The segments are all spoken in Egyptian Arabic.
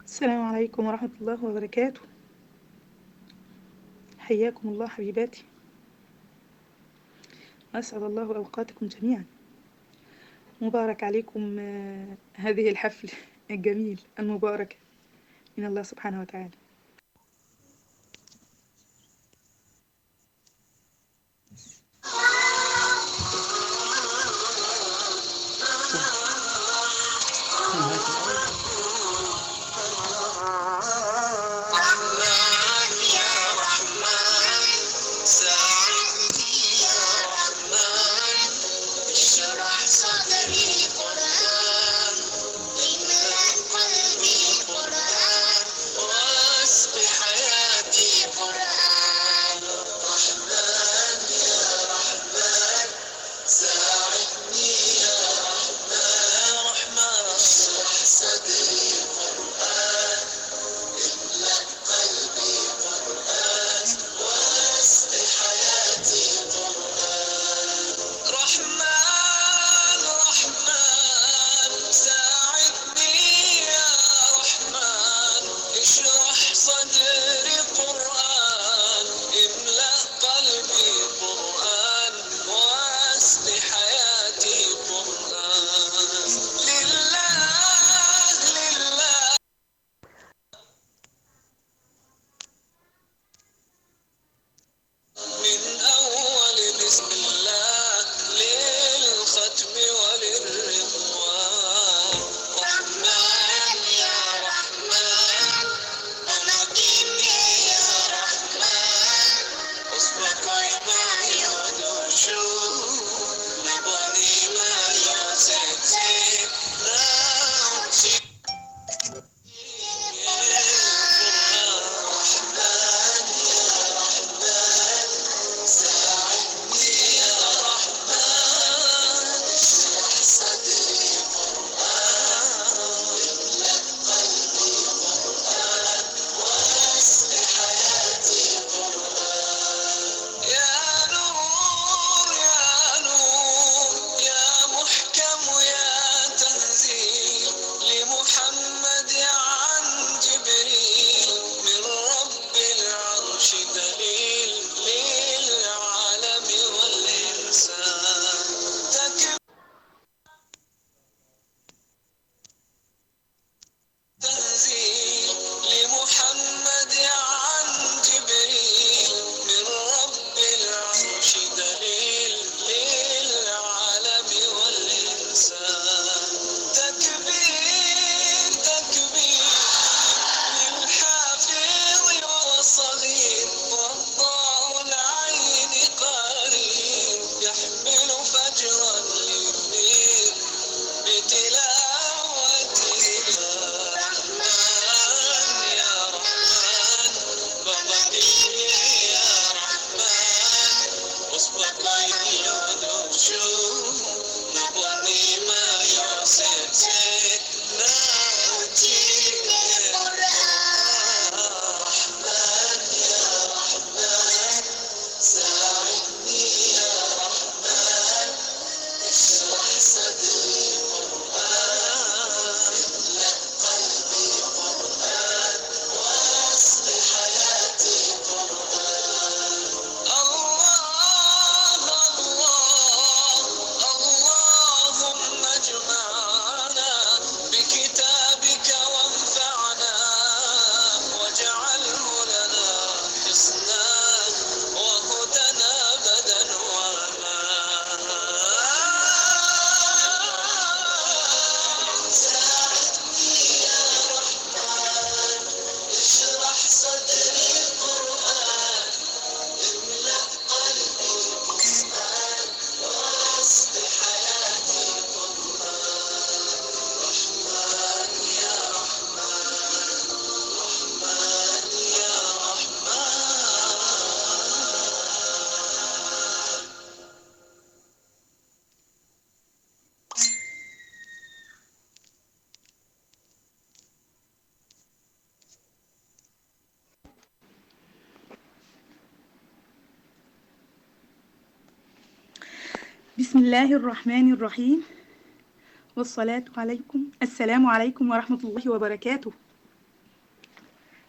السلام عليكم ورحمة الله وبركاته حياكم الله حبيباتي أسعد الله أوقاتكم جميعا مبارك عليكم آه، هذه الحفل الجميل المباركة من الله سبحانه وتعالى رحمن يا رحمن ساعدني يا رحمن اشرح صدري قرآن املأ قلبي قرآن واسق حياتي قرآن رحمن يا رحمن ساعدني يا رحمن رحمن اشرح صدري قرآن املأ قلبي قرآن واسق حياتي قرآن رحمن رحمن ساعدني يا رحمن اشرح صدري قرآن املأ قلبي قرآن واسق حياتي قرآن لله لله من أول بسم الله للختم وللرضوان رحمن يا رحمن أمكنني يا رحمن أصبك ما يدوشو نبني ما يسكسي لا أمشي رحمن يا رحمن ساعدني يا رحمن اشرح صدري قرآن املأ قلبي قرآن واسق حياتي قرآن يا نور يا نور يا محكم يا تنزيل لمحمد عن جبريل من رب العرش دليل للعالم والإنسان تكبير تنزيل لمحمد عن جبريل من رب العرش دليل للعالم والإنسان تكبير تكبير للحافظ والصغير والضاء العين قريب يحمل فجرا للنير بتلاوته رحمن يا رحمن بابني يا رحمن اصبك يدوشو نبني ما يسكسك ناوتي رحمن يا رحمن ساعدني يا رحمن اشرح صدري قرآن املأ قلبي قرآن واسق حياتي قرآن الله الله اللهم اجمعنا بكتابك وانفعنا واجعله لنا حسنا وهدنا بدا وما ساعدني يا رحمن اشرح صدري قرآن املأ قلبي قرآن واسق حياتي قرآن رحمن يا رحمن رحمن يا رحمن بسم الله الرحمن الرحيم والصلاة عليكم السلام عليكم ورحمة الله وبركاته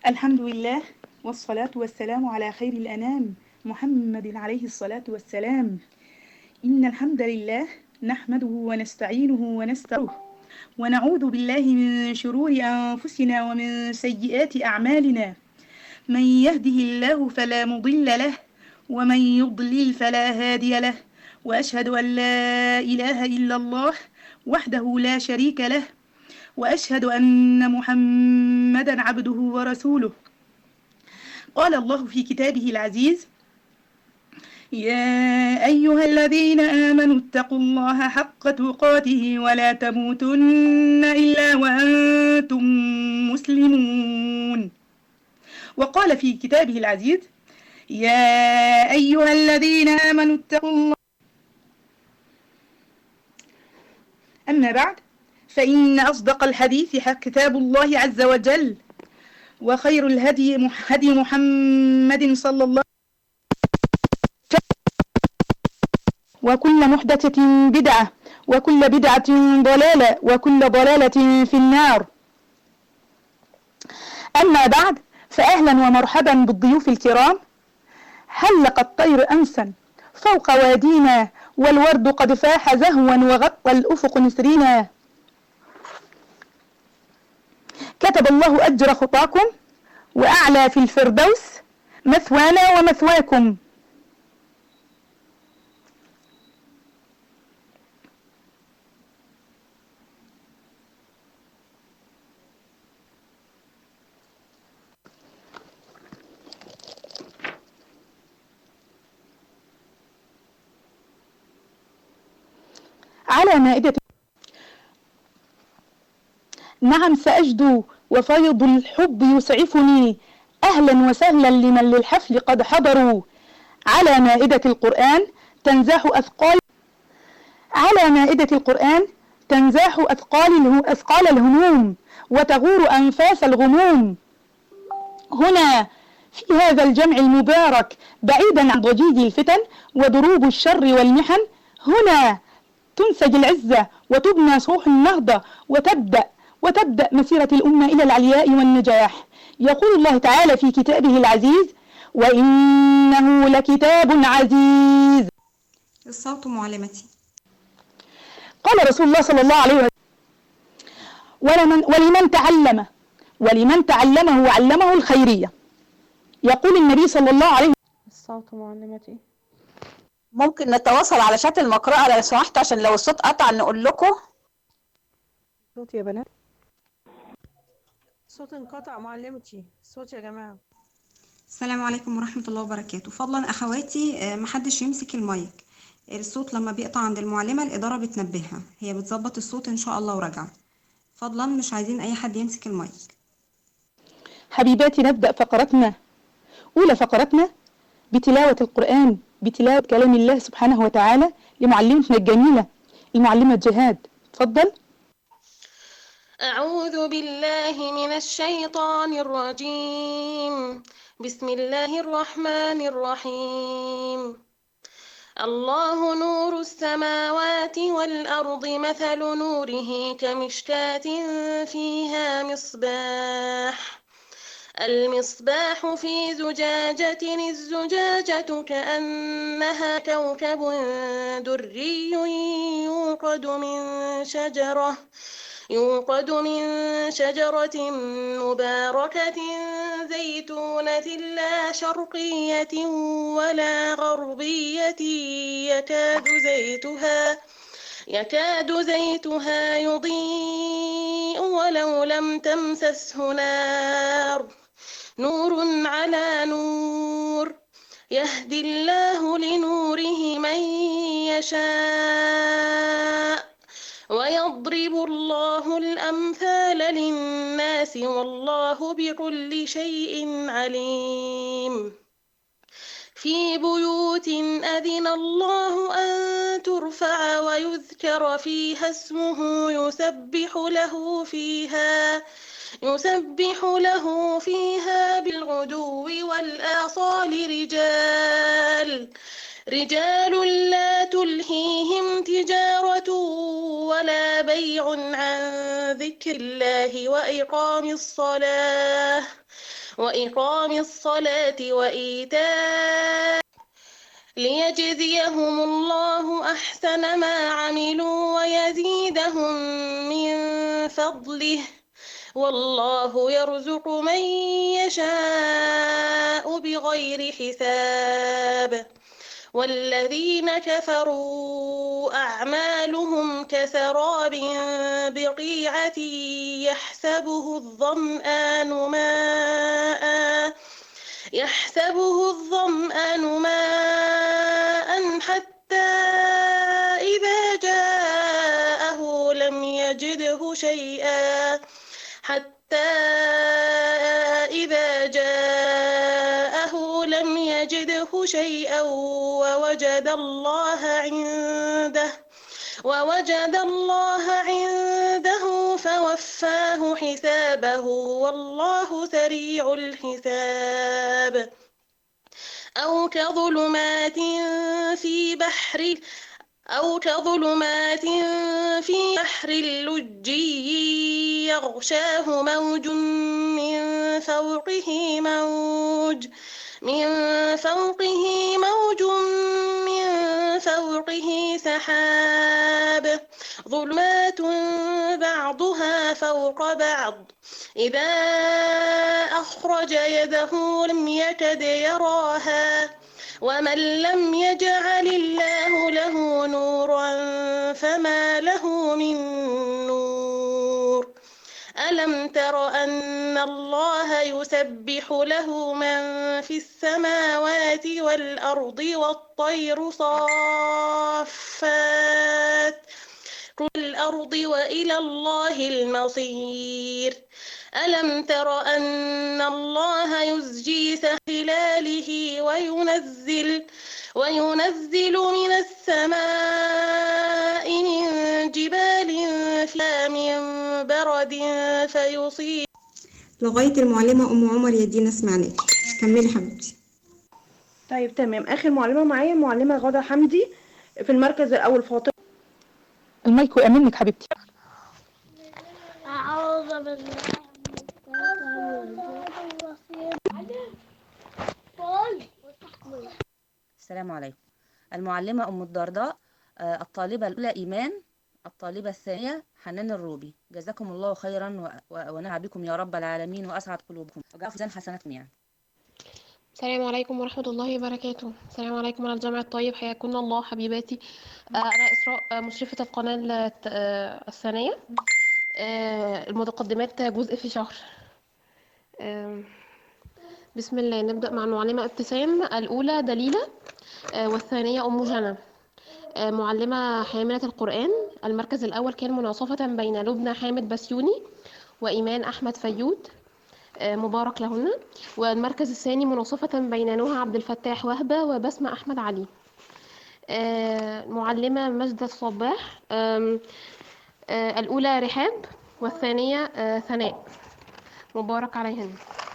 الحمد لله والصلاة والسلام على خير الأنام محمد عليه الصلاة والسلام إن الحمد لله نحمده ونستعينه ونستغفره ونعوذ بالله من شرور أنفسنا ومن سيئات أعمالنا من يهده الله فلا مضل له ومن يضلل فلا هادي له وأشهد أن لا إله إلا الله وحده لا شريك له وأشهد أن محمدا عبده ورسوله قال الله في كتابه العزيز يا أيها الذين آمنوا اتقوا الله حق تقاته ولا تموتن إلا وأنتم مسلمون وقال في كتابه العزيز يا أيها الذين آمنوا اتقوا الله أما بعد فإن أصدق الحديث كتاب الله عز وجل وخير الهدي هدي محمد صلى الله وكل محدثة بدعة وكل بدعة ضلالة وكل ضلالة في النار أما بعد فأهلا ومرحبا بالضيوف الكرام حلق الطير أمسا فوق وادينا والورد قد فاح زهوا وغطى الأفق نسرنا كتب الله أجر خطاكم وأعلى في الفردوس مثوانا ومثواكم على مائدة نعم سأجدو وفيض الحب يسعفني أهلا وسهلا لمن للحفل قد حضروا على مائدة القرآن تنزاح أثقال على مائدة القرآن تنزاح أثقال أثقال الهموم وتغور أنفاس الغموم هنا في هذا الجمع المبارك بعيدا عن ضجيج الفتن ودروب الشر والمحن هنا تنسج العزة وتبنى صروح النهضة وتبدأ وتبدأ مسيرة الأمة إلى العلياء والنجاح يقول الله تعالى في كتابه العزيز وإنه لكتاب عزيز الصوت معلمتي قال رسول الله صلى الله عليه وسلم ولمن, ولمن تعلم ولمن تعلمه وعلمه الخيرية يقول النبي صلى الله عليه الصوت معلمتي ممكن نتواصل على شات المقرأة لو سمحت عشان لو الصوت قطع نقول لكم صوت يا بنات صوت انقطع معلمتي صوت يا جماعة السلام عليكم ورحمة الله وبركاته فضلا أخواتي آه، محدش يمسك المايك الصوت لما بيقطع عند المعلمة الإدارة بتنبهها هي بتظبط الصوت إن شاء الله وراجعة فضلا مش عايزين أي حد يمسك المايك حبيباتي نبدأ فقرتنا أولى فقرتنا بتلاوة القرآن بتلاوة كلام الله سبحانه وتعالى لمعلمتنا الجميلة المعلمة جهاد تفضل أعوذ بالله من الشيطان الرجيم بسم الله الرحمن الرحيم الله نور السماوات والأرض مثل نوره كمشكاة فيها مصباح المصباح في زجاجة الزجاجة كأنها كوكب دري يوقد من شجرة يوقد من شجرة مباركة زيتونة لا شرقية ولا غربية يكاد زيتها يكاد زيتها يضيء ولو لم تمسسه نار نور على نور يهدي الله لنوره من يشاء ويضرب الله الأمثال للناس والله بكل شيء عليم في بيوت أذن الله أن ترفع ويذكر فيها اسمه يسبح له فيها يسبح له فيها بالغدو والآصال رجال رجال لا تلهيهم تجارة ولا بيع عن ذكر الله وإقام الصلاة وإقام الصلاة وإيتاء ليجزيهم الله أحسن ما عملوا ويزيدهم من فضله والله يرزق من يشاء بغير حساب والذين كفروا أعمالهم كسراب بقيعة يحسبه الظمآن ماءً يحسبه الظمآن ماء حتى إذا جاءه لم يجده شيئا حتى إذا جاءه لم يجده شيئا ووجد الله عنده ووجد الله عنده فوفاه حسابه والله سريع الحساب أو كظلمات في بحر أو كظلمات في بحر اللجي يغشاه موج من فوقه موج من فوقه موج من فوقه سحاب ظلمات بعضها فوق بعض إذا أخرج يده لم يكد يراها ومن لم يجعل الله له نورا فما له من نور ألم تر أن الله يسبح له من في السماوات والأرض والطير صافات الأرض وإلى الله المصير ألم تر أن الله يزجي سهلاله وينزل وينزل من السماء من جبال فيها من برد فيصيب لغاية المعلمة أم عمر يا دينا سمعناكي كملي حبيبتي طيب تمام اخر معلمه معايا المعلمه غادة حمدي في المركز الاول فاطمه المايك وقع منك حبيبتي أعوذ بالله من الشيطان الرجيم السلام عليكم المعلمة أم الدرداء آه، الطالبة الأولى إيمان الطالبة الثانية حنان الروبي جزاكم الله خيرا و- و- ونفع بكم يا رب العالمين وأسعد قلوبكم وجعل في ميزان حسناتكم يعني السلام عليكم ورحمة الله وبركاته السلام عليكم على الجمع الطيب حياكم الله حبيباتي آه، أنا إسراء آه، مشرفة القناة الت- آه، الثانية آه، المتقدمات جزء في شهر آم، بسم الله نبدأ مع المعلمة ابتسام الأولى دليلة آه، والثانية أم جنى آه، معلمة حاملة القرآن المركز الأول كان مناصفة بين لبنى حامد بسيوني وإيمان أحمد فيود آه، مبارك لهن والمركز الثاني مناصفة بين نهى عبد الفتاح وهبة وبسمة أحمد علي آه، معلمة مجدة الصباح آم، آه، الأولى رحاب والثانية آه، ثناء مبارك عليهن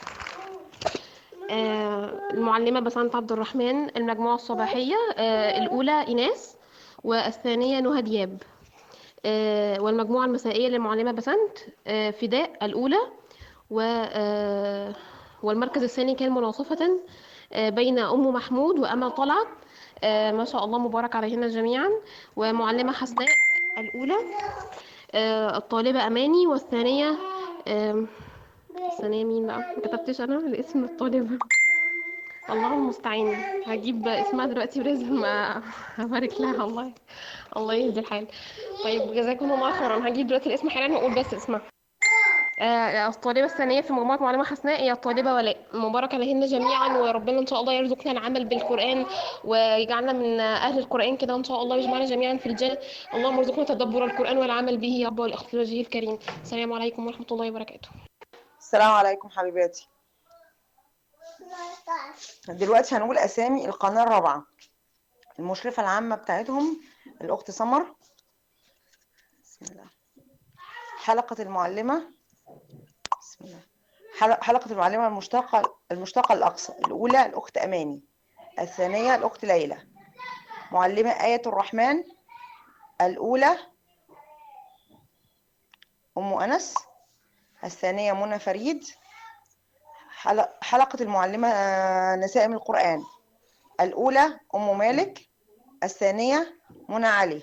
آه، المعلمة بسنت عبد الرحمن المجموعة الصباحية آه، الأولى إيناس والثانية نهى دياب آه، والمجموعة المسائية للمعلمة بسنت آه، فداء الأولى و آه، والمركز الثاني كان مناصفة آه، بين أم محمود وأمل طلعت آه، ما شاء الله مبارك عليهن جميعا ومعلمة حسناء الأولى آه، الطالبة أماني والثانية آم، الثانية مين بقى؟ ما كتبتش أنا الاسم الطالبة الله المستعان هجيب اسمها دلوقتي ولازم أبارك لها الله الله يهدي الحال طيب جزاكم الله خيرا هجيب دلوقتي الاسم حالا وأقول بس اسمها آه، الطالبة الثانية في مجموعة معلمة حسناء هي الطالبة ولاء مبارك عليهن جميعا وربنا إن شاء الله يرزقنا العمل بالقرآن ويجعلنا من أهل القرآن كده إن شاء الله ويجمعنا جميعا في الجنة اللهم ارزقنا تدبر القرآن والعمل به يا رب والإخلاص في وجهه الكريم السلام عليكم ورحمة الله وبركاته السلام عليكم حبيباتي دلوقتي هنقول أسامي القناة الرابعة المشرفة العامة بتاعتهم الأخت سمر بسم الله حلقة المعلمة بسم الله حل- حلقة المعلمة المشتقة المشتقة الأقصى الأولى الأخت أماني الثانية الأخت ليلى معلمة آية الرحمن الأولى أم أنس الثانية منى فريد حلق- حلقة المعلمة آه، نسائم القرآن الأولى أم مالك الثانية منى علي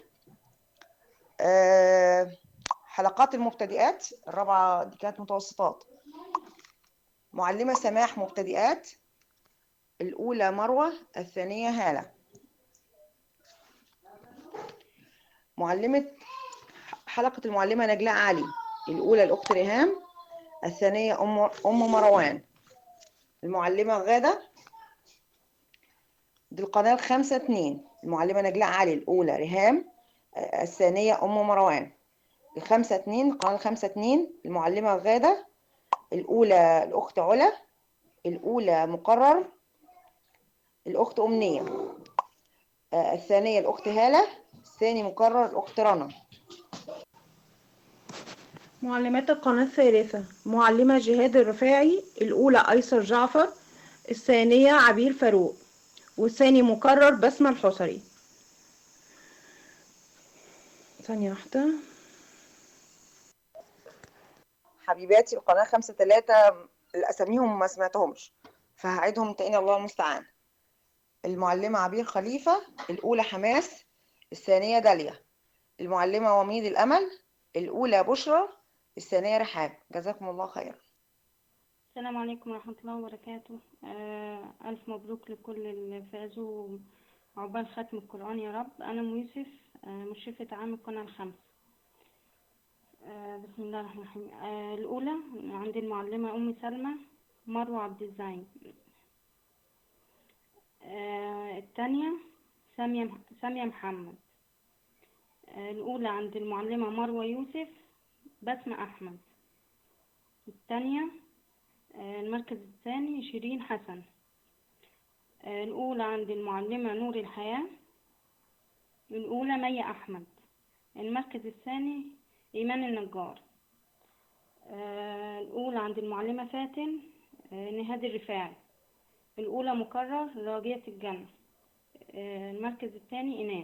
آه، حلقات المبتدئات الرابعة دي كانت متوسطات معلمة سماح مبتدئات الأولى مروة الثانية هالة معلمة حلقة المعلمة نجلاء علي الأولى الأخت ريهام الثانية أم أم مروان المعلمة غادة دي القناة الخامسة اتنين المعلمة نجلاء علي الأولى ريهام آه، الثانية أم مروان الخامسة اتنين القناة الخامسة اتنين المعلمة غادة الأولى الأخت علا الأولى مقرر الأخت أمنية آه، الثانية الأخت هالة الثاني مقرر الأخت رنا معلمات القناة الثالثة معلمة جهاد الرفاعي الأولى أيسر جعفر الثانية عبير فاروق والثاني مكرر بسمة الحصري ثانية واحدة حبيباتي القناة خمسة تلاتة أساميهم ما سمعتهمش فهعيدهم تاني الله المستعان المعلمة عبير خليفة الأولى حماس الثانية داليا المعلمة وميد الأمل الأولى بشرى الثانية رحاب جزاكم الله خيرا السلام عليكم ورحمة الله وبركاته آه ألف مبروك لكل اللي فازوا عقبال ختم القرآن يا رب أنا أم يوسف آه مشرفة عام القناة الخامسة آه بسم الله الرحمن الرحيم آه الأولى عند المعلمة أم سلمى مروة عبد الزعيم آه الثانية سامية سامية محمد آه الأولى عند المعلمة مروة يوسف بسمة أحمد الثانية آه، المركز الثاني شيرين حسن آه، الأولى عند المعلمة نور الحياة الأولى مي أحمد المركز الثاني إيمان النجار آه، الأولى عند المعلمة فاتن آه، نهاد الرفاعي الأولى مكرر راجية الجنة آه، المركز الثاني إيناس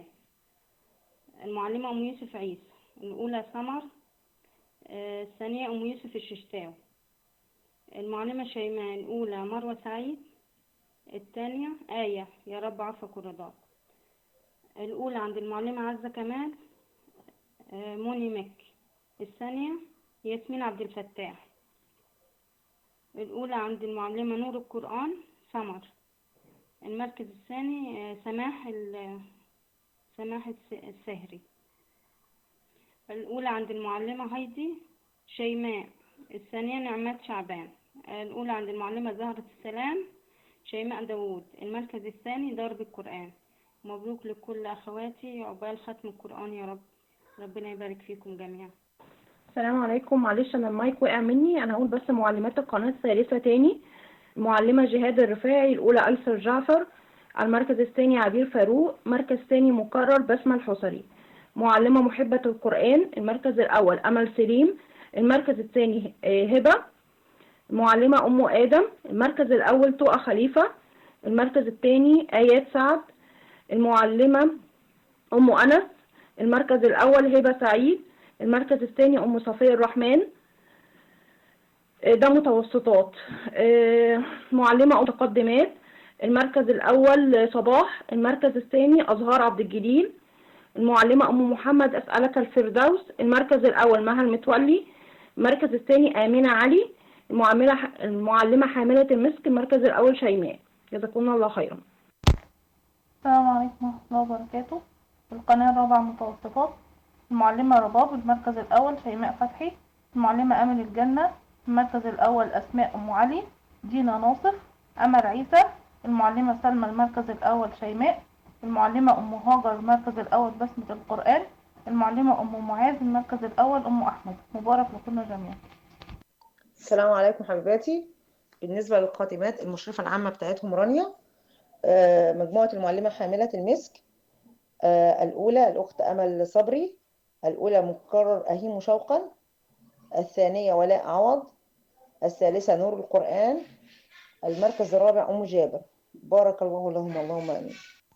المعلمة أم يوسف عيسى الأولى سمر آه، الثانية أم يوسف الششتاوي المعلمة شيماء الأولى مروة سعيد الثانية آية يا رب عفوك ورضاك الأولى عند المعلمة عزة كمال آه، موني مكي الثانية ياسمين عبد الفتاح الأولى عند المعلمة نور القرآن سمر المركز الثاني آه، سماح ال- سماح الس- السهري الأولى عند المعلمة هايدي شيماء الثانية نعمات شعبان الأولى عند المعلمة زهرة السلام شيماء داوود المركز الثاني درب القرآن مبروك لكل أخواتي عقبال ختم القرآن يا رب ربنا يبارك فيكم جميعا السلام عليكم معلش انا المايك وقع مني انا هقول بس معلمات القناة الثالثة تاني معلمة جهاد الرفاعي الأولى ألسر جعفر المركز الثاني عبير فاروق مركز ثاني مكرر بسمة الحصري معلمة محبة القرآن المركز الأول أمل سليم المركز الثاني آه، هبة معلمة أم آدم المركز الأول تقى خليفة المركز الثاني آيات سعد المعلمة أم أنس المركز الأول هبة سعيد المركز الثاني أم صفية الرحمن آه، ده متوسطات آه، معلمة متقدمات المركز الأول صباح المركز الثاني أزهار عبد الجليل المعلمة أم محمد أسألك الفردوس المركز الأول مها المتولي المركز الثاني آمنة علي المعلمة المعلمة حاملة المسك المركز الأول شيماء جزاكم الله خيرا السلام عليكم ورحمة الله وبركاته القناة الرابعة متوسطات المعلمة رباب المركز الأول شيماء فتحي المعلمة أمل الجنة المركز الأول أسماء أم علي دينا ناصف أمل عيسى المعلمة سلمى المركز الأول شيماء المعلمة أم هاجر المركز الأول بسمة القرآن المعلمة أم معاذ المركز الأول أم أحمد مبارك لكل جميعا السلام عليكم حبيباتي بالنسبة للقادمات المشرفة العامة بتاعتهم رانيا آه، مجموعة المعلمة حاملة المسك آه، الأولى الأخت أمل صبري الأولى مكرر أهيم شوقا الثانية ولاء عوض الثالثة نور القرآن المركز الرابع أم جابر بارك الله لهم اللهم آمين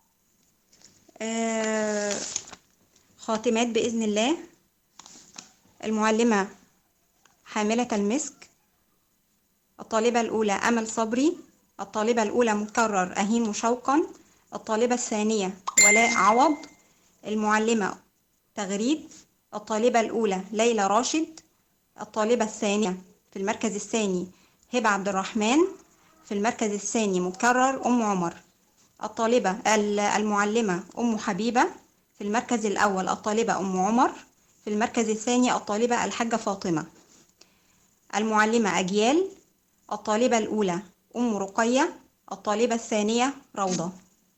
آه، خاتمات بإذن الله المعلمة حاملة المسك الطالبة الأولى أمل صبري الطالبة الأولى مكرر أهين شوقا الطالبة الثانية ولاء عوض المعلمة تغريد الطالبة الأولى ليلى راشد الطالبة الثانية في المركز الثاني هبة عبد الرحمن في المركز الثاني مكرر أم عمر الطالبة ال- المعلمة أم حبيبة في المركز الأول الطالبة أم عمر في المركز الثاني الطالبة الحاجة فاطمة المعلمة أجيال الطالبة الأولى أم رقية الطالبة الثانية روضة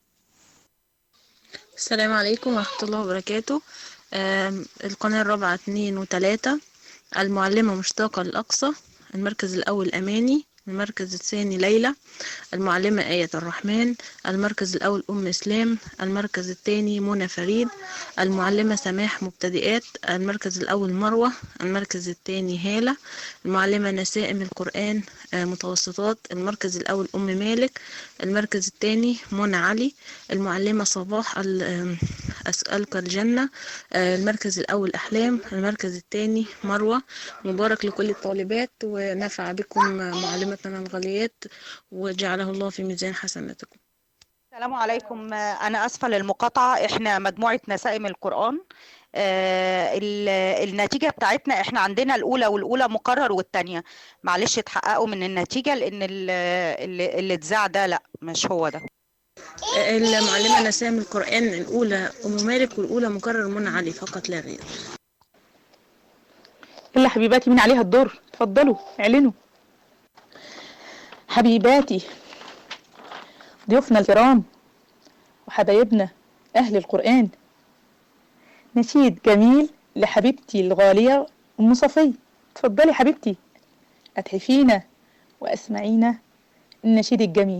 السلام عليكم ورحمة الله وبركاته آم، القناة الرابعة اتنين وتلاتة المعلمة مشتاقة الأقصى المركز الأول أماني المركز الثاني ليلى المعلمة آية الرحمن المركز الأول أم إسلام المركز الثاني منى فريد المعلمة سماح مبتدئات المركز الأول مروة المركز الثاني هالة المعلمة نسائم القرآن آه، متوسطات المركز الأول أم مالك المركز الثاني منى علي المعلمة صباح ال- آم، أسألك الجنة آه، المركز الأول أحلام المركز الثاني مروة مبارك لكل الطالبات ونفع بكم معلمتنا الغاليات وجعله الله في ميزان حسناتكم السلام عليكم آه، أنا آسفة للمقاطعة إحنا مجموعة نسائم القرآن آه، ال- النتيجة بتاعتنا إحنا عندنا الأولى والأولى مقرر والتانية معلش اتحققوا من النتيجة لأن ال- اللي اللي اتذاع ده لأ مش هو ده المعلمة نسام القرآن الأولى أم مالك والأولى مكرر منى علي فقط لا غير يلا حبيباتي مين عليها الدور اتفضلوا اعلنوا حبيباتي ضيوفنا الكرام وحبايبنا أهل القرآن نشيد جميل لحبيبتي الغالية أم صفية اتفضلي حبيبتي أتحفينا وأسمعينا النشيد الجميل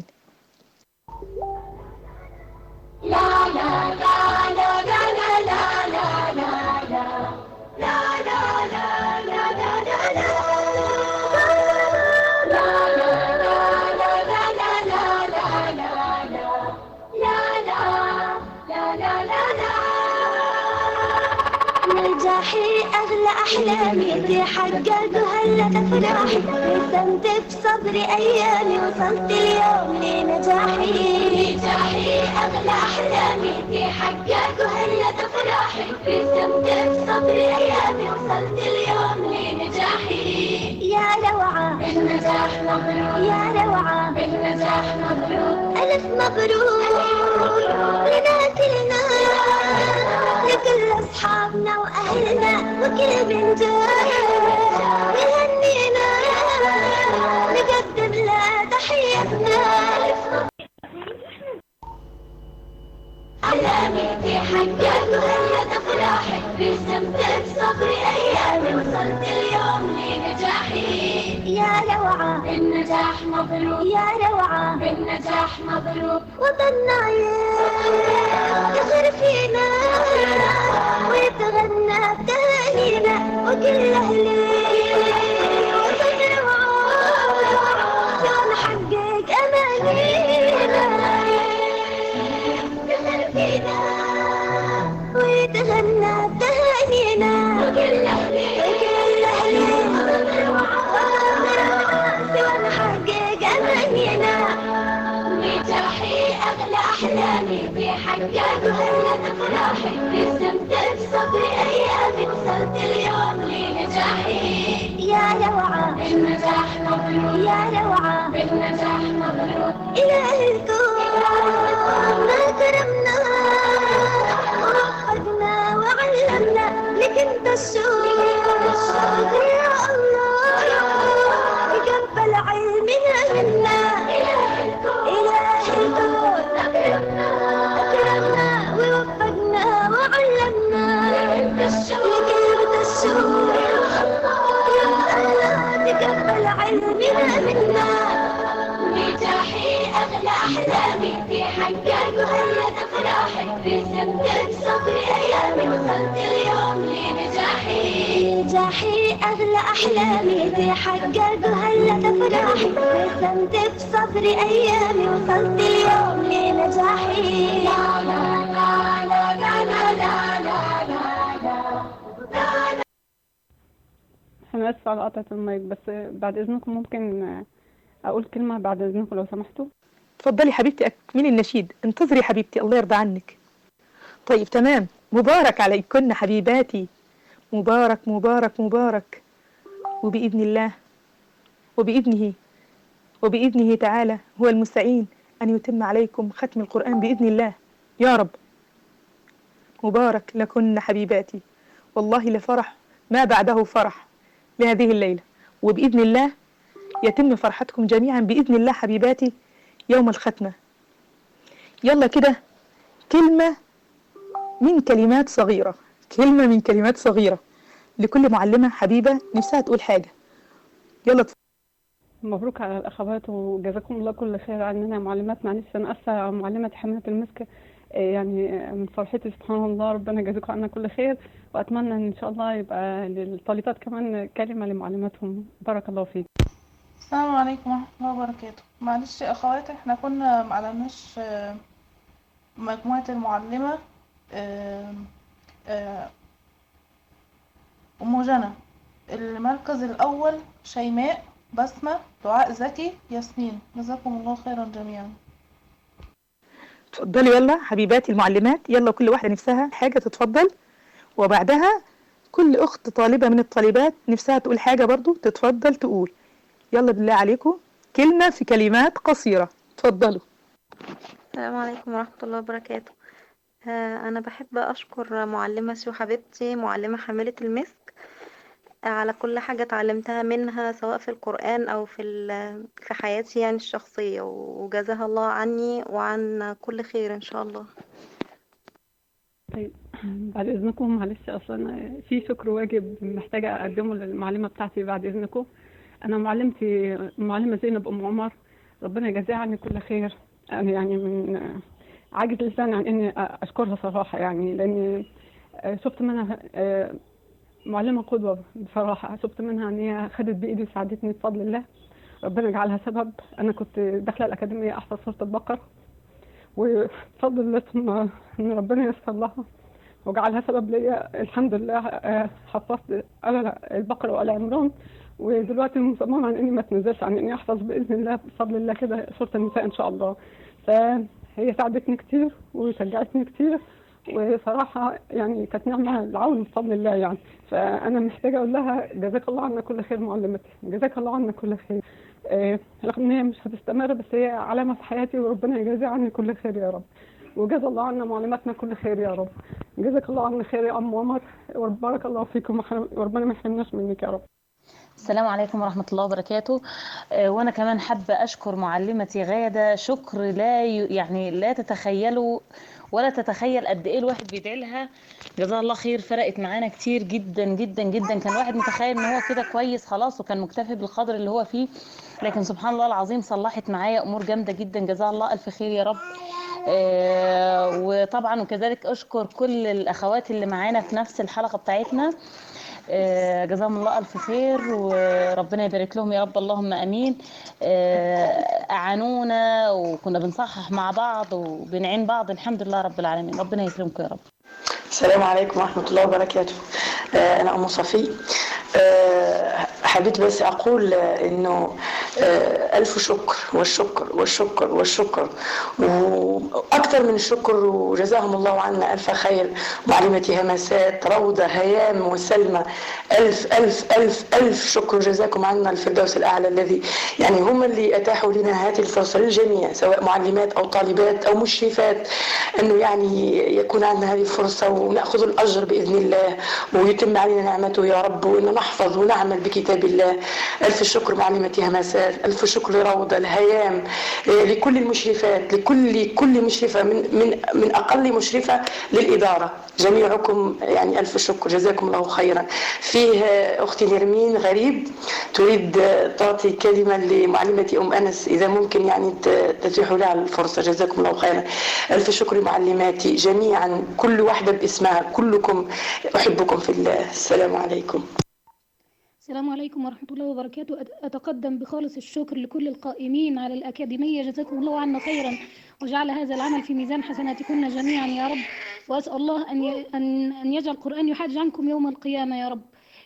نجاحي أغلى أحلامي تحقق هلا أفراحي رسمت بصبري أيامي وصلت اليوم لنجاحي نجاحي أغلى أحلامي تحقق هلا أفراحي رسمت بصبري أيامي وصلت اليوم لنجاحي يا روعة بالنجاح مبروك يا روعة بالنجاح مبروك ألف مبروك لنا كلنا لكل أصحابنا وأهلنا وكل بنجاح يهنينا نقدم له تحيتنا أحلامي تحقق وهي أفراحي رسمت بصبري أيامي وصلت اليوم لنجاحي يا روعة بالنجاح مبروك يا روعة بالنجاح مبروك وطننا يفخر فينا ويتغنى بتهانينا وكل أهلي وطن روعة يوم نحقق أمانينا يفخر فينا ويتغنى بتهانينا وكل أهلي وكل أهلي سوى نحقق أمانينا نجاحي أغلى أحلامي بحقق وهلا أفراحي رسمت بصبري أيامي وصلت اليوم لنجاحي يا روعة بالنجاح مبروك يا روعة بالنجاح مبروك إله الكون ما كرمنا ووفقنا وعلمنا لك انت الشكر يا الله تقبل علمنا منا إله الكون أكرمنا أكرمنا ووفقنا وعلمنا لك انت الشكر يا الله تقبل علمنا منا نجاحي أغلى أحلامي تحقق وهلا أفراحي رسمت بصبري أيامي وصلت اليوم لنجاحي نجاحي أغلى أحلامي تحقق وهلا أفراحي رسمت بصبري أيامي وصلت اليوم لنجاحي لا لا لا لا لا لا لا لا لا انا اسفه على قطعه المايك بس بعد اذنكم ممكن اقول كلمه بعد اذنكم لو سمحتوا اتفضلي حبيبتي اكملي النشيد انتظري حبيبتي الله يرضى عنك طيب تمام مبارك عليكن حبيباتي مبارك مبارك مبارك وبإذن الله وبإذنه وبإذنه تعالى هو المستعين أن يتم عليكم ختم القرآن بإذن الله يا رب مبارك لكن حبيباتي والله لفرح ما بعده فرح لهذه الليلة وبإذن الله يتم فرحتكم جميعا بإذن الله حبيباتي يوم الختمة يلا كده كلمة من كلمات صغيرة كلمة من كلمات صغيرة لكل معلمة حبيبة نفسها تقول حاجة يلا تف- مبروك على الاخوات وجزاكم الله كل خير عننا معلمات معلش انا اسفه على معلمه حمله المسك آه، يعني آه، من فرحتي سبحان الله ربنا يجازيكم عنا كل خير واتمنى ان شاء الله يبقى للطالبات كمان كلمه لمعلماتهم بارك الله فيك السلام عليكم ورحمة الله وبركاته معلش يا أخوات احنا كنا معلناش آه، مجموعة المعلمة آه، آه، أم جنى المركز الأول شيماء بسمة دعاء زكي ياسمين جزاكم الله خيرا جميعا تفضلي يلا حبيباتي المعلمات يلا كل واحدة نفسها حاجة تتفضل وبعدها كل أخت طالبة من الطالبات نفسها تقول حاجة برضو تتفضل تقول يلا بالله عليكم كلمة في كلمات قصيرة تفضلوا السلام عليكم ورحمة الله وبركاته آه، أنا بحب أشكر معلمة سو حبيبتي معلمة حاملة المسك آه، على كل حاجة اتعلمتها منها سواء في القرآن أو في ال- في حياتي يعني الشخصية وجزاها الله عني وعن كل خير إن شاء الله طيب بعد اذنكم معلش اصلا في شكر واجب محتاجه اقدمه للمعلمه بتاعتي بعد اذنكم انا معلمتي معلمه زينب ام عمر ربنا يجازيها عني كل خير انا يعني من عاجز لسان عن اني اشكرها صراحه يعني لاني شفت منها معلمه قدوه بصراحه شفت منها ان هي خدت بايدي وساعدتني بفضل الله ربنا يجعلها سبب انا كنت داخله الاكاديميه احفظ سوره البقره وبفضل الله ثم ان ربنا ييسر لها وجعلها سبب ليا الحمد لله آه، حفظت آل البقرة وآل عمران ودلوقتي مصممة عن إني ما اتنزلش عن إني أحفظ بإذن الله بفضل الله كده سورة النساء إن شاء الله فهي ساعدتني كتير وشجعتني كتير وصراحة يعني كانت نعمة العون بفضل الله يعني فأنا محتاجة أقول لها جزاك الله عنا كل خير معلمتي جزاك الله عنا كل خير آه، رغم إن هي مش هتستمر بس هي علامة في حياتي وربنا يجازيها عني كل خير يا رب وجزا الله عنا معلماتنا كل خير يا رب جزاك الله عنا خير يا ام عمر وبارك الله فيكم وح- وربنا ما يحرمناش منك يا رب السلام عليكم ورحمة الله وبركاته آه، وأنا كمان حابة أشكر معلمتي غادة شكر لا ي- يعني لا تتخيلوا ولا تتخيل قد إيه الواحد بيدعي لها جزاها الله خير فرقت معانا كتير جدا جدا جدا كان الواحد متخيل إن هو كده كويس خلاص وكان مكتفي بالقدر اللي هو فيه لكن سبحان الله العظيم صلحت معايا أمور جامدة جدا جزاها الله ألف خير يا رب آه، وطبعا وكذلك أشكر كل الأخوات اللي معانا في نفس الحلقة بتاعتنا آه، جزاهم الله ألف خير وربنا يبارك لهم يا رب اللهم أمين آه، أعانونا وكنا بنصحح مع بعض وبنعين بعض الحمد لله رب العالمين ربنا يكرمكم يا رب السلام عليكم ورحمة الله وبركاته آه، أنا أم صفي آه، حبيت بس أقول آه، إنه آه، ألف شكر والشكر والشكر والشكر وأكثر من الشكر وجزاهم الله عنا ألف خير معلمتي همسات روضة هيام وسلمى ألف ألف ألف ألف شكر جزاكم عنا الفردوس الأعلى الذي يعني هم اللي أتاحوا لنا هذه الفرصة للجميع سواء معلمات أو طالبات أو مشرفات أنه يعني يكون عندنا هذه الفرصة ونأخذ الأجر بإذن الله ويتم علينا نعمته يا رب وأن نحفظ ونعمل بكتاب الله ألف شكر معلمتي همسات ألف شكر لروضة الهيام آه، لكل المشرفات لكل كل مشرفة من من من أقل مشرفة للإدارة جميعكم يعني ألف شكر جزاكم الله خيرا فيه آه، أختي نرمين غريب تريد آه، تعطي كلمة لمعلمتي أم أنس إذا ممكن يعني ت- تتيح لها الفرصة جزاكم الله خيرا ألف شكر معلماتي جميعا كل واحدة باسمها كلكم أحبكم في الله السلام عليكم السلام عليكم ورحمة الله وبركاته أت- أتقدم بخالص الشكر لكل القائمين على الأكاديمية جزاكم الله عنا خيرا وجعل هذا العمل في ميزان حسناتكن جميعا يا رب وأسأل الله أن ي- أن أن يجعل القرآن يحاج عنكم يوم القيامة يا رب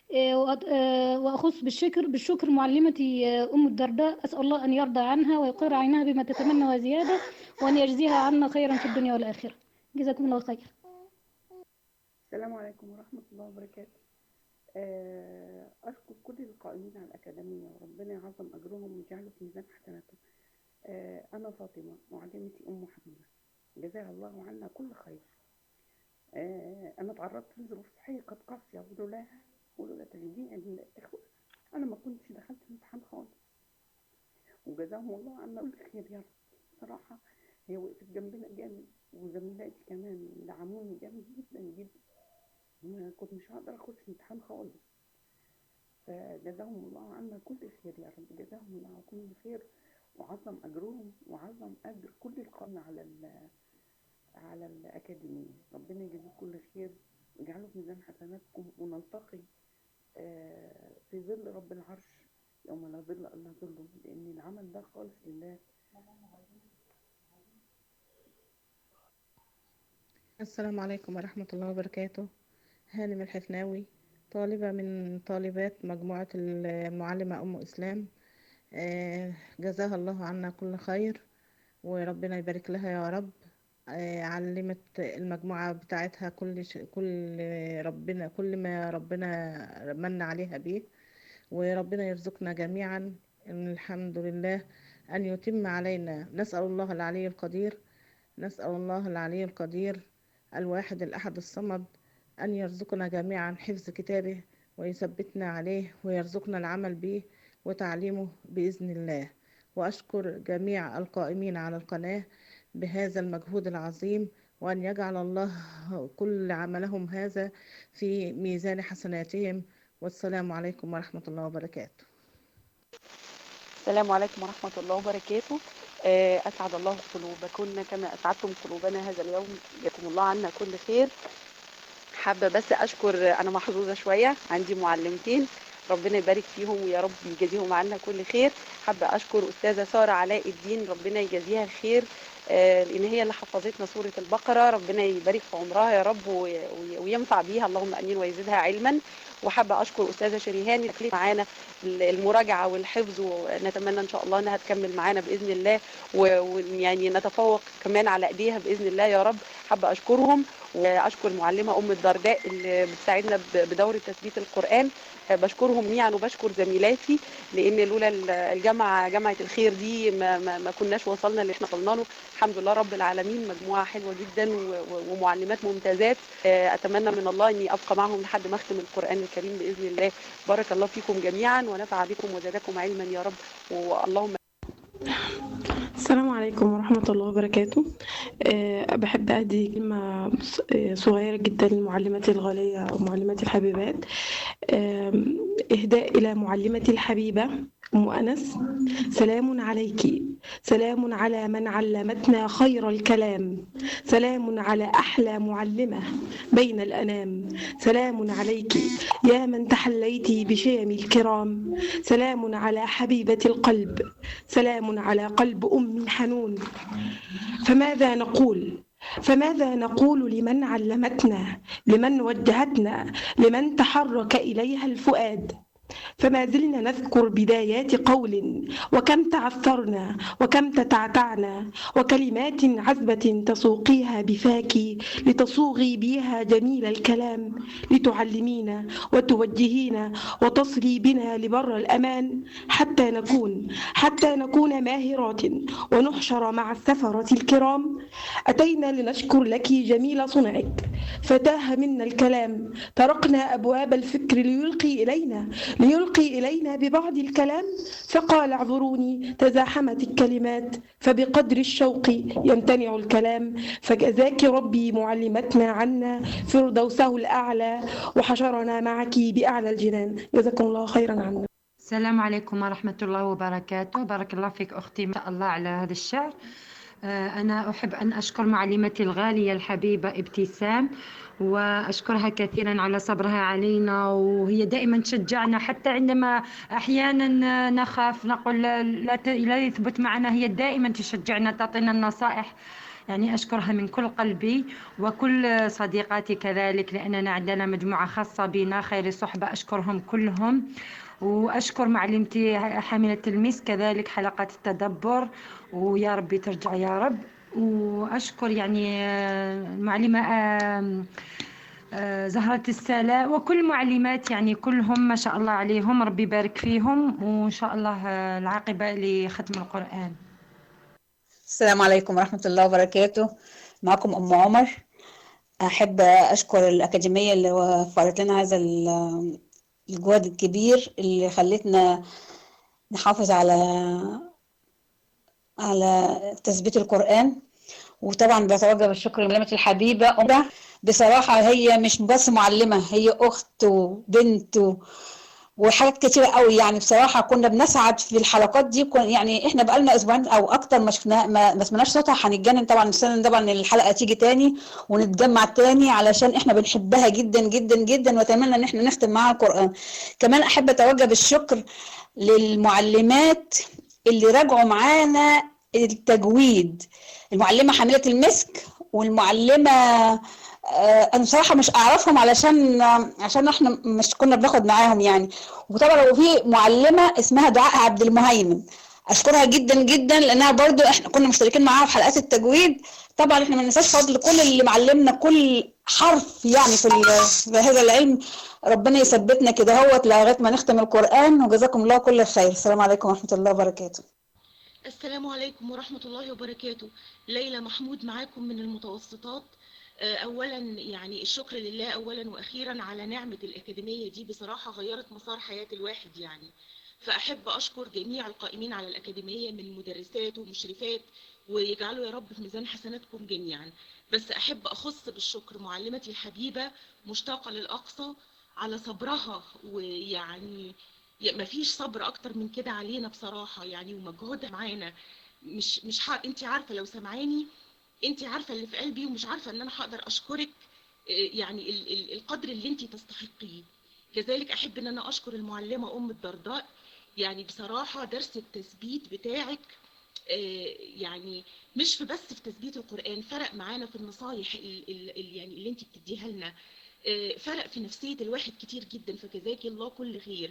آه، وأت- آه، وأخص بالشكر بالشكر معلمتي آه، أم الدرداء أسأل الله أن يرضى عنها ويقر عينها بما تتمنى وزيادة وأن يجزيها عنا خيرا في الدنيا والآخرة جزاكم الله خير السلام عليكم ورحمة الله وبركاته آه، أشكر كل القائمين على الأكاديمية وربنا يعظم أجرهم ويجعله في ميزان حسناتهم آه، أنا فاطمة معلمتي أم حبيبة جزاها الله عنا كل خير آه، أنا تعرضت لظروف صحية قد قاسية ولولاها ولولا تشجيع الإخوة أنا ما كنتش دخلت الامتحان خالص وجزاهم الله عنا كل خير يا رب صراحة هي وقفت جنبنا جامد وزميلاتي كمان دعموني جامد جدا جدا ما كنت مش هقدر اخش امتحان خالص فجزاهم الله عنا كل خير يا رب جزاهم الله عنا كل خير وعظم اجرهم وعظم اجر كل القائمين على ال على الأكاديمية ربنا يجزيك كل خير ويجعله في ميزان حسناتكم ونلتقي آه، في ظل رب العرش يوم لا ظل إلا ظله لأن العمل ده خالص لله السلام عليكم ورحمة الله وبركاته هانم الحفناوي طالبة من طالبات مجموعة المعلمة أم إسلام آه، جزاها الله عنا كل خير وربنا يبارك لها يا رب آه، علمت المجموعة بتاعتها كل ش... كل ربنا كل ما ربنا من عليها بيه وربنا يرزقنا جميعا إن الحمد لله أن يتم علينا نسأل الله العلي القدير نسأل الله العلي القدير الواحد الأحد الصمد أن يرزقنا جميعا حفظ كتابه ويثبتنا عليه ويرزقنا العمل به وتعليمه بإذن الله وأشكر جميع القائمين على القناة بهذا المجهود العظيم وأن يجعل الله كل عملهم هذا في ميزان حسناتهم والسلام عليكم ورحمة الله وبركاته السلام عليكم ورحمة الله وبركاته آه، أسعد الله قلوبكن كما أسعدتم قلوبنا هذا اليوم جزاكم الله عنا كل خير حابة بس أشكر أنا محظوظة شوية عندي معلمتين ربنا يبارك فيهم ويا رب يجازيهم عنا كل خير حابة أشكر أستاذة سارة علاء الدين ربنا يجازيها الخير آه، لأن هي اللي حفظتنا سورة البقرة ربنا يبارك في عمرها يا رب وي- وي- وينفع بيها اللهم أمين ويزيدها علما وحابة أشكر أستاذة شريهان اللي كانت معانا المراجعة والحفظ ونتمنى إن شاء الله إنها تكمل معانا بإذن الله و- ويعني نتفوق كمان على إيديها بإذن الله يا رب حابة أشكرهم وأشكر المعلمة أم الدرداء اللي بتساعدنا ب- بدورة تثبيت القرآن آه، بشكرهم جميعا وبشكر زميلاتي لان لولا ال- الجامعه جامعه الخير دي ما, ما, ما كناش وصلنا اللي احنا وصلنا له الحمد لله رب العالمين مجموعه حلوه جدا و- و- ومعلمات ممتازات آه، اتمنى من الله اني ابقى معهم لحد ما اختم القران الكريم باذن الله بارك الله فيكم جميعا ونفع بكم وزادكم علما يا رب واللهم السلام عليكم ورحمة الله وبركاته أه بحب أهدي كلمة ص- آه، صغيرة جدا لمعلمتي الغالية ومعلمتي الحبيبات آم، إهداء إلى معلمتي الحبيبة أم أنس سلام عليك سلام على من علمتنا خير الكلام سلام على أحلى معلمة بين الأنام سلام عليك يا من تحليت بشيم الكرام سلام على حبيبة القلب سلام على قلب أم حنون فماذا نقول فماذا نقول لمن علمتنا لمن وجهتنا لمن تحرك إليها الفؤاد فما زلنا نذكر بدايات قول وكم تعثرنا وكم تتعتعنا وكلمات عذبة تسوقيها بفاك لتصوغي بها جميل الكلام لتعلمينا وتوجهينا وتصلي بنا لبر الأمان حتى نكون حتى نكون ماهرات ونحشر مع السفرة الكرام أتينا لنشكر لك جميل صنعك فتاه منا الكلام طرقنا أبواب الفكر ليلقي إلينا ليلقي إلينا ببعض الكلام فقال اعذروني تزاحمت الكلمات فبقدر الشوق يمتنع الكلام فجزاك ربي معلمتنا عنا فردوسه الأعلى وحشرنا معك بأعلى الجنان جزاكم الله خيرا عنا السلام عليكم ورحمة الله وبركاته بارك الله فيك أختي ما شاء الله على هذا الشعر آه، أنا أحب أن أشكر معلمتي الغالية الحبيبة ابتسام وأشكرها كثيرا على صبرها علينا وهي دائما تشجعنا حتى عندما أحيانا نخاف نقول لا لا ت- لا يثبت معنا هي دائما تشجعنا تعطينا النصائح يعني أشكرها من كل قلبي وكل صديقاتي كذلك لأننا عندنا مجموعة خاصة بنا خير صحبة أشكرهم كلهم وأشكر معلمتي حاملة الميس كذلك حلقة التدبر ويا ربي ترجع يا رب وأشكر يعني آه، المعلمة آم، آه، زهرة السلاء وكل معلمات يعني كلهم ما شاء الله عليهم ربي يبارك فيهم وإن شاء الله آه، العاقبة لختم القرآن السلام عليكم ورحمة الله وبركاته معكم أم عمر أحب أشكر الأكاديمية اللي وفرت لنا هذا ال- الجهد الكبير اللي خلتنا نحافظ على على تثبيت القرآن وطبعا بتوجه بالشكر لمعلمة الحبيبة أمرة بصراحة هي مش بس معلمة هي أخت وبنت و... وحاجات كتيرة قوي يعني بصراحة كنا بنسعد في الحلقات دي كن يعني احنا بقالنا اسبوعين او اكتر ما شفنا ما, ما سمعناش صوتها هنتجنن طبعا نستنى طبعا الحلقة تيجي تاني ونتجمع تاني علشان احنا بنحبها جدا جدا جدا واتمنى ان احنا نختم معاها القرآن كمان احب اتوجه بالشكر للمعلمات اللي راجعوا معانا التجويد المعلمة حاملة المسك والمعلمة آه، انا بصراحه مش اعرفهم علشان عشان احنا مش كنا بناخد معاهم يعني وطبعا وفي معلمه اسمها دعاء عبد المهيمن اشكرها جدا جدا لانها برضو احنا كنا مشتركين معاها في حلقات التجويد طبعا احنا ما ننساش فضل كل اللي معلمنا كل حرف يعني في ال- في هذا العلم ربنا يثبتنا كده هوت لغايه ما نختم القران وجزاكم الله كل خير السلام عليكم ورحمه الله وبركاته السلام عليكم ورحمة الله وبركاته ليلى محمود معاكم من المتوسطات آه، أولا يعني الشكر لله أولا وأخيرا على نعمة الأكاديمية دي بصراحة غيرت مسار حياة الواحد يعني فأحب أشكر جميع القائمين على الأكاديمية من مدرسات ومشرفات ويجعلوا يا رب في ميزان حسناتكم جميعا بس أحب أخص بالشكر معلمتي الحبيبة مشتاقة للأقصى على صبرها ويعني يا- مفيش صبر اكتر من كده علينا بصراحه يعني ومجهودها معانا مش مش ح... انت عارفه لو سامعاني انت عارفه اللي في قلبي ومش عارفه ان انا هقدر اشكرك آه، يعني ال... ال... القدر اللي انت تستحقيه كذلك احب ان انا اشكر المعلمه ام الدرداء يعني بصراحه درس التثبيت بتاعك آه، يعني مش في بس في تثبيت القرآن فرق معانا في النصايح ال- ال- ال- يعني اللي انت بتديها لنا آه، فرق في نفسية الواحد كتير جدا فجزاك الله كل خير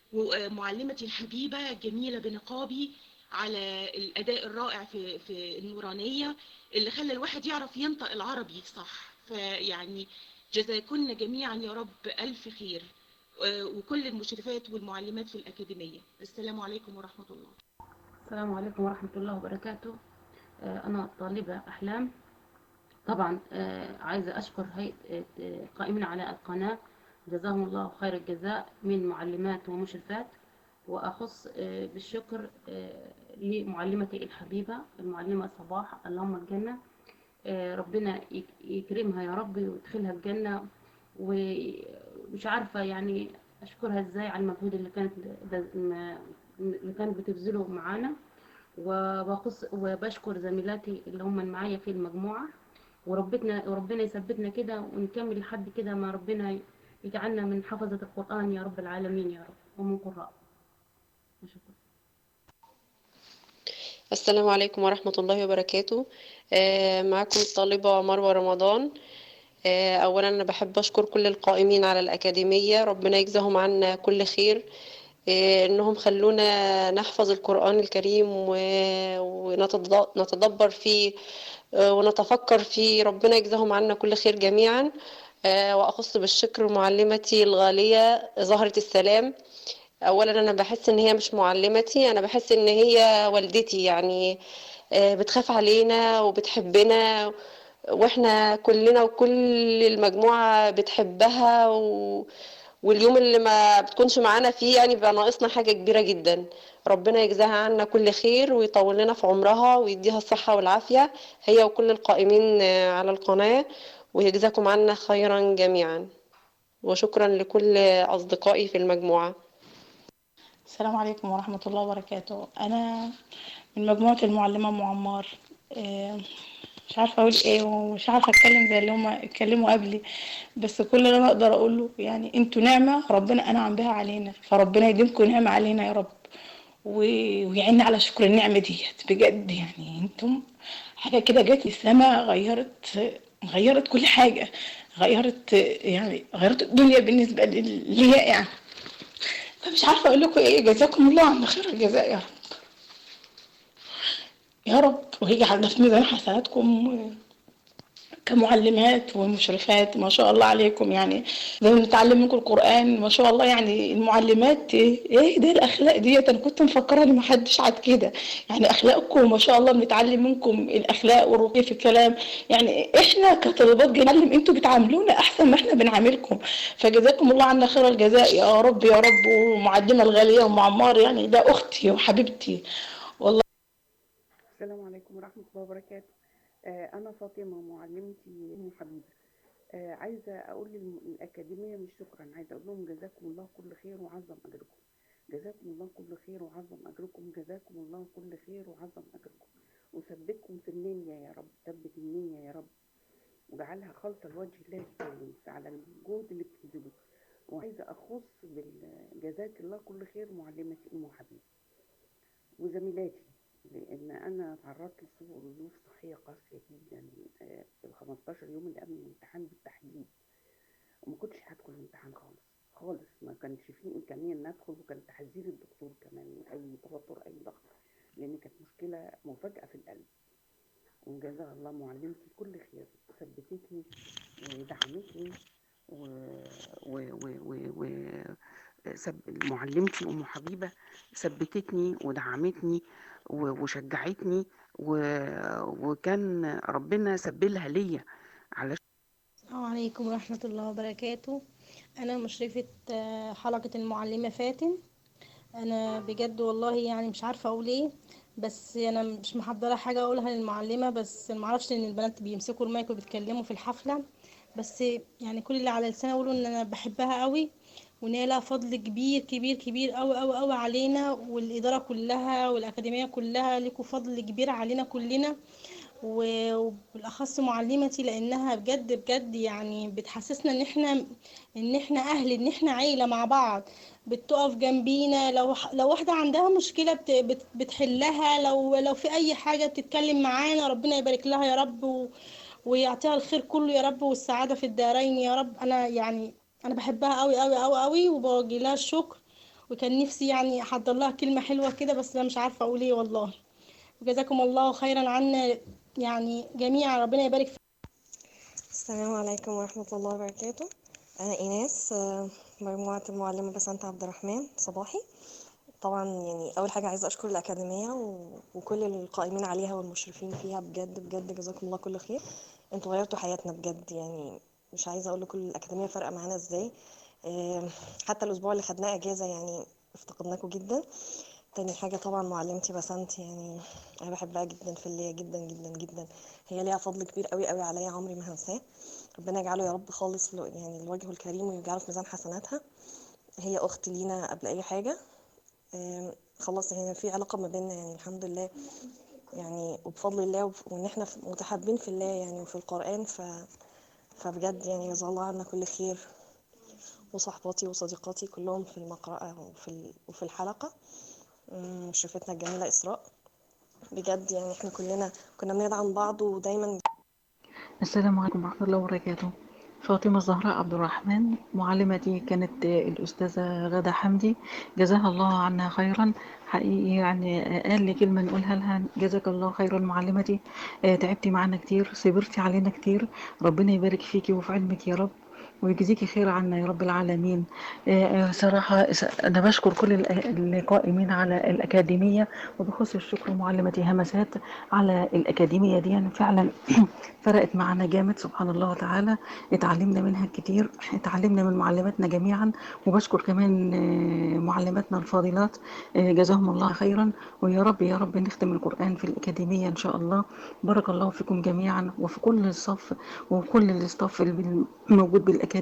ومعلمتي الحبيبة جميلة بنقابي على الأداء الرائع في في النورانية اللي خلى الواحد يعرف ينطق العربي صح فيعني جزاكن جميعا يا رب ألف خير آه، وكل المشرفات والمعلمات في الأكاديمية السلام عليكم ورحمة الله السلام عليكم ورحمة الله وبركاته آه، أنا طالبة أحلام طبعا آه، عايزة أشكر هيئة آه، القائمين على القناة جزاهم الله خير الجزاء من معلمات ومشرفات وأخص آه، بالشكر آه، لمعلمتي الحبيبة المعلمة صباح اللهم الجنة آه، ربنا يك- يكرمها يا رب ويدخلها الجنة ومش عارفة يعني أشكرها إزاي على المجهود اللي كانت ب- م- اللي كانت بتبذله معانا وبخص وبشكر زميلاتي اللي هم معايا في المجموعة وربنا وربنا يثبتنا كده ونكمل لحد كده ما ربنا يجعلنا من حفظة القرآن يا رب العالمين يا رب ومن قراء شكرا السلام عليكم ورحمة الله وبركاته آه، معكم الطالبة مروة رمضان آه، أولا أنا بحب أشكر كل القائمين على الأكاديمية ربنا يجزاهم عنا كل خير آه، إنهم خلونا نحفظ القرآن الكريم ونتدبر فيه آه، ونتفكر فيه ربنا يجزاهم عنا كل خير جميعا آه، وأخص بالشكر معلمتي الغالية زهرة السلام اولا انا بحس ان هي مش معلمتي انا بحس ان هي والدتي يعني آه، بتخاف علينا وبتحبنا واحنا كلنا وكل المجموعة بتحبها و... واليوم اللي ما بتكونش معانا فيه يعني بقى ناقصنا حاجة كبيرة جدا ربنا يجزاها عنا كل خير ويطول لنا في عمرها ويديها الصحة والعافية هي وكل القائمين آه، على القناة ويجزاكم عنا خيرا جميعا وشكرا لكل أصدقائي في المجموعة السلام عليكم ورحمة الله وبركاته أنا من مجموعة المعلمة أم عمار إيه، مش عارفة أقول إيه ومش عارفة أتكلم زي اللي هما اتكلموا قبلي بس كل اللي أنا أقدر أقوله يعني أنتوا نعمة ربنا أنعم بها علينا فربنا يديمكم نعمة علينا يا رب و- ويعيننا على شكر النعمة ديت بجد يعني أنتم حاجة كده جت من السما غيرت غيرت كل حاجة غيرت يعني غيرت الدنيا بالنسبة لي ليا يعني فمش عارفة أقول لكم إيه جزاكم الله عنا خير الجزاء يا رب يا رب ويجعلنا في ميزان حسناتكم كمعلمات ومشرفات ما شاء الله عليكم يعني زي ما بنتعلم منكم القرآن ما شاء الله يعني المعلمات ايه ده الاخلاق ديت انا كنت مفكره ان محدش عاد كده يعني اخلاقكم ما شاء الله بنتعلم منكم الاخلاق والرقي في الكلام يعني احنا كطالبات بنتعلم انتوا بتعاملونا احسن ما احنا بنعاملكم فجزاكم الله عنا خير الجزاء يا رب يا رب ومعلمه الغاليه ام عمار يعني ده اختي وحبيبتي والله السلام عليكم ورحمة الله وبركاته آه، أنا فاطمة معلمتي أم حبيبة آه، عايزة أقول للأكاديمية مش شكرا عايزة أقول لهم جزاكم الله كل خير وعظم أجركم جزاكم الله كل خير وعظم أجركم جزاكم الله كل خير وعظم أجركم وثبتكم في النية يا رب ثبت النية يا رب وجعلها خالصة لوجه الله الكريم على الجهد اللي بتبذلوه وعايزة أخص بالجزاك الله كل خير معلمتي أم حبيبة وزميلاتي لان انا تعرضت لسوء ظروف صحيه قاسيه جدا آه، في ال 15 يوم اللي قبل الامتحان بالتحديد وما كنتش هدخل الامتحان خالص خالص ما كانش فيه امكانيه ان ادخل وكان تحذير الدكتور كمان من اي توتر اي ضغط لان كانت مشكله مفاجاه في القلب وجزاها الله معلمتي كل خير ثبتتني ودعمتني و... و... و... و... و... سب... معلمتي ام حبيبه ثبتتني ودعمتني و- وشجعتني و... وكان ربنا سبلها ليا على السلام عليكم ورحمة الله وبركاته أنا مشرفة آه، حلقة المعلمة فاتن أنا بجد والله يعني مش عارفة أقول إيه بس أنا مش محضرة حاجة أقولها للمعلمة بس معرفش إن البنات بيمسكوا المايك وبيتكلموا في الحفلة بس يعني كل اللي على لساني أقوله إن أنا بحبها قوي وإن هي لها فضل كبير كبير كبير أوي أوي أوي علينا والإدارة كلها والأكاديمية كلها ليكوا فضل كبير علينا كلنا و- وبالاخص معلمتي لانها بجد بجد يعني بتحسسنا ان احنا ان احنا اهل ان احنا عيله مع بعض بتقف جنبينا لو لو واحده عندها مشكله بت بت بتحلها لو لو في اي حاجه بتتكلم معانا ربنا يبارك لها يا رب و ويعطيها الخير كله يا رب والسعاده في الدارين يا رب انا يعني انا بحبها قوي قوي قوي قوي وبوجه لها الشكر وكان نفسي يعني احضر لها كلمه حلوه كده بس انا مش عارفه اقول ايه والله وجزاكم الله خيرا عنا يعني جميعا ربنا يبارك في السلام عليكم ورحمة الله وبركاته أنا إيناس آه، مجموعة المعلمة بسنت عبد الرحمن صباحي طبعا يعني أول حاجة عايزة أشكر الأكاديمية و- وكل القائمين عليها والمشرفين فيها بجد بجد جزاكم الله كل خير انتوا غيرتوا حياتنا بجد يعني مش عايزة أقول لكم الأكاديمية فارقة معانا إزاي آه، حتى الأسبوع اللي خدناه أجازة يعني افتقدناكم جدا تاني حاجة طبعا معلمتي بسنت يعني أنا بحبها جدا في اللي جدا جدا جدا هي ليها فضل كبير قوي قوي عليا عمري ما هنساه ربنا يجعله يا رب خالص له- يعني لوجهه الكريم ويجعله في ميزان حسناتها هي أخت لينا قبل أي حاجة آم، خلاص يعني في علاقة ما بيننا يعني الحمد لله يعني وبفضل الله وب- وإن احنا في- متحابين في الله يعني وفي القرآن ف فبجد يعني جزا الله عنا كل خير وصحباتي وصديقاتي كلهم في المقرأة وفي ال- وفي الحلقة أم، مشرفتنا الجميلة إسراء بجد يعني احنا كلنا كنا بندعم بعض ودايما السلام عليكم ورحمة الله وبركاته فاطمة الزهراء عبد الرحمن معلمتي كانت الأستاذة غادة حمدي جزاها الله عنها خيرا حقيقي يعني قال لي كلمة نقولها لها جزاك الله خيرا معلمتي آه، تعبتي معنا كتير صبرتي علينا كتير ربنا يبارك فيكي وفي علمك يا رب ويجزيكي خير عنا يا رب العالمين آه، آه، صراحة س- أنا بشكر كل الأ- القائمين على الأكاديمية وبخصوص الشكر معلمتي همسات على الأكاديمية دي يعني فعلا فرقت معنا جامد سبحان الله وتعالى اتعلمنا منها كتير اتعلمنا من معلماتنا جميعا وبشكر كمان آه، معلماتنا الفاضلات آه، جزاهم الله خيرا ويا رب يا رب نختم القرآن في الأكاديمية إن شاء الله بارك الله فيكم جميعا وفي كل الصف وكل الاستاف اللي موجود بالأكاديمية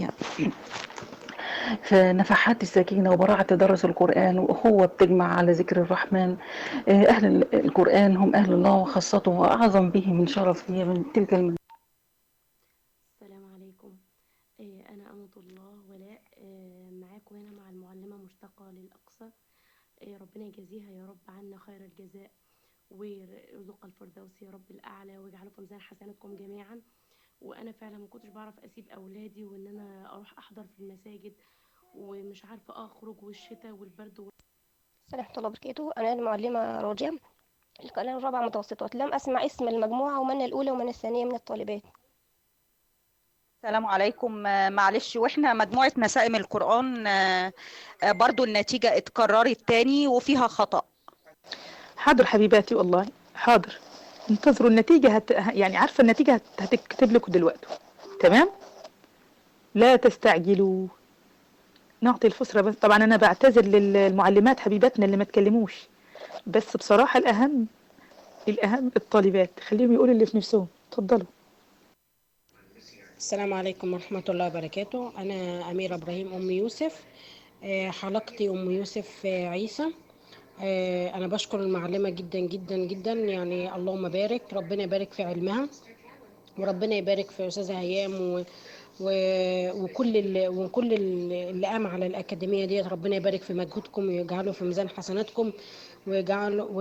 فنفحات السكينة وبراعة تدرس القرآن وأخوة بتجمع على ذكر الرحمن آه، أهل القرآن هم أهل الله وخاصته وأعظم به من شرف هي من تلك الم... السلام عليكم آه، أنا أمة الله ولاء آه، معاكم هنا مع المعلمة مشتاقة للأقصى آه، ربنا يجازيها يا رب عنا خير الجزاء ويرزق الفردوس يا رب الأعلى ويجعله في ميزان حسناتكم جميعا وأنا فعلا ما كنتش بعرف أسيب أولادي وإن أنا أروح أحضر في المساجد ومش عارفة أخرج والشتاء والبرد وال... السلام ورحمة الله وبركاته أنا المعلمة راجية القناة الرابعة متوسطات لم أسمع اسم المجموعة ومن الأولى ومن الثانية من الطالبات السلام عليكم آه، معلش واحنا مجموعة مسائم القرآن آه، آه، برضو النتيجة اتكررت تاني وفيها خطأ حاضر حبيباتي والله حاضر انتظروا النتيجة هت... يعني عارفة النتيجة هت... هتكتب لكم دلوقتي تمام لا تستعجلوا نعطي الفسرة بس طبعا أنا بعتذر للمعلمات حبيباتنا اللي ما تكلموش بس بصراحة الأهم الأهم الطالبات خليهم يقولوا اللي في نفسهم اتفضلوا السلام عليكم ورحمة الله وبركاته أنا أميرة إبراهيم أم يوسف آه، حلقتي أم يوسف آه، عيسى آه، أنا بشكر المعلمة جدا جدا جدا يعني اللهم بارك ربنا يبارك في علمها وربنا يبارك في أستاذة هيام و... و... وكل ال... وكل ال- اللي قام على الأكاديمية ديت ربنا يبارك في مجهودكم ويجعله في ميزان حسناتكم ويجعله و...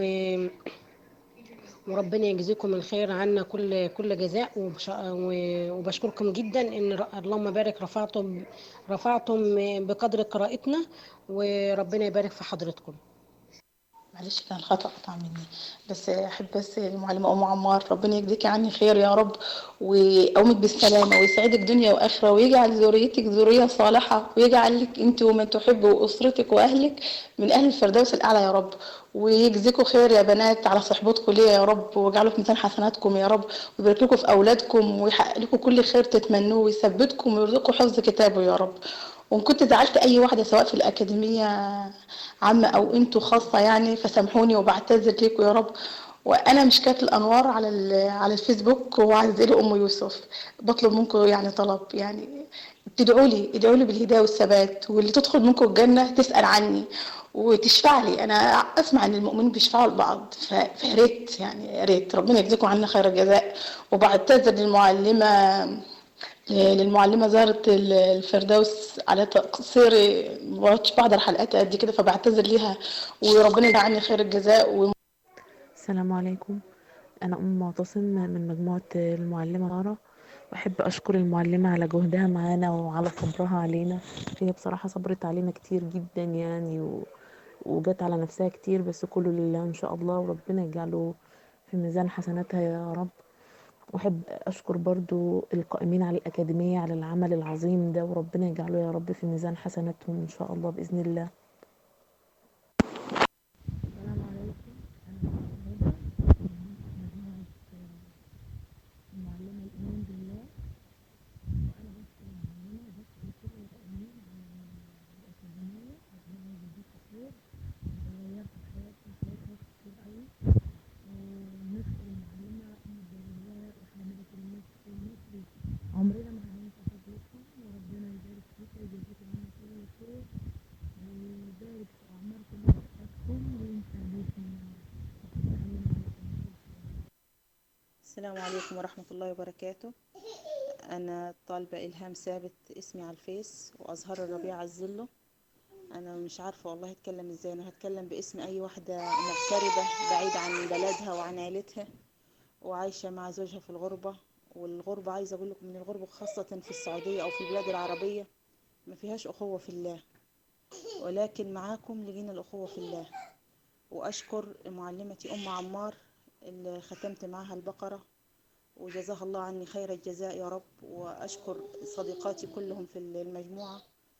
وربنا يجزيكم الخير عنا كل كل جزاء وبش... و- وبشكركم جدا ان ر- اللهم بارك رفعتم رفعتم بقدر قراءتنا وربنا يبارك في حضرتكم معلش كان الخطأ قطع مني بس أحب بس المعلمة أم عمار ربنا يجزيكي عني خير يا رب ويقومك بالسلامة ويسعدك دنيا وآخرة ويجعل ذريتك ذرية صالحة ويجعل لك أنت ومن تحب وأسرتك وأهلك من أهل الفردوس الأعلى يا رب ويجزيكوا خير يا بنات على صحبتكم ليا يا رب ويجعله في ميزان حسناتكم يا رب ويبارك لكم في أولادكم ويحقق لكم كل خير تتمنوه ويثبتكم ويرزقكم حفظ كتابه يا رب وإن كنت زعلت أي واحدة سواء في الأكاديمية عامة أو أنتوا خاصة يعني فسامحوني وبعتذر ليكم يا رب وأنا مشكاة الأنوار على ال- على الفيسبوك وعايزة لي أم يوسف بطلب منكم يعني طلب يعني تدعوا لي ادعوا لي بالهداية والثبات واللي تدخل منكم الجنة تسأل عني وتشفع لي أنا أسمع إن المؤمنين بيشفعوا لبعض ف- فيا ريت يعني يا ريت ربنا يجزيكم عنا خير الجزاء وبعتذر للمعلمة للمعلمة زهرة ال- الفردوس على تقصيري ما عدتش بحضر حلقات قد كده فبعتذر ليها وربنا يجعل عني خير الجزاء و... السلام عليكم أنا أم معتصم من مجموعة المعلمة نارة بحب أشكر المعلمة على جهدها معانا وعلى صبرها علينا هي بصراحة صبرت علينا كتير جدا يعني و... وجت على نفسها كتير بس كله لله إن شاء الله وربنا يجعله في ميزان حسناتها يا رب وأحب أشكر برضو القائمين على الأكاديمية على العمل العظيم ده وربنا يجعله يا رب في ميزان حسناتهم إن شاء الله بإذن الله عمرنا ما هننسى فضلكم وربنا يبارك فيكم ويجزيكم عنا كل خير ويبارك في أعماركم وصحتكم وينفع بيكم السلام عليكم ورحمة الله وبركاته أنا طالبة إلهام ثابت اسمي على الفيس وأزهار الربيع عزله أنا مش عارفة والله هتكلم إزاي أنا هتكلم باسم أي واحدة مغتربة بعيدة عن بلدها وعن عيلتها وعايشة مع زوجها في الغربة والغربة عايزة أقول لكم إن الغربة خاصة في السعودية أو في البلاد العربية ما فيهاش أخوة في الله ولكن معاكم لقينا الأخوة في الله وأشكر معلمتي أم عمار اللي ختمت معاها البقرة وجزاها الله عني خير الجزاء يا رب وأشكر صديقاتي كلهم في المجموعة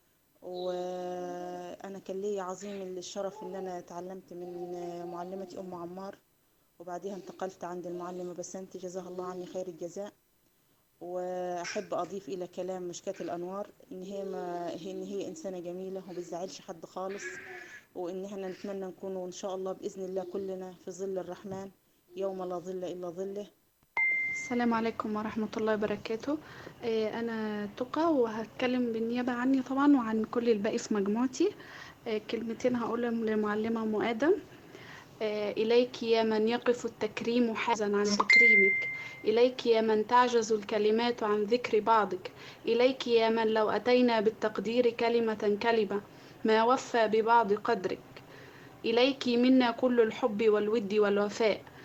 وأنا كان لي عظيم الشرف إن أنا تعلمت من معلمتي أم عمار وبعديها انتقلت عند المعلمة بسنتي جزاها الله عني خير الجزاء وأحب أضيف إلى كلام مشكاة الأنوار إن هي ما هي إن هي إنسانة جميلة وما بتزعلش حد خالص وإن احنا نتمنى نكون إن شاء الله بإذن الله كلنا في ظل الرحمن يوم لا ظل إلا ظله السلام عليكم ورحمة الله وبركاته آه، أنا تقى وهتكلم بالنيابة عني طبعا وعن كل الباقي في مجموعتي آه، كلمتين هقولهم للمعلمة أم آدم آه، إليك يا من يقف التكريم حازا عن تكريمك إليك يا من تعجز الكلمات عن ذكر بعضك إليك يا من لو أتينا بالتقدير كلمة كلمة ما وفى ببعض قدرك إليك منا كل الحب والود والوفاء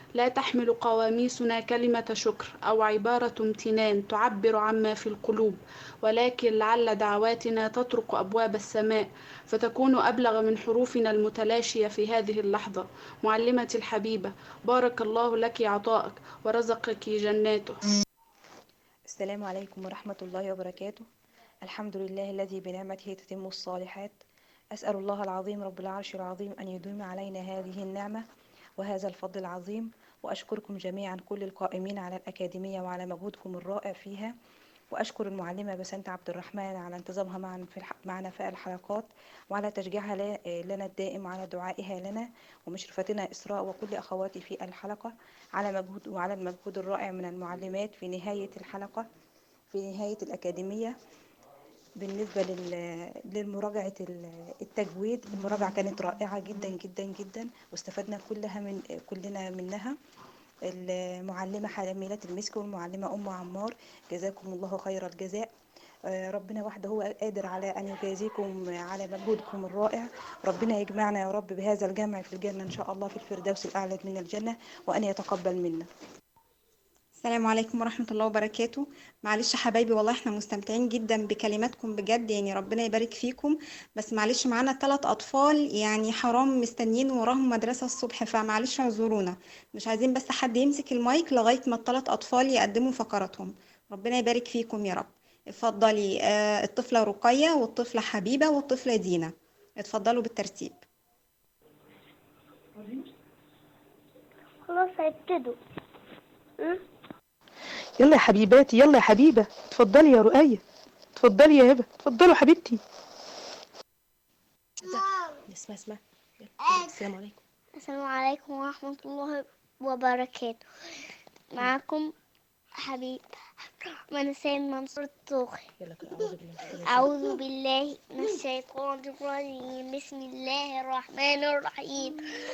لا تحمل قواميسنا كلمة شكر أو عبارة امتنان تعبر عما في القلوب ولكن لعل دعواتنا تطرق أبواب السماء فتكون أبلغ من حروفنا المتلاشية في هذه اللحظة معلمتي الحبيبة بارك الله لك عطائك ورزقك جناته السلام عليكم ورحمة الله وبركاته الحمد لله الذي بنعمته تتم الصالحات أسأل الله العظيم رب العرش العظيم أن يدوم علينا هذه النعمة وهذا الفضل العظيم وأشكركم جميعا كل القائمين على الأكاديمية وعلى مجهودكم الرائع فيها وأشكر المعلمة بسنت عبد الرحمن على انتظامها معنا في الح... معنا في الحلقات وعلى تشجيعها ل- لنا الدائم وعلى دعائها لنا ومشرفتنا إسراء وكل أخواتي في الحلقة على مجهود وعلى المجهود الرائع من المعلمات في نهاية الحلقة في نهاية الأكاديمية بالنسبة لل- للمراجعة ال- التجويد المراجعة كانت رائعة جدا جدا جدا واستفدنا كلها من كلنا منها المعلمة حاملة المسك والمعلمة أم عمار جزاكم الله خير الجزاء آه، ربنا وحده هو قادر على أن يجازيكم على مجهودكم الرائع ربنا يجمعنا يا رب بهذا الجمع في الجنة إن شاء الله في الفردوس الأعلى من الجنة وأن يتقبل منا السلام عليكم ورحمة الله وبركاته معلش يا حبايبي والله احنا مستمتعين جدا بكلماتكم بجد يعني ربنا يبارك فيكم بس معلش معانا ثلاث أطفال يعني حرام مستنيين وراهم مدرسة الصبح فمعلش اعذرونا مش عايزين بس حد يمسك المايك لغاية ما الثلاث أطفال يقدموا فقراتهم ربنا يبارك فيكم يا رب اتفضلي آه، الطفلة رقية والطفلة حبيبة والطفلة دينا اتفضلوا بالترتيب خلاص هيبتدوا يلا يا حبيباتي يلا يا حبيبة اتفضلي يا رؤية اتفضلي يا هبة اتفضلوا حبيبتي اسمع اسمع يلا. السلام عليكم السلام عليكم ورحمة الله وبركاته معكم حبيب من سيد منصور الطوخي يلا كده اعوذ بالله أعوذ بالله من الشيطان الرجيم بسم الله الرحمن الرحيم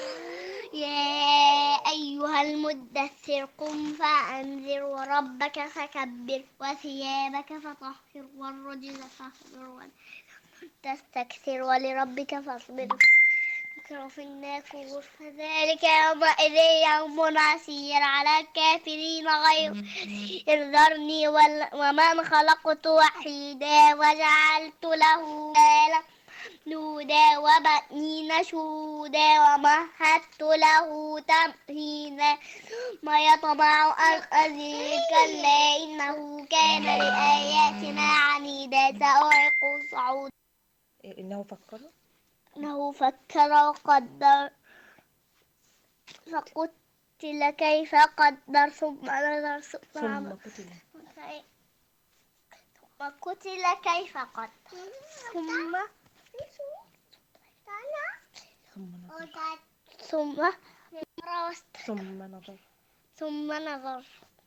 يا أيها المدثر قم فأنذر وربك فكبر وثيابك فطهر والرجل فاهجر ولا تستكثر ولربك فاصبر ذكر في النافور فذلك يومئذ يوم عسير على الكافرين غير ذرني وال- ومن خلقت وحيدا وجعلت له مالا نودا وبنين شهودا ومهدت له تمهيدا ما يطمع أن أزيد كلا إنه كان لآياتنا عنيدا سأعرق صعود انه فكر إنه فكر وقدر فقتل كيف قدر ثم نظر ثم ثم عمل. قتل ثم قتل كيف قدر ثم ثم واست- ثم نظر ثم نظر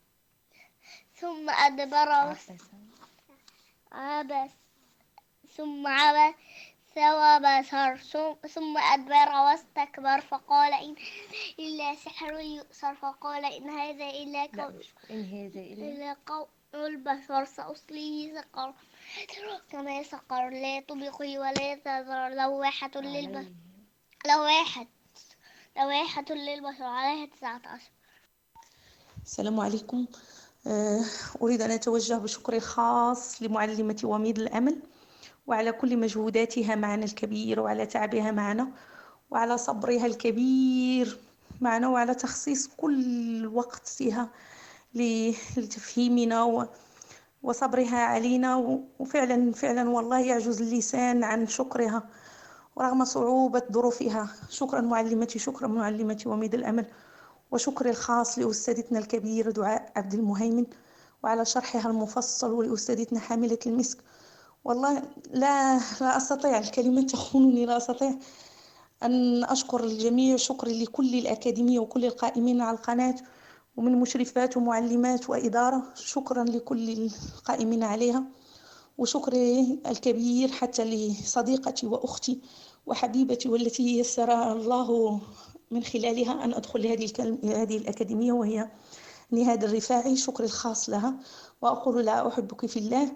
ثم أدبر واست- عبس ثم عبس وبصر ثم- ثم أدبر واستكبر فقال إن إلا سحر يؤثر فقال إن هذا إلا لا قول مش ان هذا الا إلا قول البشر سأصليه سقر كما سقر لا تبقي ولا تذر لواحة للبشر لواحة لواحة للبشر عليها تسعة عشر السلام عليكم آه، أريد أن أتوجه بشكر خاص لمعلمتي وميض الأمل وعلى كل مجهوداتها معنا الكبير وعلى تعبها معنا وعلى صبرها الكبير معنا وعلى تخصيص كل وقتها ل- لتفهيمنا و- وصبرها علينا و- وفعلا فعلا والله يعجز اللسان عن شكرها ورغم صعوبة ظروفها شكرا معلمتي شكرا معلمتي وميض الأمل وشكر الخاص لأستاذتنا الكبيرة دعاء عبد المهيمن وعلى شرحها المفصل ولأستاذتنا حاملة المسك والله لا لا أستطيع الكلمات تخونني لا أستطيع أن أشكر الجميع شكري لكل الأكاديمية وكل القائمين على القناة ومن مشرفات ومعلمات وإدارة شكرا لكل القائمين عليها وشكري الكبير حتى لصديقتي وأختي وحبيبتي والتي يسر الله من خلالها أن أدخل لهذه الكلم... هذه الأكاديمية وهي نهاد الرفاعي شكري الخاص لها وأقول لها أحبك في الله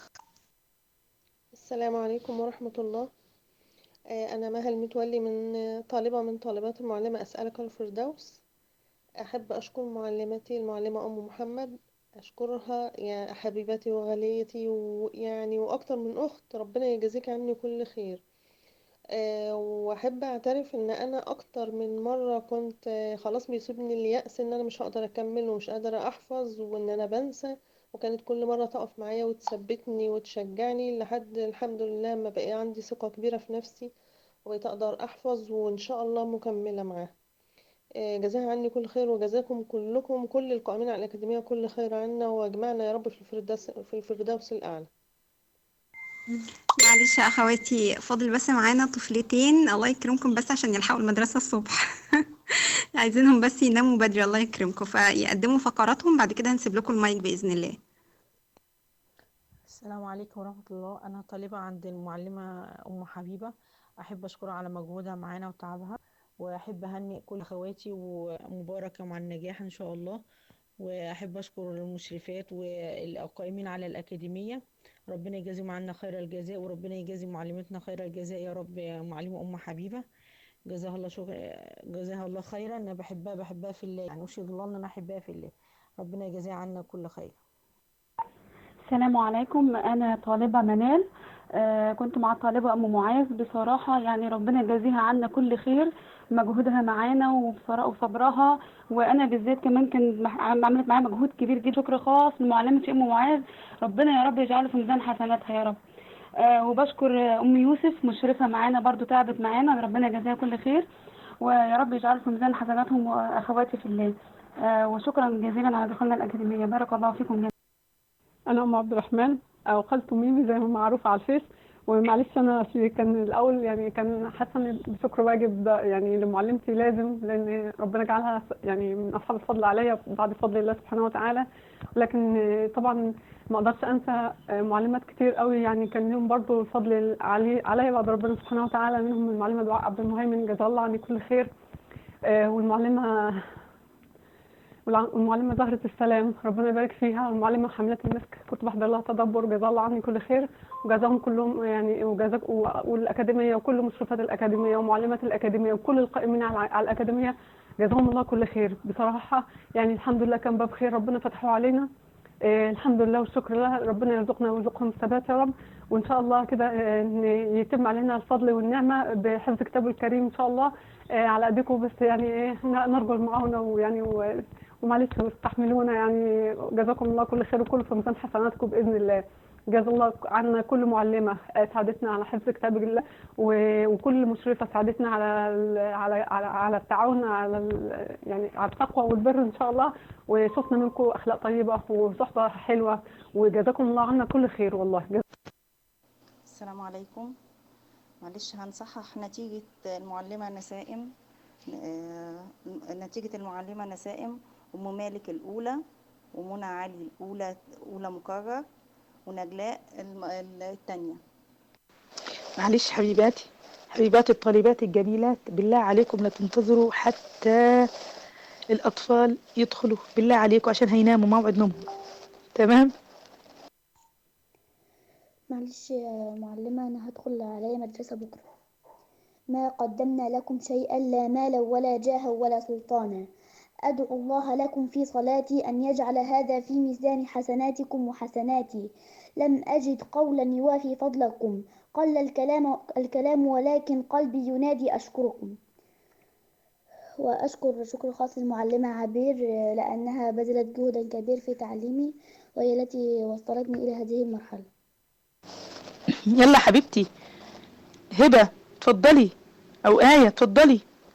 السلام عليكم ورحمة الله آه، أنا مها المتولي من آه، طالبة من طالبات المعلمة أسألك الفردوس أحب أشكر معلمتي المعلمة أم محمد أشكرها يا حبيبتي وغاليتي ويعني وأكتر من أخت ربنا يجازيك عني كل خير أه وأحب أعترف إن أنا أكتر من مرة كنت آه، خلاص بيصيبني اليأس إن أنا مش هقدر أكمل ومش قادرة أحفظ وإن أنا بنسى وكانت كل مرة تقف معايا وتثبتني وتشجعني لحد الحمد لله ما بقى عندي ثقة كبيرة في نفسي وبقيت أقدر أحفظ وإن شاء الله مكملة معاها آه، جزاها عني كل خير وجزاكم كلكم كل القائمين على الأكاديمية كل خير عنا واجمعنا يا رب في الفردوس في الفردوس الأعلى معلش يا اخواتي فاضل بس معانا طفلتين الله يكرمكم بس عشان يلحقوا المدرسة الصبح عايزينهم بس يناموا بدري الله يكرمكم فيقدموا فقراتهم بعد كده هنسيب لكم المايك بإذن الله السلام عليكم ورحمة الله أنا طالبة عند المعلمة أم حبيبة أحب أشكرها على مجهودها معانا وتعبها وأحب أهنئ كل أخواتي ومباركة مع النجاح إن شاء الله وأحب أشكر المشرفات والقائمين على الأكاديمية ربنا يجازيهم عنا خير الجزاء وربنا يجازي معلمتنا خير الجزاء يا رب يا معلمة أم حبيبة جزاها الله شكر جزاها الله خيرا أنا بحبها بحبها في الله يعني أشهد الله إن أنا أحبها في الله ربنا يجازيها عنا كل خير السلام عليكم أنا طالبة منال آه كنت مع الطالبة أم معاذ بصراحة يعني ربنا يجازيها عنا كل خير مجهودها معانا وبصراحة وصبرها وأنا بالذات كمان كان مح- عملت معايا مجهود كبير جدا شكر خاص لمعلمة أم معاذ ربنا يا رب يجعله في ميزان حسناتها يا رب آه وبشكر آه، أم يوسف مشرفة معانا برضو تعبت معانا ربنا يجازيها كل خير ويا رب يجعله في ميزان حسناتهم وأخواتي في الله آه وشكرا جزيلا على دخولنا الأكاديمية بارك الله فيكم جميعا انا ام عبد الرحمن او خالته ميمي زي ما معروف على الفيس ومعلش انا أصلي كان الاول يعني كان حاسه ان بشكر واجب ده يعني لمعلمتي لازم لان ربنا جعلها يعني من اصحاب الفضل عليا بعد فضل الله سبحانه وتعالى لكن طبعا ما اقدرش انسى معلمات كتير قوي يعني كان لهم برضو الفضل علي عليا بعد ربنا سبحانه وتعالى منهم المعلمه دعاء عبد المهيمن جزاها الله عني كل خير آه، والمعلمه والع- والمعلمة زهرة السلام ربنا يبارك فيها والمعلمة حملة المسك كنت بحضر لها تدبر جزا الله عني كل خير وجزاهم كلهم يعني وجزاك و- والأكاديمية وكل مشرفات الأكاديمية ومعلمات الأكاديمية وكل القائمين على على الأكاديمية جزاهم الله كل خير بصراحة يعني الحمد لله كان باب خير ربنا فتحه علينا آه، الحمد لله والشكر لله ربنا يرزقنا ويرزقهم الثبات يا رب وان شاء الله كده آه، إن يتم علينا الفضل والنعمه بحفظ كتابه الكريم ان شاء الله آه، على ايديكم بس يعني ايه ن- نرجو المعاونه ويعني و- ومعلش استحملونا يعني جزاكم الله كل خير وكل في ميزان حسناتكم باذن الله جزا الله عنا كل معلمة آه، ساعدتنا على حفظ كتاب الله و- وكل مشرفة ساعدتنا على ال- على على, على التعاون على ال- يعني على التقوى والبر إن شاء الله وشفنا منكم أخلاق طيبة وصحبة حلوة وجزاكم الله عنا كل خير والله جزا- السلام عليكم معلش هنصحح نتيجة المعلمة نسائم آه، نتيجة المعلمة نسائم أم مالك الأولى ومنى علي الأولى أولى مكرر ونجلاء الم- التانية معلش حبيباتي حبيبات الطالبات الجميلات بالله عليكم لا تنتظروا حتى الأطفال يدخلوا بالله عليكم عشان هيناموا موعد نومهم تمام معلش يا معلمة أنا هدخل عليا مدرسة بكرة ما قدمنا لكم شيئا لا مالا ولا جاها ولا سلطانا أدعو الله لكم في صلاتي أن يجعل هذا في ميزان حسناتكم وحسناتي لم أجد قولا يوافي فضلكم قل الكلام, الكلام ولكن قلبي ينادي أشكركم وأشكر شكر خاص للمعلمة عبير آه، لأنها بذلت جهدا كبير في تعليمي وهي التي وصلتني إلى هذه المرحلة يلا حبيبتي هبة اتفضلي أو آية اتفضلي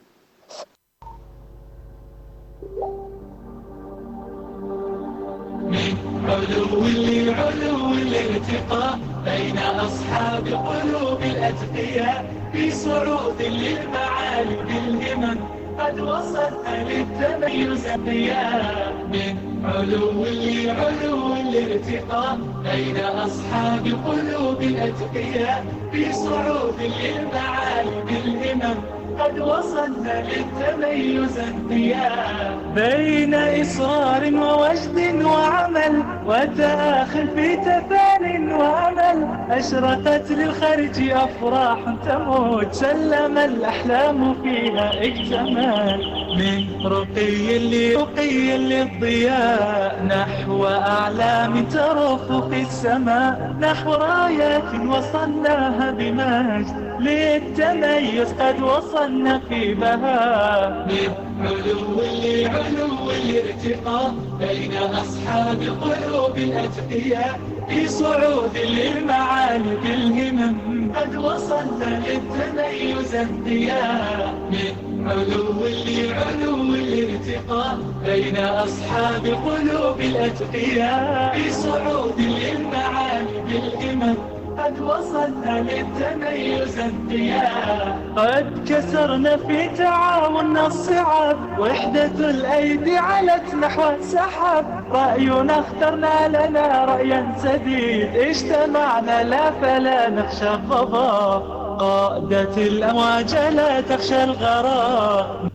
علو لعلو الارتقاء بين أصحاب قلوب الأتقياء في صعود للمعالي بالهمم قد وصلت للتميز الضياء من علو لعلو الارتقاء بين أصحاب قلوب الأتقياء في صعود للمعالي بالهمم قد وصلنا للتميز انبياء بين إصرار ووجد وعمل وتآخ في تفان وأمل أشرقت للخرج أفراح تموج سلم الأحلام فيها اكتمل من رقي لرقي للضياء نحو أعلام ترف في السماء نحو رايات وصلناها بمجد للتميز قد وصلنا في بهاء من علو لعلو الارتقاء بين أصحاب القلوب الأتقياء في صعود للمعالي بالهمم قد وصلنا للتميز انبياء من علو لعلو الارتقاء بين أصحاب القلوب الأتقياء في صعود للمعالي بالهمم قد وصلنا للتميز انبياء قد كسرنا في تعاوننا الصعاب وحدة الأيدي علت نحو السحاب رأينا اخترنا لنا رأيا سديد اجتمعنا لا فلا نخشى الضباب قادت الأمواج لا تخشى الغرام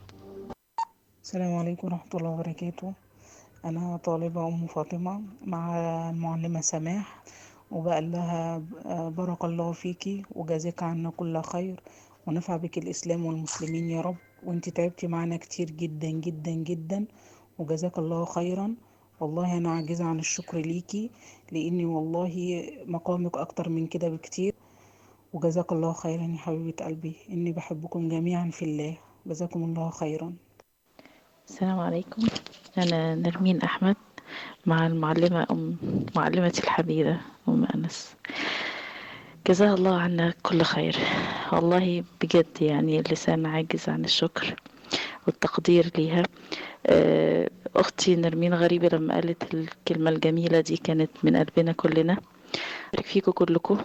السلام عليكم ورحمة الله وبركاته أنا طالبة أم فاطمة مع المعلمة سماح وبقول لها بارك الله فيكي وجزاك عنا كل خير ونفع بك الإسلام والمسلمين يا رب وانت تعبتي معنا كتير جدا جدا جدا وجزاك الله خيرا والله أنا عاجزة عن الشكر ليكي لأني والله مقامك أكتر من كده بكتير وجزاك الله خيرا يا حبيبة قلبي إني بحبكم جميعا في الله جزاكم الله خيرا السلام عليكم أنا نرمين أحمد مع المعلمة أم معلمتي الحبيبة أم أنس جزاها الله عنا كل خير والله بجد يعني اللسان عاجز عن الشكر والتقدير ليها آه، أختي نرمين غريبة لما قالت الكلمة الجميلة دي كانت من قلبنا كلنا بارك فيكم كلكم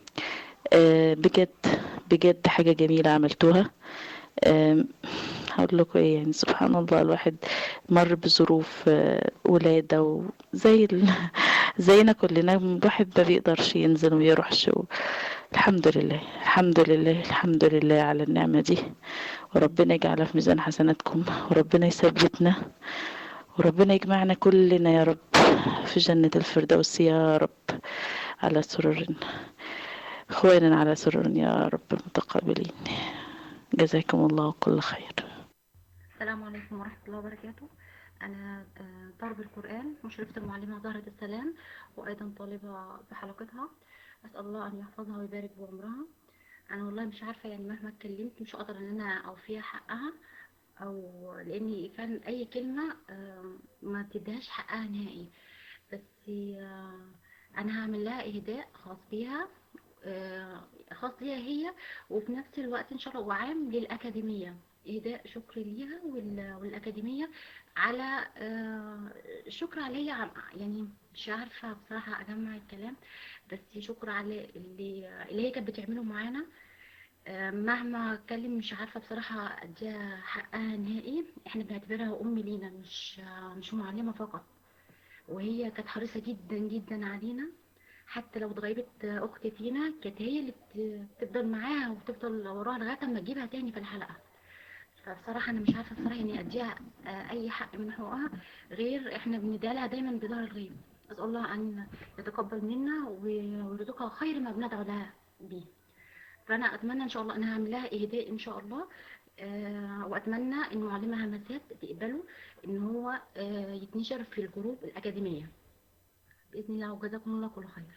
آه، بجد بجد حاجة جميلة عملتوها آم، هقول لكم ايه يعني سبحان الله الواحد مر بظروف آه، ولادة وزي ال... زينا كلنا الواحد ما بيقدرش ينزل ويروحش و... الحمد لله الحمد لله الحمد لله على النعمة دي وربنا يجعلها في ميزان حسناتكم وربنا يثبتنا وربنا يجمعنا كلنا يا رب في جنة الفردوس يا رب على سرر اخوانا على سرر يا رب متقابلين جزاكم الله كل خير السلام عليكم ورحمة الله وبركاته أنا آه، طالب القرآن مشرفة المعلمة زهرة السلام وأيضا طالبة بحلقتها أسأل الله أن يحفظها ويبارك بعمرها أنا والله مش عارفة يعني مهما اتكلمت مش هقدر إن أنا أوفيها حقها أو لأني فعلا أي كلمة آه، ما تديهاش حقها نهائي بس آه، أنا هعمل لها إهداء خاص بيها آه، خاص ليها هي وفي نفس الوقت إن شاء الله وعام للأكاديمية إهداء شكر ليها وال- والأكاديمية على آه، شكر عليا عم- يعني مش عارفة بصراحة أجمع الكلام بس شكر على اللي اللي هي كانت بتعمله معانا آه، مهما اتكلم مش عارفة بصراحة اديها حقها نهائي احنا بنعتبرها ام لينا مش آه، مش معلمة فقط وهي كانت حريصة جدا جدا علينا حتى لو اتغيبت اخت فينا كانت هي اللي بت- بتفضل معاها وتفضل وراها لغاية اما تجيبها تاني في الحلقة فبصراحة أنا مش عارفة بصراحة يعني أديها آه، أي حق من حقوقها غير إحنا بنديها لها دايما بظهر الغيب أسأل الله أن يتقبل منا و- ويرزقها خير ما بندعو لها به فأنا أتمنى إن شاء الله أنا هعمل لها إهداء إن شاء الله آه، وأتمنى إن معلمها همسات تقبله إن هو آه، يتنشر في الجروب الأكاديمية بإذن الله وجزاكم الله كل خير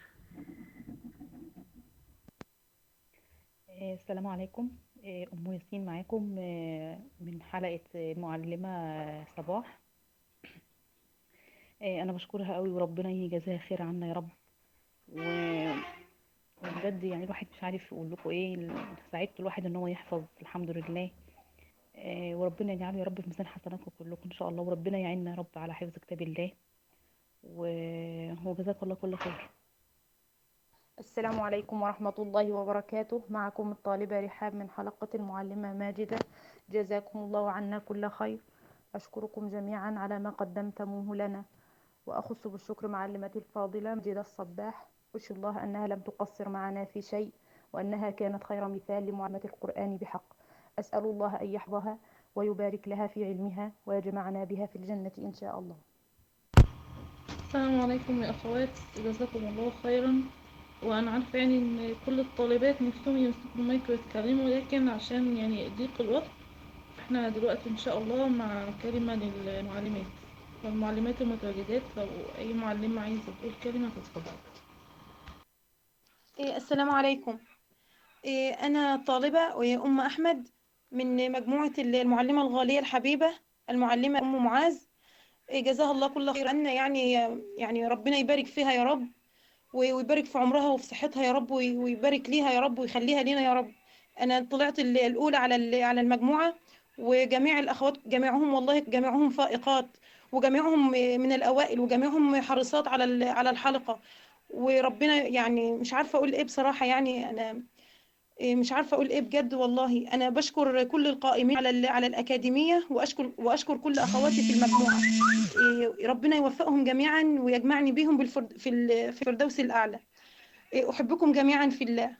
آه، السلام عليكم آه، أم ياسين معاكم آه، من حلقة آه، المعلمة آه، صباح آه، أنا بشكرها قوي وربنا يجازيها خير عنا يا رب و- وبجد يعني الواحد مش عارف يقول لكم ايه ساعدت الواحد ان هو يحفظ الحمد لله آه، وربنا يجعله يا رب في ميزان حسناتكم كلكم ان شاء الله وربنا يعيننا يا رب على حفظ كتاب الله و- وجزاك الله كل خير السلام عليكم ورحمة الله وبركاته معكم الطالبة رحاب من حلقة المعلمة ماجدة جزاكم الله عنا كل خير أشكركم جميعا على ما قدمتموه لنا وأخص بالشكر معلمتي الفاضلة ماجدة الصباح أشهد الله أنها لم تقصر معنا في شيء وأنها كانت خير مثال لمعلمة القرآن بحق أسأل الله أن يحفظها ويبارك لها في علمها ويجمعنا بها في الجنة إن شاء الله السلام عليكم يا أخوات جزاكم الله خيرا وأنا عارفة يعني إن كل الطالبات نفسهم يمسكوا المايك ويتكلموا لكن عشان يعني ضيق الوقت احنا دلوقتي إن شاء الله مع كلمة للمعلمات والمعلمات المتواجدات لو أي معلمة عايزة تقول كلمة تتفضل إيه، السلام عليكم إيه، أنا طالبة وهي أم أحمد من مجموعة المعلمة الغالية الحبيبة المعلمة أم معاذ إيه، جزاها الله كل خير عنا يعني يعني ربنا يبارك فيها يا رب ويبارك في عمرها وفي صحتها يا رب ويبارك ليها يا رب ويخليها لينا يا رب أنا طلعت ال- الأولى على ال- على المجموعة وجميع الأخوات جميعهم والله جميعهم فائقات وجميعهم من الأوائل وجميعهم حريصات على ال- على الحلقة وربنا يعني مش عارفة أقول إيه بصراحة يعني أنا إيه مش عارفة أقول إيه بجد والله أنا بشكر كل القائمين على ال- على الأكاديمية وأشكر وأشكر كل أخواتي في المجموعة إيه ربنا يوفقهم جميعا ويجمعني بهم بالفرد في ال- في الفردوس الأعلى إيه أحبكم جميعا في الله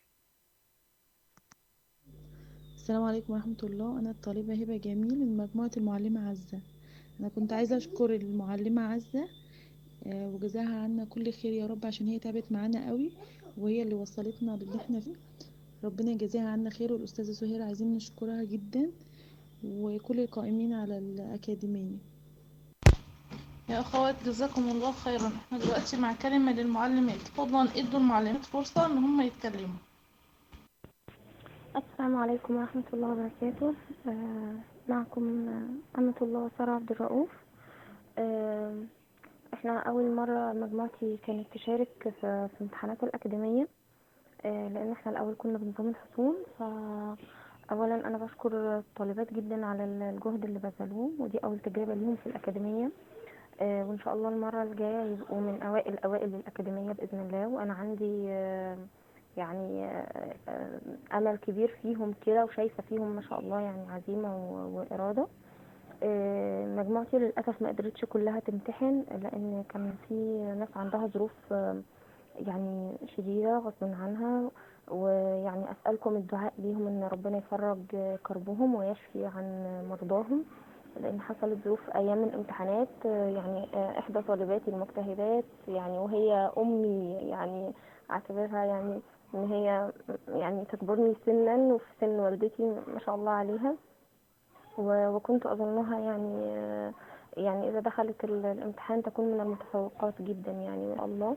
السلام عليكم ورحمة الله أنا الطالبة هبة جميل من مجموعة المعلمة عزة أنا كنت عايزة أشكر المعلمة عزة آه، وجزاها عنا كل خير يا رب عشان هي تعبت معانا قوي وهي اللي وصلتنا للي احنا فيه ربنا يجازيها عنا خير والأستاذة سهير عايزين نشكرها جدا وكل القائمين على الأكاديمية يا أخوات جزاكم الله خيرا احنا دلوقتي مع كلمة للمعلمات فضلا ادوا المعلمات فرصة إن هم يتكلموا السلام عليكم ورحمة الله وبركاته آه، معكم آه، أمة الله سارة عبد الرؤوف آه، احنا أول مرة مجموعتي كانت تشارك في, في امتحانات الأكاديمية آه، لأن احنا الأول كنا بنظام الفصول فأولا أنا بشكر الطالبات جدا على الجهد اللي بذلوه ودي أول تجربة ليهم في الأكاديمية آه، وإن شاء الله المرة الجاية يبقوا من أوائل أوائل الأكاديمية بإذن الله وأنا عندي آه، يعني آه، آه، أمل كبير فيهم كده وشايفة فيهم ما شاء الله يعني عزيمة و- وإرادة آه، مجموعتي للأسف ما قدرتش كلها تمتحن لأن كان في ناس عندها ظروف آه، يعني شديدة غصب عنها ويعني أسألكم الدعاء ليهم إن ربنا يفرج آه، كربهم ويشفي عن مرضاهم لأن حصلت ظروف أيام الامتحانات آه، يعني آه، إحدى طالباتي المجتهدات يعني وهي أمي يعني أعتبرها يعني إن هي يعني تكبرني سنا وفي سن والدتي ما شاء الله عليها و- وكنت أظنها يعني آه، يعني إذا دخلت ال- الامتحان تكون من المتفوقات جدا يعني من الله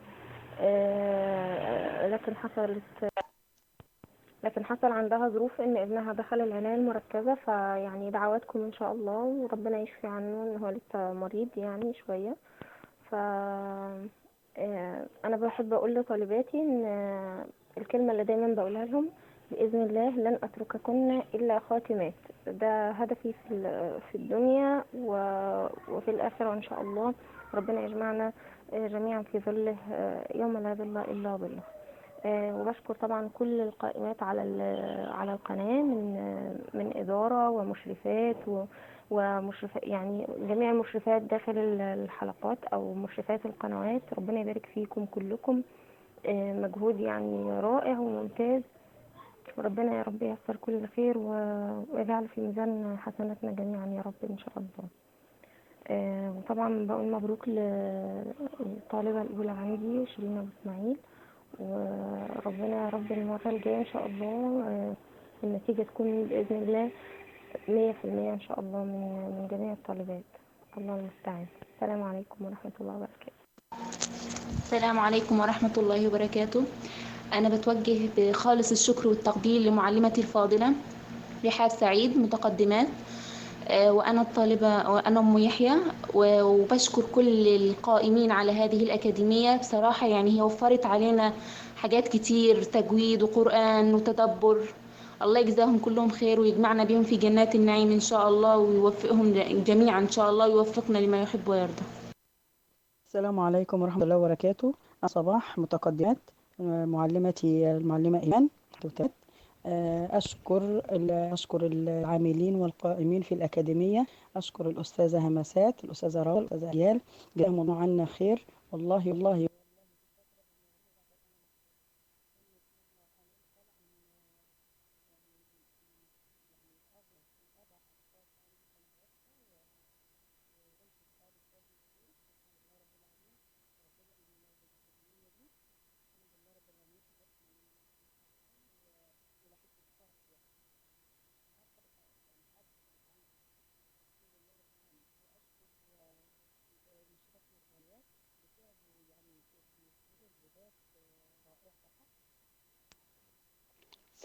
آه، لكن حصلت لكن حصل عندها ظروف ان ابنها دخل العناية المركزة فيعني دعواتكم ان شاء الله وربنا يشفي عنه ان هو لسه مريض يعني شوية ف آه، انا بحب اقول لطالباتي ان آه، الكلمة اللي دايما بقولها لهم بإذن الله لن أترككن إلا خاتمات ده هدفي في ال- في الدنيا و- وفي الآخرة إن شاء الله ربنا يجمعنا آه، جميعا في ظله آه، يوم لا ظل إلا ظله آه، وبشكر طبعا كل القائمات على ال- على القناة من آه، من إدارة ومشرفات و ومشرفات يعني جميع المشرفات داخل ال- الحلقات أو مشرفات القنوات ربنا يبارك فيكم كلكم آه، مجهود يعني رائع وممتاز وربنا يا رب ييسر كل خير و- ويجعل في ميزان حسناتنا جميعا يا رب إن شاء الله آه، وطبعا بقول مبروك للطالبة الأولى عندي شيرين أبو إسماعيل وربنا يا رب المرة الجاية إن شاء الله آه، النتيجة تكون بإذن الله مية في المية إن شاء الله من من جميع الطالبات الله المستعان السلام عليكم ورحمة الله وبركاته السلام عليكم ورحمة الله وبركاته أنا بتوجه بخالص الشكر والتقدير لمعلمتي الفاضلة رحاب سعيد متقدمات آه، وأنا الطالبة وأنا أم يحيى و- وبشكر كل القائمين على هذه الأكاديمية بصراحة يعني هي وفرت علينا حاجات كتير تجويد وقرآن وتدبر الله يجزاهم كلهم خير ويجمعنا بهم في جنات النعيم إن شاء الله ويوفقهم جميعا إن شاء الله ويوفقنا لما يحب ويرضى السلام عليكم ورحمة الله وبركاته أنا صباح متقدمات آه، معلمتي المعلمة إيمان توتات آه، أشكر ال- أشكر العاملين والقائمين في الأكاديمية أشكر الأستاذة همسات الأستاذة راول الأستاذة أيال جزاهم الله عنا خير والله والله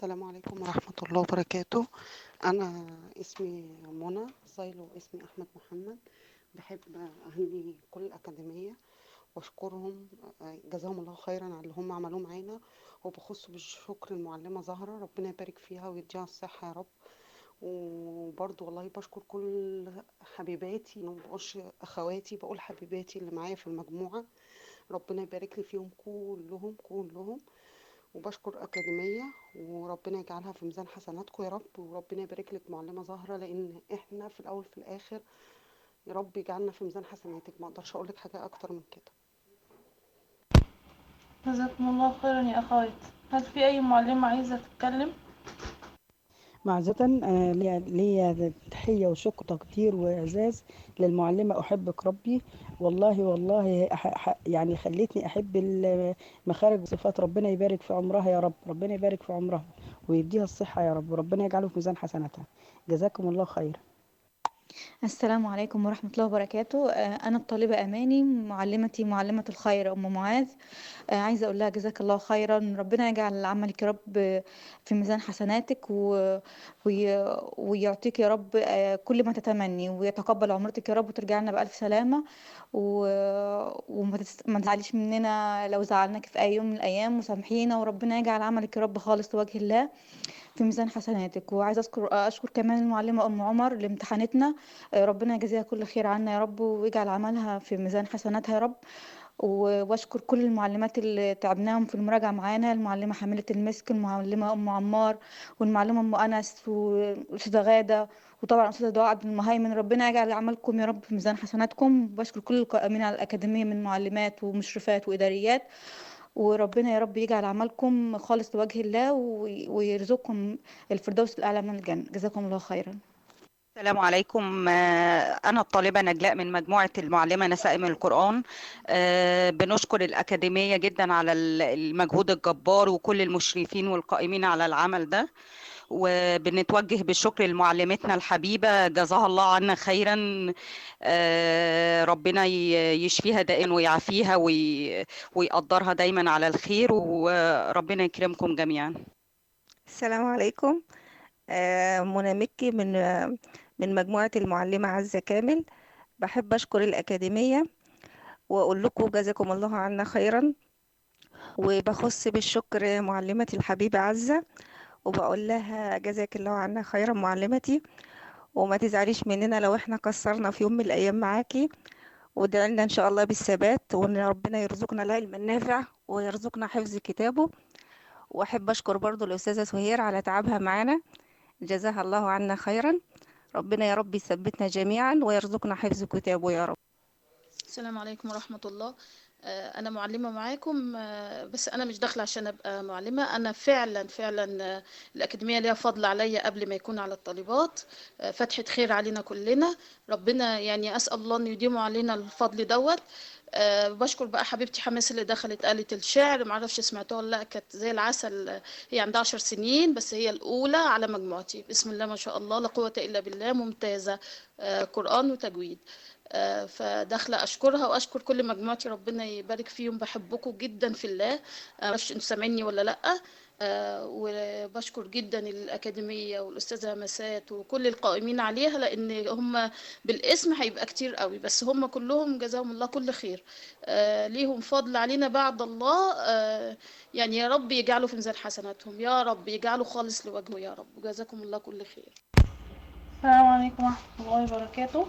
السلام عليكم ورحمة الله وبركاته أنا اسمي منى صايلو اسمي أحمد محمد بحب أهني كل الأكاديمية وأشكرهم جزاهم الله خيرا على اللي هم عملوه معانا وبخص بالشكر المعلمة زهرة ربنا يبارك فيها ويديها الصحة يا رب وبرضو والله بشكر كل حبيباتي ما بقولش أخواتي بقول حبيباتي اللي معايا في المجموعة ربنا يبارك لي فيهم كلهم كلهم وبشكر أكاديمية وربنا يجعلها في ميزان حسناتكم يا رب وربنا يبارك لك معلمة زهرة لأن إحنا في الأول في الآخر يا رب يجعلنا في ميزان حسناتك ما أقدرش أقولك حاجة أكتر من كده جزاكم الله خيرا يا أخوات هل في أي معلمة عايزة تتكلم؟ معزة آه، ليا ليا تحية وشكر تقدير وإعزاز للمعلمة أحبك ربي والله والله أح- أح- يعني خلتني أحب ال- مخارج صفات ربنا يبارك في عمرها يا رب ربنا يبارك في عمرها ويديها الصحة يا رب وربنا يجعله في ميزان حسناتها جزاكم الله خير السلام عليكم ورحمة الله وبركاته آه، أنا الطالبة أماني معلمتي معلمة الخير أم معاذ آه، عايزة أقول لها جزاك الله خيرا ربنا يجعل عملك يا رب في ميزان حسناتك و... وي... ويعطيك يا رب آه، كل ما تتمني ويتقبل عمرتك يا رب وترجع لنا بألف سلامة و... وما تس... ما تزعليش مننا لو زعلناك في أي يوم من الأيام وسامحينا وربنا يجعل عملك يا رب خالص لوجه الله في ميزان حسناتك وعايزه اذكر اشكر كمان المعلمه ام عمر اللي امتحنتنا آه، ربنا يجازيها كل خير عنا يا رب ويجعل عملها في ميزان حسناتها يا رب و- واشكر كل المعلمات اللي تعبناهم في المراجعه معانا المعلمه حامله المسك المعلمه ام عمار والمعلمه ام انس والاستاذه غاده وطبعا الاستاذه دعاء عبد المهيمن ربنا يجعل عملكم يا رب في ميزان حسناتكم وبشكر كل القائمين على الاكاديميه من معلمات ومشرفات واداريات وربنا يا رب يجعل عملكم خالص لوجه الله وي- ويرزقكم الفردوس الأعلى من الجنة جزاكم الله خيرا السلام عليكم آه، أنا الطالبة نجلاء من مجموعة المعلمة نسائم القرآن آه، بنشكر الأكاديمية جدا على ال- المجهود الجبار وكل المشرفين والقائمين على العمل ده وبنتوجه بالشكر لمعلمتنا الحبيبة جزاها الله عنا خيرا آه، ربنا ي- يشفيها دائما ويعافيها وي- ويقدرها دايما على الخير وربنا يكرمكم جميعا السلام عليكم آه، منى مكي من آه، من مجموعة المعلمة عزة كامل بحب أشكر الأكاديمية وأقول لكم جزاكم الله عنا خيرا وبخص بالشكر معلمتي الحبيبة عزة وبقول لها جزاك الله عنا خيرا معلمتي وما تزعليش مننا لو احنا قصرنا في يوم من الأيام معاكي وادعي لنا إن شاء الله بالثبات وإن ربنا يرزقنا العلم النافع ويرزقنا حفظ كتابه وأحب أشكر برضو الأستاذة سهير على تعبها معنا جزاها الله عنا خيرا ربنا يا رب يثبتنا جميعا ويرزقنا حفظ كتابه يا رب السلام عليكم ورحمة الله آه، أنا معلمة معاكم آه، بس أنا مش داخلة عشان أبقى معلمة أنا فعلا فعلا آه، الأكاديمية ليها فضل عليا قبل ما يكون على الطالبات آه، فتحة خير علينا كلنا ربنا يعني أسأل الله أن يديم علينا الفضل دوت أه بشكر بقى حبيبتي حماس اللي دخلت قالت الشعر معرفش سمعتوها ولا لا كانت زي العسل آه، هي عندها عشر سنين بس هي الأولى على مجموعتي بسم الله ما شاء الله لا قوة إلا بالله ممتازة آه، قرآن وتجويد آه، فداخله اشكرها واشكر كل مجموعتي ربنا يبارك فيهم بحبكم جدا في الله آه، معرفش انتوا سامعيني ولا لا آه، وبشكر جدا الأكاديمية والأستاذة مسات وكل القائمين عليها لأن هم بالاسم هيبقى كتير قوي بس هم كلهم جزاهم الله كل خير آه، ليهم فضل علينا بعد الله آه، يعني يا رب يجعله في ميزان حسناتهم يا رب يجعله خالص لوجهه يا رب وجزاكم الله كل خير السلام عليكم ورحمة الله وبركاته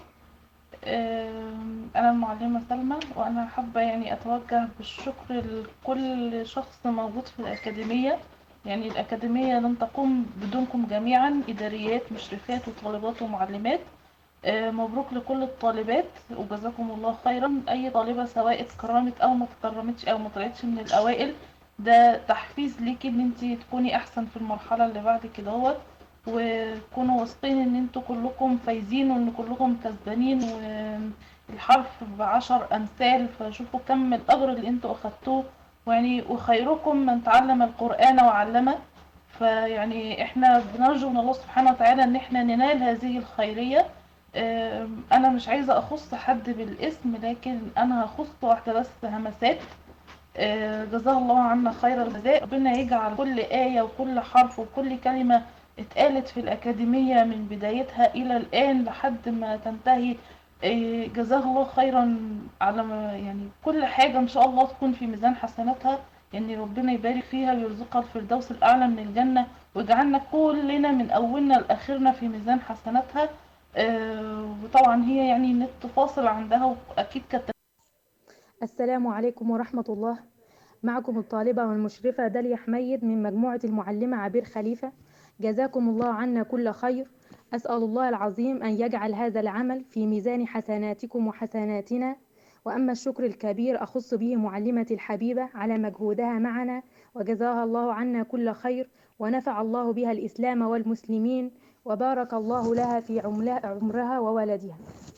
آم، أنا المعلمة سلمى وأنا حابة يعني أتوجه بالشكر لكل شخص موجود في الأكاديمية يعني الأكاديمية لن تقوم بدونكم جميعا إداريات مشرفات وطالبات ومعلمات آه، مبروك لكل الطالبات وجزاكم الله خيرا أي طالبة سواء اتكرمت أو ما اتكرمتش أو ما طلعتش من الأوائل ده تحفيز ليكي إن انتي تكوني أحسن في المرحلة اللي بعد كده هوت وكونوا واثقين ان انتوا كلكم فايزين وان كلكم كسبانين والحرف بعشر امثال فشوفوا كم الاجر اللي انتوا اخدتوه ويعني وخيركم من تعلم القرآن وعلمه فيعني احنا بنرجو من الله سبحانه وتعالى ان احنا ننال هذه الخيرية أم، انا مش عايزة اخص حد بالاسم لكن انا هخص واحدة بس همسات آه، جزاه الله عنا خير الجزاء ربنا يجعل كل آية وكل حرف وكل كلمة اتقالت في الأكاديمية من بدايتها إلى الآن لحد ما تنتهي آه، جزاه الله خيرا على ما يعني كل حاجة إن شاء الله تكون في ميزان حسناتها يعني ربنا يبارك فيها ويرزقها الفردوس الأعلى من الجنة ويجعلنا كلنا من أولنا لآخرنا في ميزان حسناتها آه، وطبعا هي يعني نت فاصل عندها وأكيد كانت السلام عليكم ورحمة الله معكم الطالبة والمشرفة داليا حميد من مجموعة المعلمة عبير خليفة جزاكم الله عنا كل خير أسأل الله العظيم أن يجعل هذا العمل في ميزان حسناتكم وحسناتنا وأما الشكر الكبير أخص به معلمتي الحبيبة على مجهودها معنا وجزاها الله عنا كل خير ونفع الله بها الإسلام والمسلمين وبارك الله لها في عملا- عمرها وولدها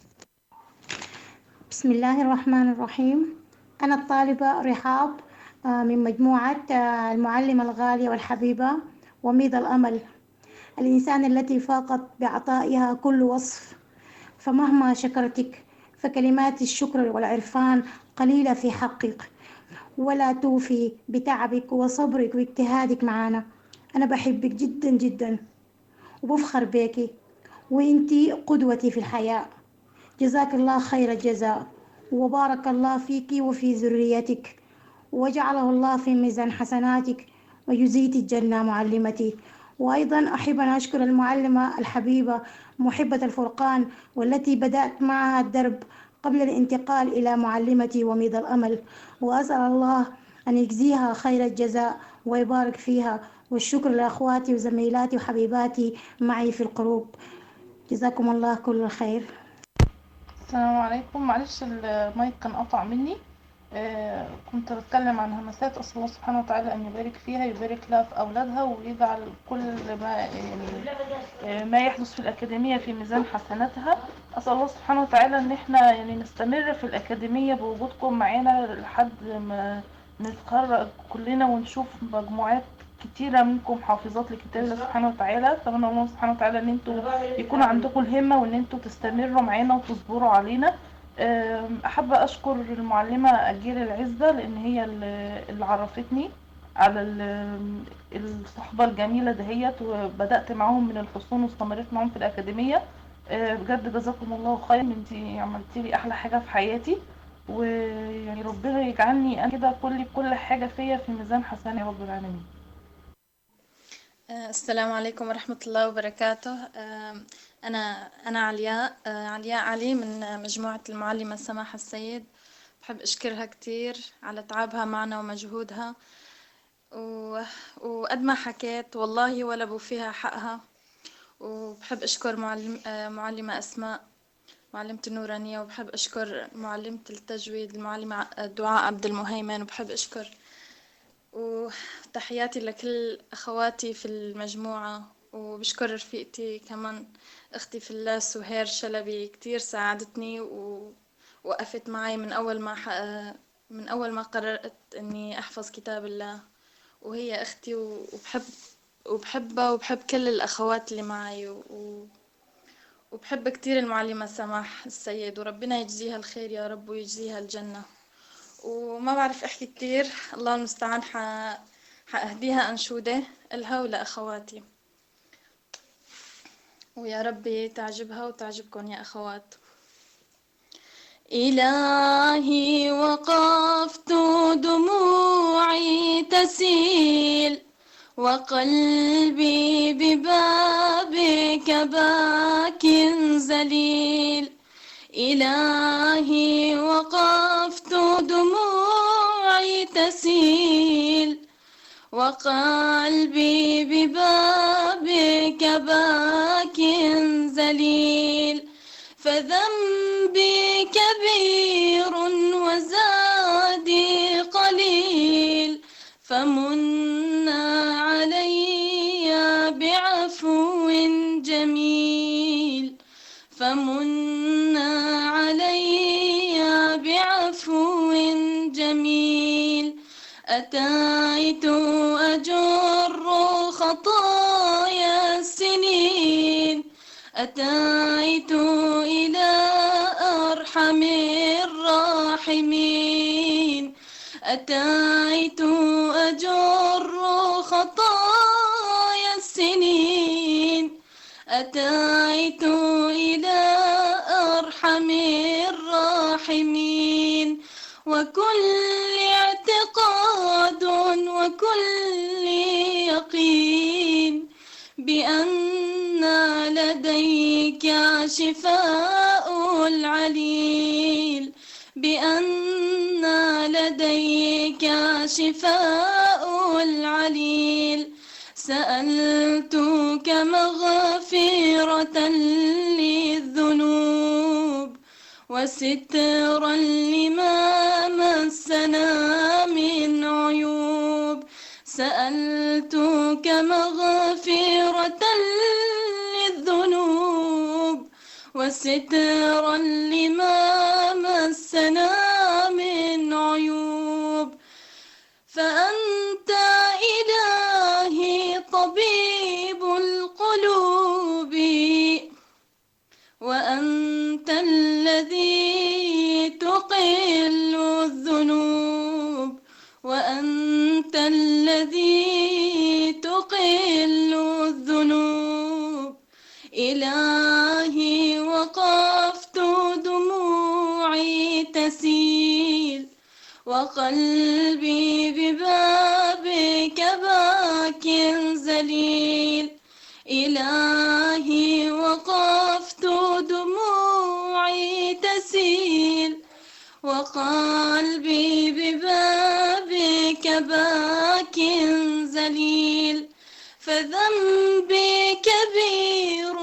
بسم الله الرحمن الرحيم أنا الطالبة رحاب آه، من مجموعة آه، المعلمة الغالية والحبيبة وميض الأمل الإنسان التي فاقت بعطائها كل وصف فمهما شكرتك فكلمات الشكر والعرفان قليلة في حقك ولا توفي بتعبك وصبرك واجتهادك معنا أنا بحبك جدا جدا وبفخر بيكي وإنتي قدوتي في الحياة جزاك الله خير الجزاء وبارك الله فيك وفي ذريتك وجعله الله في ميزان حسناتك ويزيد الجنة معلمتي وأيضا أحب أن أشكر المعلمة الحبيبة محبة الفرقان والتي بدأت معها الدرب قبل الانتقال إلى معلمتي وميض الأمل وأسأل الله أن يجزيها خير الجزاء ويبارك فيها والشكر لأخواتي وزميلاتي وحبيباتي معي في القلوب جزاكم الله كل الخير السلام عليكم معلش المايك كان قطع مني آه كنت بتكلم عن همسات أسأل الله سبحانه وتعالى أن يبارك فيها يبارك لها في أولادها ويجعل كل ما يعني آه ما يحدث في الأكاديمية في ميزان حسناتها أسأل الله سبحانه وتعالى إن احنا يعني نستمر في الأكاديمية بوجودكم معانا لحد ما نتخرج كلنا ونشوف مجموعات كتيرة منكم حافظات لكتاب الله سبحانه وتعالى أتمنى الله سبحانه وتعالى إن انتوا يكون عندكم الهمة وإن انتوا تستمروا معانا وتصبروا علينا أم، أحب أشكر المعلمة أجيال العزة لأن هي اللي اللي عرفتني على ال- الصحبة الجميلة دهيت وبدأت معاهم من الحصون واستمريت معاهم في الأكاديمية أه، بجد جزاكم الله خير انتي عملتي لي أحلى حاجة في حياتي ويعني ربنا يجعلني أنا كده كل كل حاجة فيا في ميزان حسن يا رب العالمين آه، السلام عليكم ورحمة الله وبركاته آه، أنا أنا علياء آه، علياء علي من آه، مجموعة المعلمة سماح السيد بحب أشكرها كتير على تعبها معنا ومجهودها و... وقد ما حكيت والله ولا بوفيها حقها وبحب أشكر معلم... آه، معلمة أسماء معلمة النورانية وبحب أشكر معلمة التجويد المعلمة ع- دعاء عبد المهيمن وبحب أشكر وتحياتي لكل أخواتي في المجموعة وبشكر رفيقتي كمان أختي في الله سهير شلبي كتير ساعدتني ووقفت معي من أول ما ح... من أول ما قررت إني أحفظ كتاب الله وهي أختي و- وبحب وبحبها وبحب كل الأخوات اللي معي و... وبحب كتير المعلمة سماح السيد وربنا يجزيها الخير يا رب ويجزيها الجنة وما بعرف احكي كتير الله المستعان ح... حأهديها أنشودة إلها ولأخواتي ويا ربي تعجبها وتعجبكم يا أخوات إلهي وقفت دموعي تسيل وقلبي ببابك باك ذليل إلهي وقفت دموعي تسيل وقلبي ببابك باك ذليل فذنبي كبير وزادي قليل فمن علي بعفو جميل فمن علي بعفو جميل أتيت أجر خطايا السنين أتيت إلى أرحم الراحمين أتيت أجر خطايا السنين أتيت إلى أرحم الراحمين وكل اعتقاد وكل يقين بأن لديك شفاء العليل بأن لديك شفاء العليل سألتك مغفرة للذنوب وسترا لما مسنا من عيوب سألتك مغفرة للذنوب وسترا لما مسنا من عيوب فأنت إلهي طبيب القلوب وأنت الذي تقل الذنوب وأنت الذي تقل الذنوب إلهي وقفت دموعي تسيل وقلبي ببابك باك ذليل إلهي وقفت دموعي تسيل وقلبي ببابك باك ذليل فذنبي كبير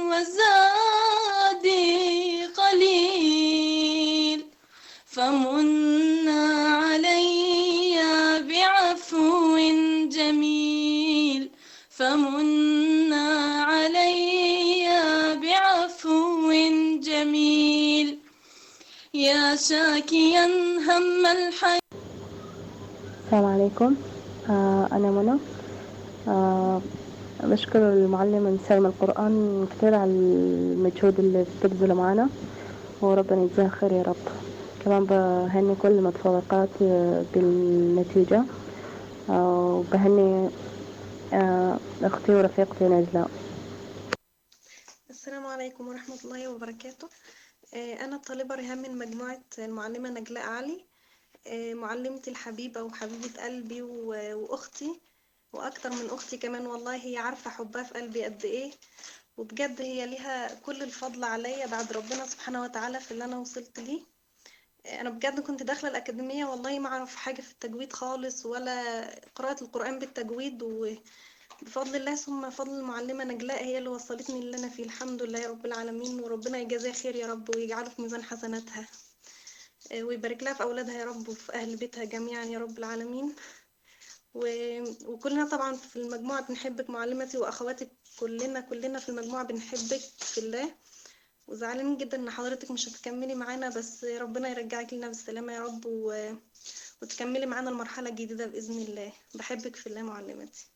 وزادي قليل فمن علي بعفو جميل فمن علي بعفو جميل يا شاكيا هم الحي السلام عليكم آه أنا منى آه بشكر المعلمة سلمى القرآن كتير على المجهود اللي بتبذله معانا وربنا يجزاها خير يا رب كمان بهني كل المتفوقات آه، بالنتيجة آه، وبهني آه، أختي ورفيقتي نجلاء السلام عليكم ورحمة الله وبركاته آه، أنا الطالبة ريهام من مجموعة المعلمة نجلاء علي آه، معلمتي الحبيبة وحبيبة قلبي و- وأختي وأكتر من أختي كمان والله هي عارفة حبها في قلبي قد إيه وبجد هي ليها كل الفضل عليا بعد ربنا سبحانه وتعالى في اللي أنا وصلت ليه آه، أنا بجد كنت داخلة الأكاديمية والله ما أعرف حاجة في التجويد خالص ولا قراءة القرآن بالتجويد و بفضل الله ثم فضل المعلمة نجلاء هي اللي وصلتني اللي أنا فيه الحمد لله يا رب العالمين وربنا يجازيها خير يا رب ويجعله في ميزان حسناتها آه، ويبارك لها في أولادها يا رب وفي أهل بيتها جميعا يا رب العالمين و... وكلنا طبعا في المجموعة بنحبك معلمتي وأخواتك كلنا كلنا في المجموعة بنحبك في الله وزعلانين جدا إن حضرتك مش هتكملي معانا بس ربنا يرجعك لنا بالسلامة يا رب و... وتكملي معانا المرحلة الجديدة بإذن الله بحبك في الله معلمتي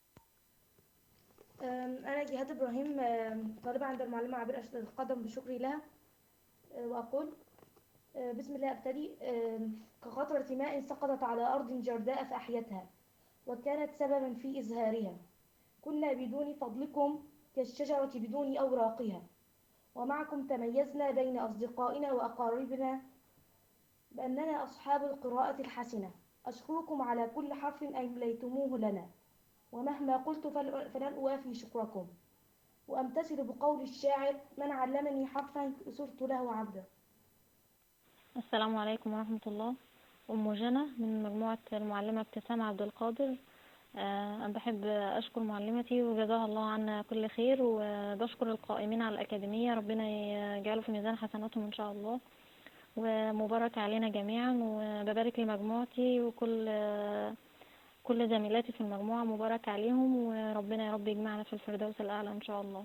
أم، أنا جهاد إبراهيم أم، طالبة عند المعلمة عبير أشد القدم بشكري لها أه، وأقول أه، بسم الله أبتدي أم، كقطرة ماء سقطت على أرض جرداء فأحيتها وكانت سببا في إزهارها كنا بدون فضلكم كالشجرة بدون أوراقها ومعكم تميزنا بين أصدقائنا وأقاربنا بأننا أصحاب القراءة الحسنة أشكركم على كل حرف أمليتموه لنا ومهما قلت فل- فلن أوافي شكركم وأمتثل بقول الشاعر من علمني حرفا صرت له عبدا السلام عليكم ورحمة الله أم جنى من مجموعة المعلمة ابتسام عبد القادر آه، أنا بحب أشكر معلمتي وجزاها الله عنا كل خير وبشكر القائمين على الأكاديمية ربنا يجعله في ميزان حسناتهم إن شاء الله ومبارك علينا جميعا وببارك لمجموعتي وكل كل زميلاتي في المجموعة مبارك عليهم وربنا يا رب يجمعنا في الفردوس الأعلى إن شاء الله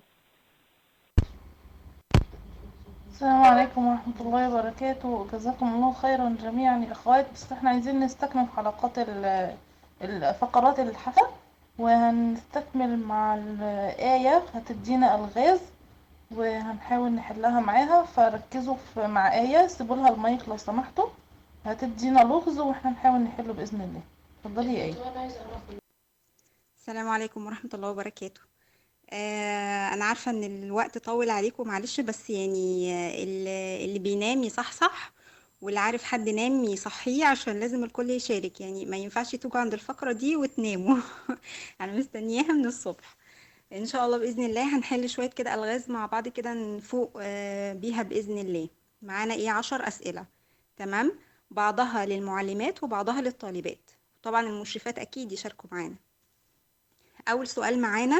السلام عليكم ورحمة الله وبركاته جزاكم الله خيرا جميعا يا اخوات بس احنا عايزين نستكمل حلقات ال- الفقرات الحفل وهنستكمل مع الآية هتدينا ألغاز وهنحاول نحلها معاها فركزوا في مع آية سيبوا لها المايك لو سمحتوا هتدينا لغز واحنا نحاول نحله بإذن الله اتفضلي يا ايه السلام عليكم ورحمة الله وبركاته آه أنا عارفة إن الوقت طول عليكم معلش بس يعني آه، اللي اللي بينام يصحصح واللي عارف حد نام يصحيه عشان لازم الكل يشارك يعني ما ينفعش تيجوا عند الفقرة دي وتناموا أنا مستنياها من الصبح إن شاء الله بإذن الله هنحل شوية كده ألغاز مع بعض كده نفوق آه بيها بإذن الله معانا إيه عشر أسئلة تمام بعضها للمعلمات وبعضها للطالبات طبعا المشرفات أكيد يشاركوا معانا أول سؤال معانا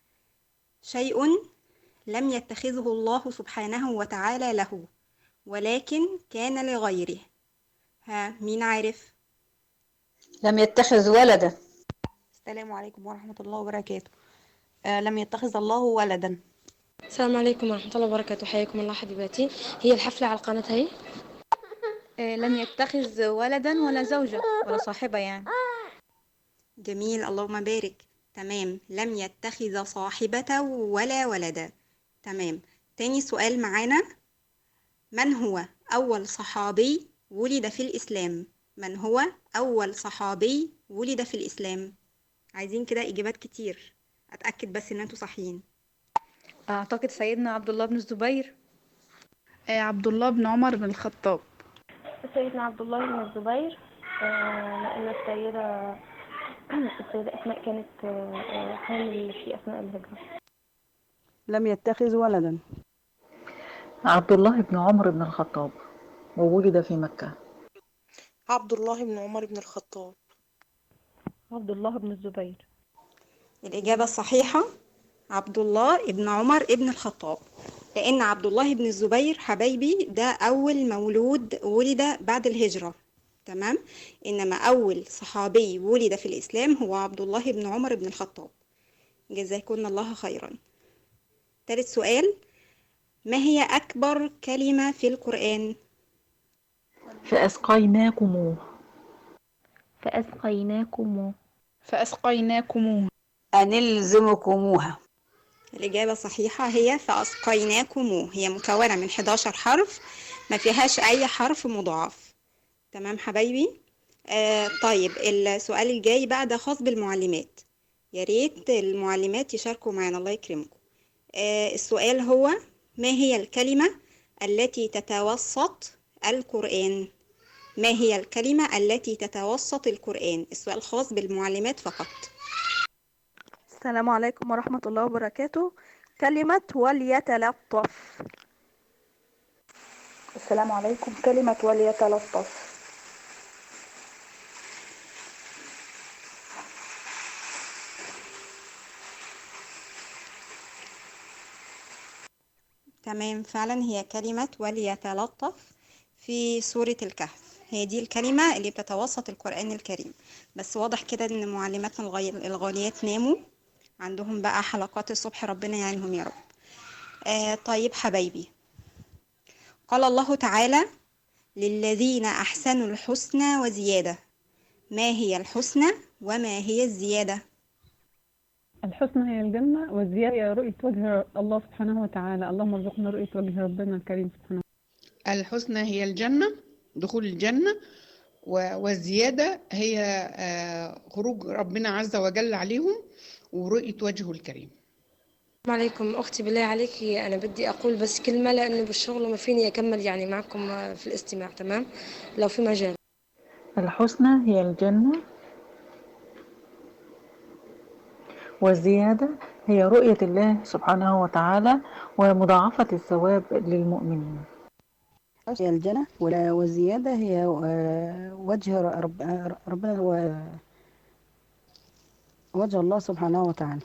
شيء لم يتخذه الله سبحانه وتعالى له ولكن كان لغيره ها مين عارف لم يتخذ ولدا السلام عليكم ورحمة الله وبركاته آه لم يتخذ الله ولدا السلام عليكم ورحمة الله وبركاته حياكم الله حبيباتي هي الحفلة على القناة هي آه، لم يتخذ ولدا ولا زوجة ولا صاحبة يعني جميل اللهم بارك تمام لم يتخذ صاحبة ولا ولدا تمام تاني سؤال معانا من هو أول صحابي ولد في الإسلام من هو أول صحابي ولد في الإسلام عايزين كده إجابات كتير أتأكد بس إن أنتوا صحيين أعتقد سيدنا عبد الله بن الزبير عبد الله بن عمر بن الخطاب سيدنا عبد الله بن الزبير آه، لأن السيدة السيدة أسماء كانت آه، آه، حامل في أثناء الهجرة لم يتخذ ولدا عبد الله بن عمر بن الخطاب وولد في مكة عبد الله بن عمر بن الخطاب عبد الله بن الزبير الإجابة الصحيحة عبد الله ابن عمر ابن الخطاب لأن عبد الله بن الزبير حبايبي ده أول مولود ولد بعد الهجرة تمام إنما أول صحابي ولد في الإسلام هو عبد الله بن عمر بن الخطاب جزاكم الله خيرا ثالث سؤال ما هي أكبر كلمة في القرآن فأسقيناكموه فأسقيناكم فأسقيناكموه أنلزمكموها الإجابة الصحيحة هي فأسقيناكموه هي مكونة من 11 حرف ما فيهاش أي حرف مضاعف تمام حبايبي آه طيب السؤال الجاي بقى ده خاص بالمعلمات يا ريت المعلمات يشاركوا معنا الله يكرمكم آه السؤال هو ما هي الكلمة التي تتوسط القرآن ما هي الكلمة التي تتوسط القرآن السؤال خاص بالمعلمات فقط السلام عليكم ورحمة الله وبركاته كلمة وليتلطف السلام عليكم كلمة وليتلطف تمام فعلا هي كلمة وليتلطف في سورة الكهف هي دي الكلمة اللي بتتوسط القرآن الكريم بس واضح كده ان معلماتنا الغي- الغاليات ناموا عندهم بقى حلقات الصبح ربنا يعينهم يا رب آه طيب حبايبي قال الله تعالى للذين أحسنوا الحسنى وزيادة ما هي الحسنى وما هي الزيادة الحسنى هي الجنة والزيادة هي رؤية وجه الله سبحانه وتعالى اللهم ارزقنا رؤية وجه ربنا الكريم سبحانه الحسنى هي الجنة دخول الجنة و- والزيادة هي آه، خروج ربنا عز وجل عليهم ورؤية وجهه الكريم السلام عليكم أختي بالله عليكي أنا بدي أقول بس كلمة لأنه بالشغل ما فيني أكمل يعني معكم في الاستماع تمام لو في مجال الحسنى هي الجنة والزيادة هي رؤية الله سبحانه وتعالى ومضاعفة الثواب للمؤمنين هي الجنة ولا- والزيادة هي آه، وجه رب آه، ربنا هو وجه الله سبحانه وتعالى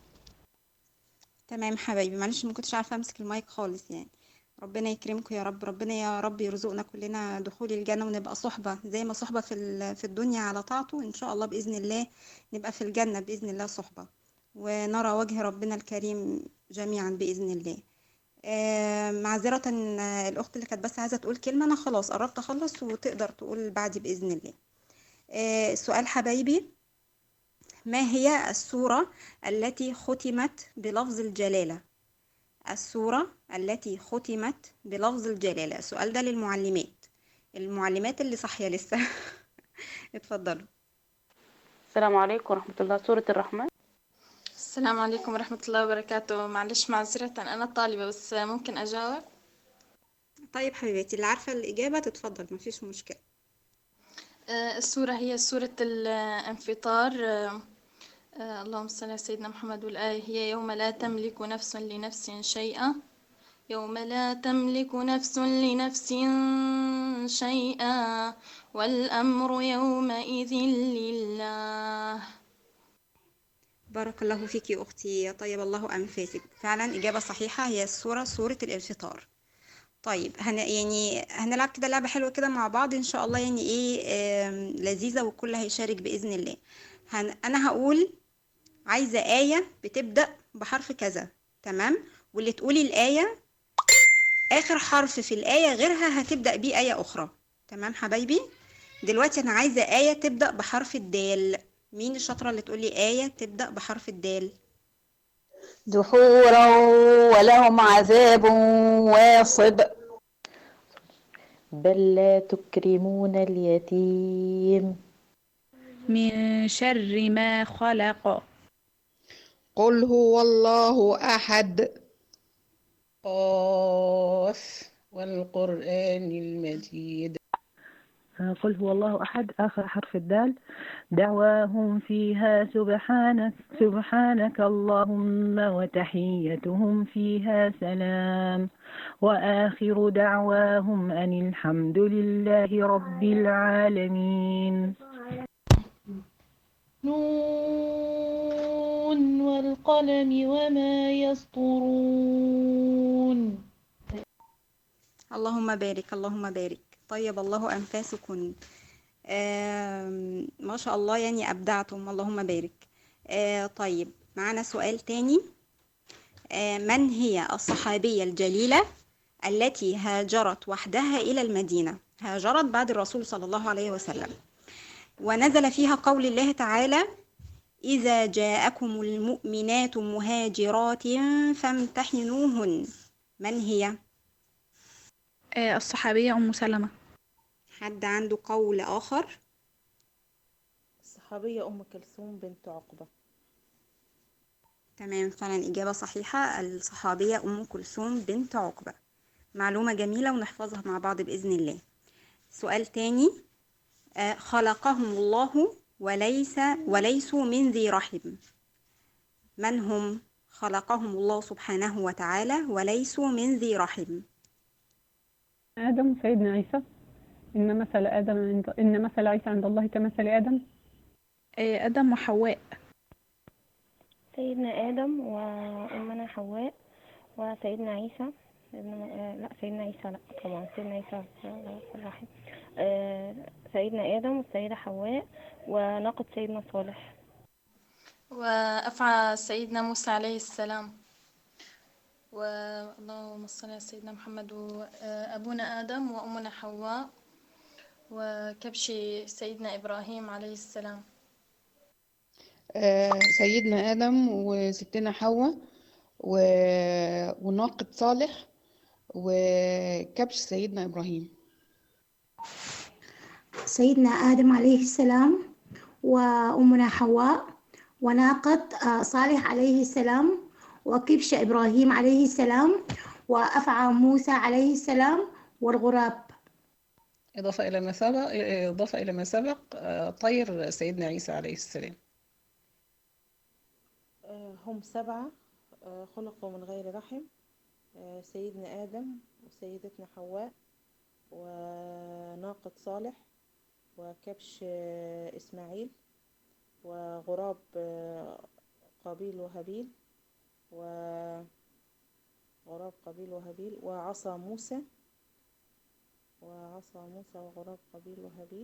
تمام حبايبي معلش ما كنتش عارفة امسك المايك خالص يعني ربنا يكرمكم يا رب ربنا يا رب يرزقنا كلنا دخول الجنة ونبقى صحبة زي ما صحبة في ال- في الدنيا على طاعته ان شاء الله بإذن الله نبقى في الجنة بإذن الله صحبة ونرى وجه ربنا الكريم جميعا بإذن الله آه، معذرة آه، الأخت اللي كانت بس عايزة تقول كلمة أنا خلاص قربت أخلص وتقدر تقول بعدي بإذن الله آه، السؤال حبايبي ما هي السورة التي ختمت بلفظ الجلالة السورة التي ختمت بلفظ الجلالة السؤال ده للمعلمات المعلمات اللي صاحية لسه اتفضلوا السلام عليكم ورحمة الله سورة الرحمن السلام عليكم ورحمة الله وبركاته معلش معذرة أنا طالبة بس ممكن أجاوب طيب حبيبتي اللي عارفة الإجابة تتفضل مفيش مشكلة آه، السورة هي سورة الانفطار آه، آه، اللهم صل على سيدنا محمد والآية هي يوم لا تملك نفس لنفس شيئا يوم لا تملك نفس لنفس شيئا والأمر يومئذ لله بارك الله فيك يا أختي طيب الله أنفاسك فعلا إجابة صحيحة هي السورة سورة الانفطار طيب هن يعني هنلعب كده لعبة حلوة كده مع بعض إن شاء الله يعني إيه آم، لذيذة والكل هيشارك بإذن الله هن أنا هقول عايزة آية بتبدأ بحرف كذا تمام واللي تقولي الآية آخر حرف في الآية غيرها هتبدأ بيه آية أخرى تمام حبايبي دلوقتي أنا عايزة آية تبدأ بحرف الدال مين الشاطرة اللي تقولي آية تبدأ بحرف الدال دحورا ولهم عذاب واصب بل لا تكرمون اليتيم من شر ما خلق قل هو الله أحد قاف والقرآن المجيد قل هو الله أحد آخر حرف الدال دعواهم فيها سبحانك سبحانك اللهم وتحيتهم فيها سلام وآخر دعواهم أن الحمد لله رب العالمين نون والقلم وما يسطرون اللهم بارك اللهم بارك طيب الله أنفاسكن آم، ما شاء الله يعني أبدعتم اللهم بارك آه، طيب معنا سؤال تاني آه، من هي الصحابية الجليلة التي هاجرت وحدها إلى المدينة هاجرت بعد الرسول صلى الله عليه وسلم ونزل فيها قول الله تعالى إذا جاءكم المؤمنات مهاجرات فامتحنوهن من هي؟ آه، الصحابية أم سلمة حد عنده قول آخر؟ الصحابية أم كلثوم بنت عقبة تمام فعلا إجابة صحيحة الصحابية أم كلثوم بنت عقبة معلومة جميلة ونحفظها مع بعض بإذن الله سؤال تاني آه، خلقهم الله وليس وليسوا من ذي رحم من هم خلقهم الله سبحانه وتعالى وليسوا من ذي رحم آدم وسيدنا عيسى إن مثل آدم عند إن مثل عيسى عند الله كمثل آدم آه، آدم وحواء سيدنا آدم وأمنا حواء وسيدنا عيسى ابن آه، لا سيدنا عيسى لا طبعا سيدنا عيسى في الرحم آه، سيدنا آدم والسيدة حواء وناقة سيدنا صالح وأفعى سيدنا موسى عليه السلام واللهم صل على سيدنا محمد وأبونا آدم وأمنا حواء وكبش سيدنا إبراهيم عليه السلام آه، سيدنا آدم وستنا حواء و... وناقة صالح وكبش سيدنا إبراهيم سيدنا آدم عليه السلام وأمنا حواء وناقة آه، صالح عليه السلام وكبش إبراهيم عليه السلام وأفعى موسى عليه السلام والغراب إضافة إلى ما سبق إضافة إلى ما سبق آه، طير سيدنا عيسى عليه السلام آه، هم سبعة آه، خلقوا من غير رحم آه، سيدنا آدم وسيدتنا حواء وناقة صالح وكبش آه، إسماعيل وغراب آه، قابيل وهابيل وغراب قابيل وهابيل وعصا موسى وعصا موسى وغراب قابيل وهابيل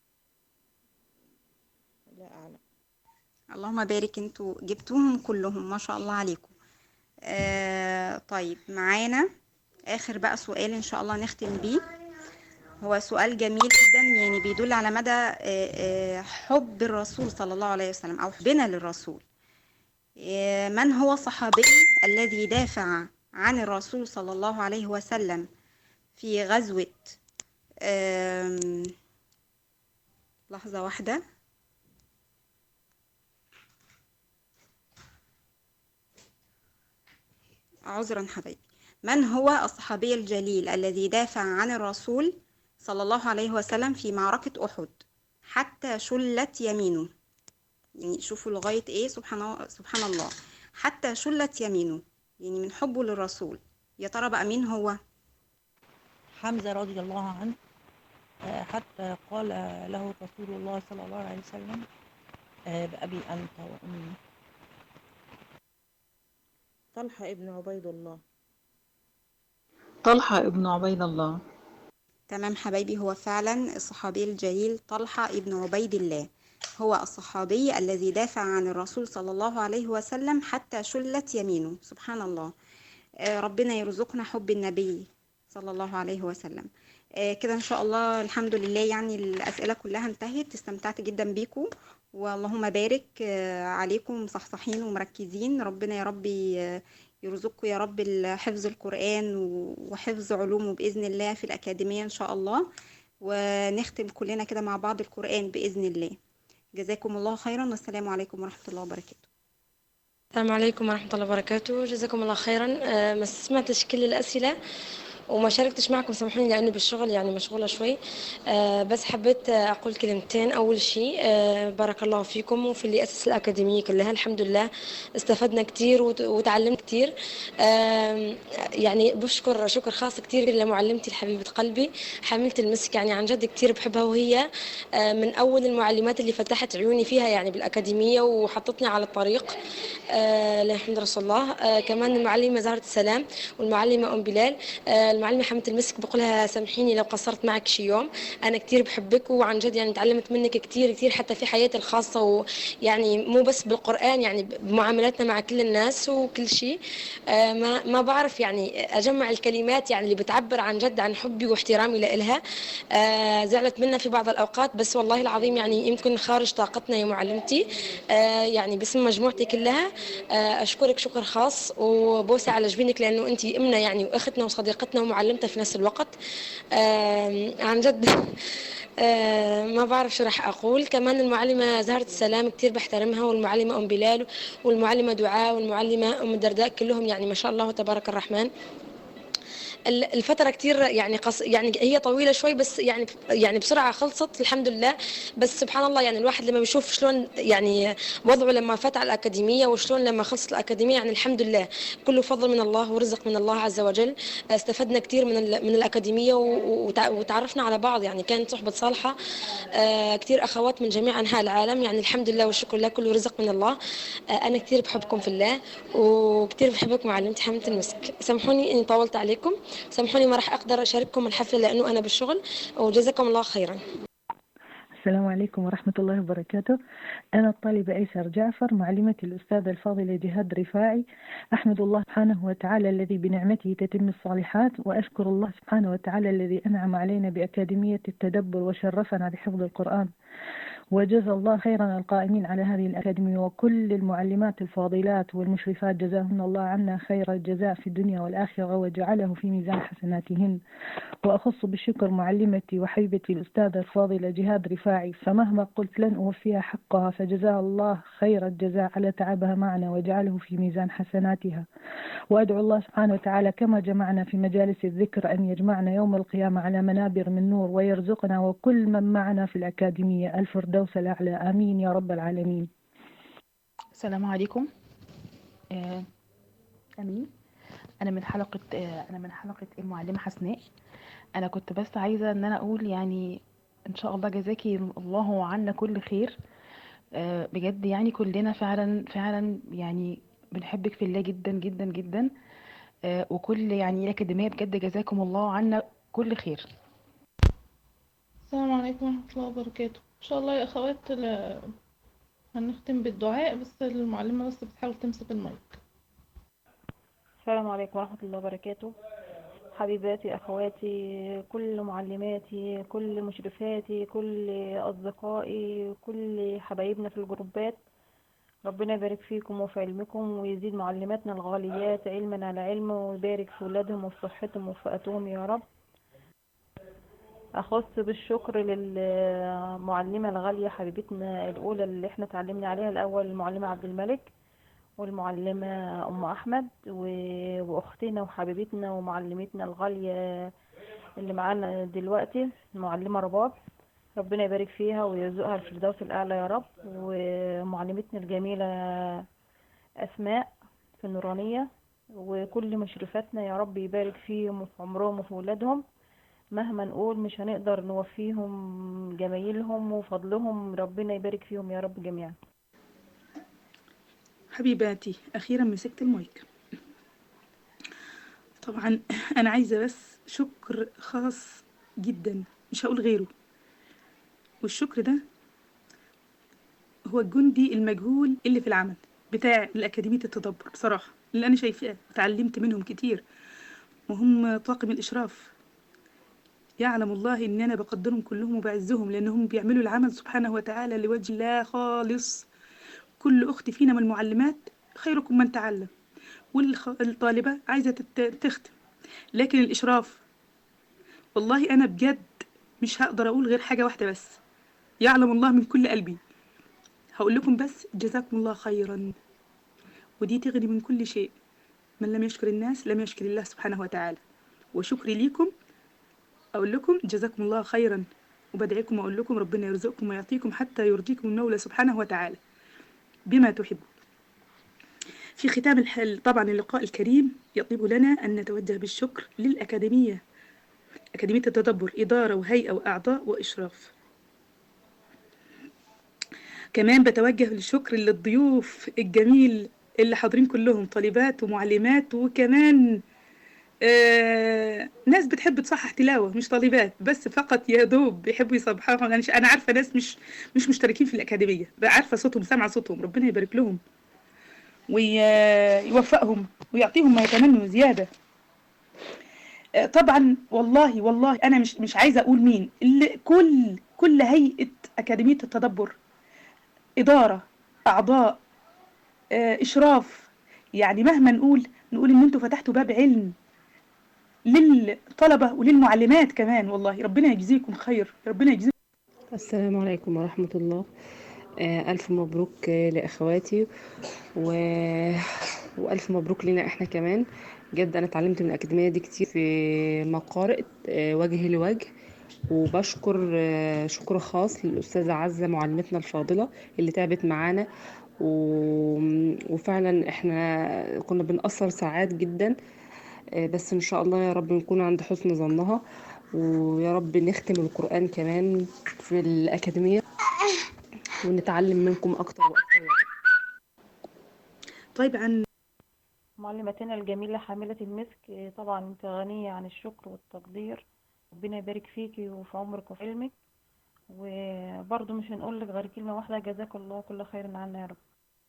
لا أعلم اللهم بارك انتوا جبتوهم كلهم ما شاء الله عليكم آه طيب معانا اخر بقى سؤال ان شاء الله نختم بيه هو سؤال جميل جدا يعني بيدل على مدى آه، آه، حب الرسول صلى الله عليه وسلم او حبنا للرسول آه، من هو الصحابي الذي دافع عن الرسول صلى الله عليه وسلم في غزوة آم، لحظة واحدة عذرا حبيبي من هو الصحابي الجليل الذي دافع عن الرسول صلى الله عليه وسلم في معركة أحد حتى شلت يمينه يعني شوفوا لغاية إيه سبحان سبحان الله حتى شلت يمينه يعني من حبه للرسول يا ترى بقى مين هو حمزة رضي الله عنه آه، حتى قال له رسول الله صلى الله عليه وسلم آه، بأبي أنت وأمي طلحة ابن عبيد الله طلحة ابن عبيد الله تمام حبايبي هو فعلا الصحابي الجليل طلحة ابن عبيد الله هو الصحابي الذي دافع عن الرسول صلى الله عليه وسلم حتى شلت يمينه سبحان الله آه، ربنا يرزقنا حب النبي صلى الله عليه وسلم آه، كده ان شاء الله الحمد لله يعني الاسئله كلها انتهت استمتعت جدا بيكم واللهم بارك آه، عليكم مصحصحين ومركزين ربنا يا رب ي- يرزقكم يا رب حفظ القرآن و- وحفظ علومه بإذن الله في الأكاديمية إن شاء الله ونختم كلنا كده مع بعض القرآن بإذن الله جزاكم الله خيرا والسلام عليكم ورحمة الله وبركاته السلام عليكم ورحمة الله وبركاته جزاكم الله خيرا آه، ما سمعتش كل الأسئلة وما شاركتش معكم سامحوني لأنه بالشغل يعني مشغولة شوي آه، بس حبيت آه، أقول كلمتين أول شيء آه، بارك الله فيكم وفي اللي أسس الأكاديمية كلها الحمد لله استفدنا كتير وت- وتعلمت كتير آم، يعني بشكر شكر خاص كتير لمعلمتي الحبيبة قلبي حميلة المسك يعني عن جد كتير بحبها وهي آه، من أول المعلمات اللي فتحت عيوني فيها يعني بالأكاديمية وحطتني على الطريق آه، لحمد رسول الله آه، كمان المعلمة زهرة السلام والمعلمة أم بلال آه، المعلمة حمية المسك بقولها سامحيني لو قصرت معك شي يوم أنا كتير بحبك وعن جد يعني تعلمت منك كتير كتير حتى في حياتي الخاصة ويعني مو بس بالقرآن يعني بمعاملاتنا مع كل الناس وكل شيء آه، ما ما بعرف يعني أجمع الكلمات يعني اللي بتعبر عن جد عن حبي واحترامي لإلها آه، زعلت منها في بعض الأوقات بس والله العظيم يعني يمكن خارج طاقتنا يا معلمتي آه، يعني باسم مجموعتي كلها آه، أشكرك شكر خاص وبوسة على جبينك لأنه أنت أمنا يعني وأختنا وصديقتنا ومعلمتنا في نفس الوقت آم، عن جد آه، ما بعرف شو راح أقول كمان المعلمة زهرة السلام كتير بحترمها والمعلمة أم بلال والمعلمة دعاء والمعلمة أم الدرداء كلهم يعني ما شاء الله تبارك الرحمن ال- الفترة كتير يعني قص يعني هي طويلة شوي بس يعني يعني بسرعة خلصت الحمد لله بس سبحان الله يعني الواحد لما بيشوف شلون يعني وضعه لما فات على الأكاديمية وشلون لما خلصت الأكاديمية يعني الحمد لله كله فضل من الله ورزق من الله عز وجل استفدنا كتير من ال- من الأكاديمية و- وتع- وتعرفنا على بعض يعني كانت صحبة صالحة آه، كتير أخوات من جميع أنحاء العالم يعني الحمد لله والشكر لله كله رزق من الله آه، أنا كتير بحبكم في الله وكتير بحبك معلمتي حمد المسك سامحوني إني طولت عليكم سامحوني ما راح أقدر أشارككم الحفلة لأنه أنا بالشغل وجزاكم الله خيرا السلام عليكم ورحمة الله وبركاته أنا الطالبة أيسر جعفر معلمتي الأستاذة الفاضلة جهاد رفاعي أحمد الله سبحانه وتعالى الذي بنعمته تتم الصالحات وأشكر الله سبحانه وتعالى الذي أنعم علينا بأكاديمية التدبر وشرفنا بحفظ القرآن وجزا الله خيرا القائمين على هذه الأكاديمية وكل المعلمات الفاضلات والمشرفات جزاهن الله عنا خير الجزاء في الدنيا والآخرة وجعله في ميزان حسناتهن وأخص بالشكر معلمتي وحبيبتي الأستاذة الفاضلة جهاد رفاعي فمهما قلت لن أوفيها حقها فجزاها الله خير الجزاء على تعبها معنا وجعله في ميزان حسناتها وأدعو الله سبحانه وتعالى كما جمعنا في مجالس الذكر أن يجمعنا يوم القيامة على منابر من نور ويرزقنا وكل من معنا في الأكاديمية الفردوس الأعلى آمين يا رب العالمين السلام عليكم آه، امين انا من حلقه آه، انا من حلقه المعلمه حسناء انا كنت بس عايزه ان انا اقول يعني ان شاء الله جزاكي الله عنا كل خير آه، بجد يعني كلنا فعلا فعلا يعني بنحبك في الله جدا جدا جدا آه، وكل يعني الاكاديميه بجد جزاكم الله عنا كل خير السلام عليكم ورحمة الله وبركاته إن شاء الله يا أخوات ل- هنختم بالدعاء بس المعلمة بس بتحاول تمسك المايك السلام عليكم ورحمة الله وبركاته حبيباتي أخواتي كل معلماتي كل مشرفاتي كل أصدقائي كل حبايبنا في الجروبات ربنا يبارك فيكم وفي علمكم ويزيد معلماتنا الغاليات علما على علم ويبارك في ولادهم وفي صحتهم وفي وفقتهم يا رب أخص بالشكر للمعلمة الغالية حبيبتنا الأولى اللي احنا اتعلمنا عليها الأول المعلمة عبد الملك والمعلمة أم أحمد و- وأختنا وحبيبتنا ومعلمتنا الغالية اللي معانا دلوقتي المعلمة رباب ربنا يبارك فيها ويرزقها الفردوس الأعلى يا رب ومعلمتنا الجميلة أسماء في النورانية وكل مشرفاتنا يا رب يبارك فيهم وفي عمرهم وفي ولادهم مهما نقول مش هنقدر نوفيهم جمايلهم وفضلهم ربنا يبارك فيهم يا رب جميعا حبيباتي أخيرا مسكت المايك طبعا أنا عايزة بس شكر خاص جدا مش هقول غيره والشكر ده هو الجندي المجهول اللي في العمل بتاع الأكاديمية التدبر بصراحة اللي أنا شايفاه اتعلمت منهم كتير وهم طاقم الإشراف يعلم الله إن أنا بقدرهم كلهم وبعزهم لأنهم بيعملوا العمل سبحانه وتعالى لوجه الله خالص كل أخت فينا من المعلمات خيركم من تعلم والطالبة عايزة تت- تختم لكن الإشراف والله أنا بجد مش هقدر أقول غير حاجة واحدة بس يعلم الله من كل قلبي هقول لكم بس جزاكم الله خيرا ودي تغني من كل شيء من لم يشكر الناس لم يشكر الله سبحانه وتعالى وشكري ليكم أقول لكم جزاكم الله خيرا وبدعيكم وأقول لكم ربنا يرزقكم ويعطيكم حتى يرضيكم المولى سبحانه وتعالى بما تحبون في ختام الحل طبعا اللقاء الكريم يطيب لنا أن نتوجه بالشكر للأكاديمية أكاديمية التدبر إدارة وهيئة وأعضاء وإشراف كمان بتوجه بالشكر للضيوف الجميل اللي حاضرين كلهم طالبات ومعلمات وكمان آه ناس بتحب تصحح تلاوة مش طالبات بس فقط يا دوب بيحبوا يصبحوا أنا مش- أنا عارفة ناس مش مش مشتركين في الأكاديمية بقى عارفة صوتهم سامعة صوتهم ربنا يبارك لهم ويوفقهم ويعطيهم ما يتمنوا زيادة آه، طبعا والله والله انا مش مش عايزه اقول مين اللي كل كل هيئه اكاديميه التدبر اداره اعضاء آه، اشراف يعني مهما نقول نقول ان انتوا فتحتوا باب علم للطلبه وللمعلمات كمان والله ربنا يجزيكم خير ربنا يجزيكم السلام عليكم ورحمة الله آه، ألف مبروك آه، لأخواتي و... وألف مبروك لنا إحنا كمان بجد أنا اتعلمت من الأكاديمية دي كتير في مقارئ آه، وجه لوجه وبشكر آه، شكر خاص للأستاذة عزة معلمتنا الفاضلة اللي تعبت معانا و... وفعلا إحنا كنا بنقصر ساعات جدا آه، بس إن شاء الله يا رب نكون عند حسن ظنها ويا رب نختم القرآن كمان في الأكاديمية ونتعلم منكم أكتر وأكتر يا رب طيب عن معلمتنا الجميلة حاملة المسك آه، طبعا انت غنية عن الشكر والتقدير ربنا يبارك فيكي وفي عمرك وفي علمك وبرضه مش هنقول لك غير كلمة واحدة جزاك الله كل خير عنا يا رب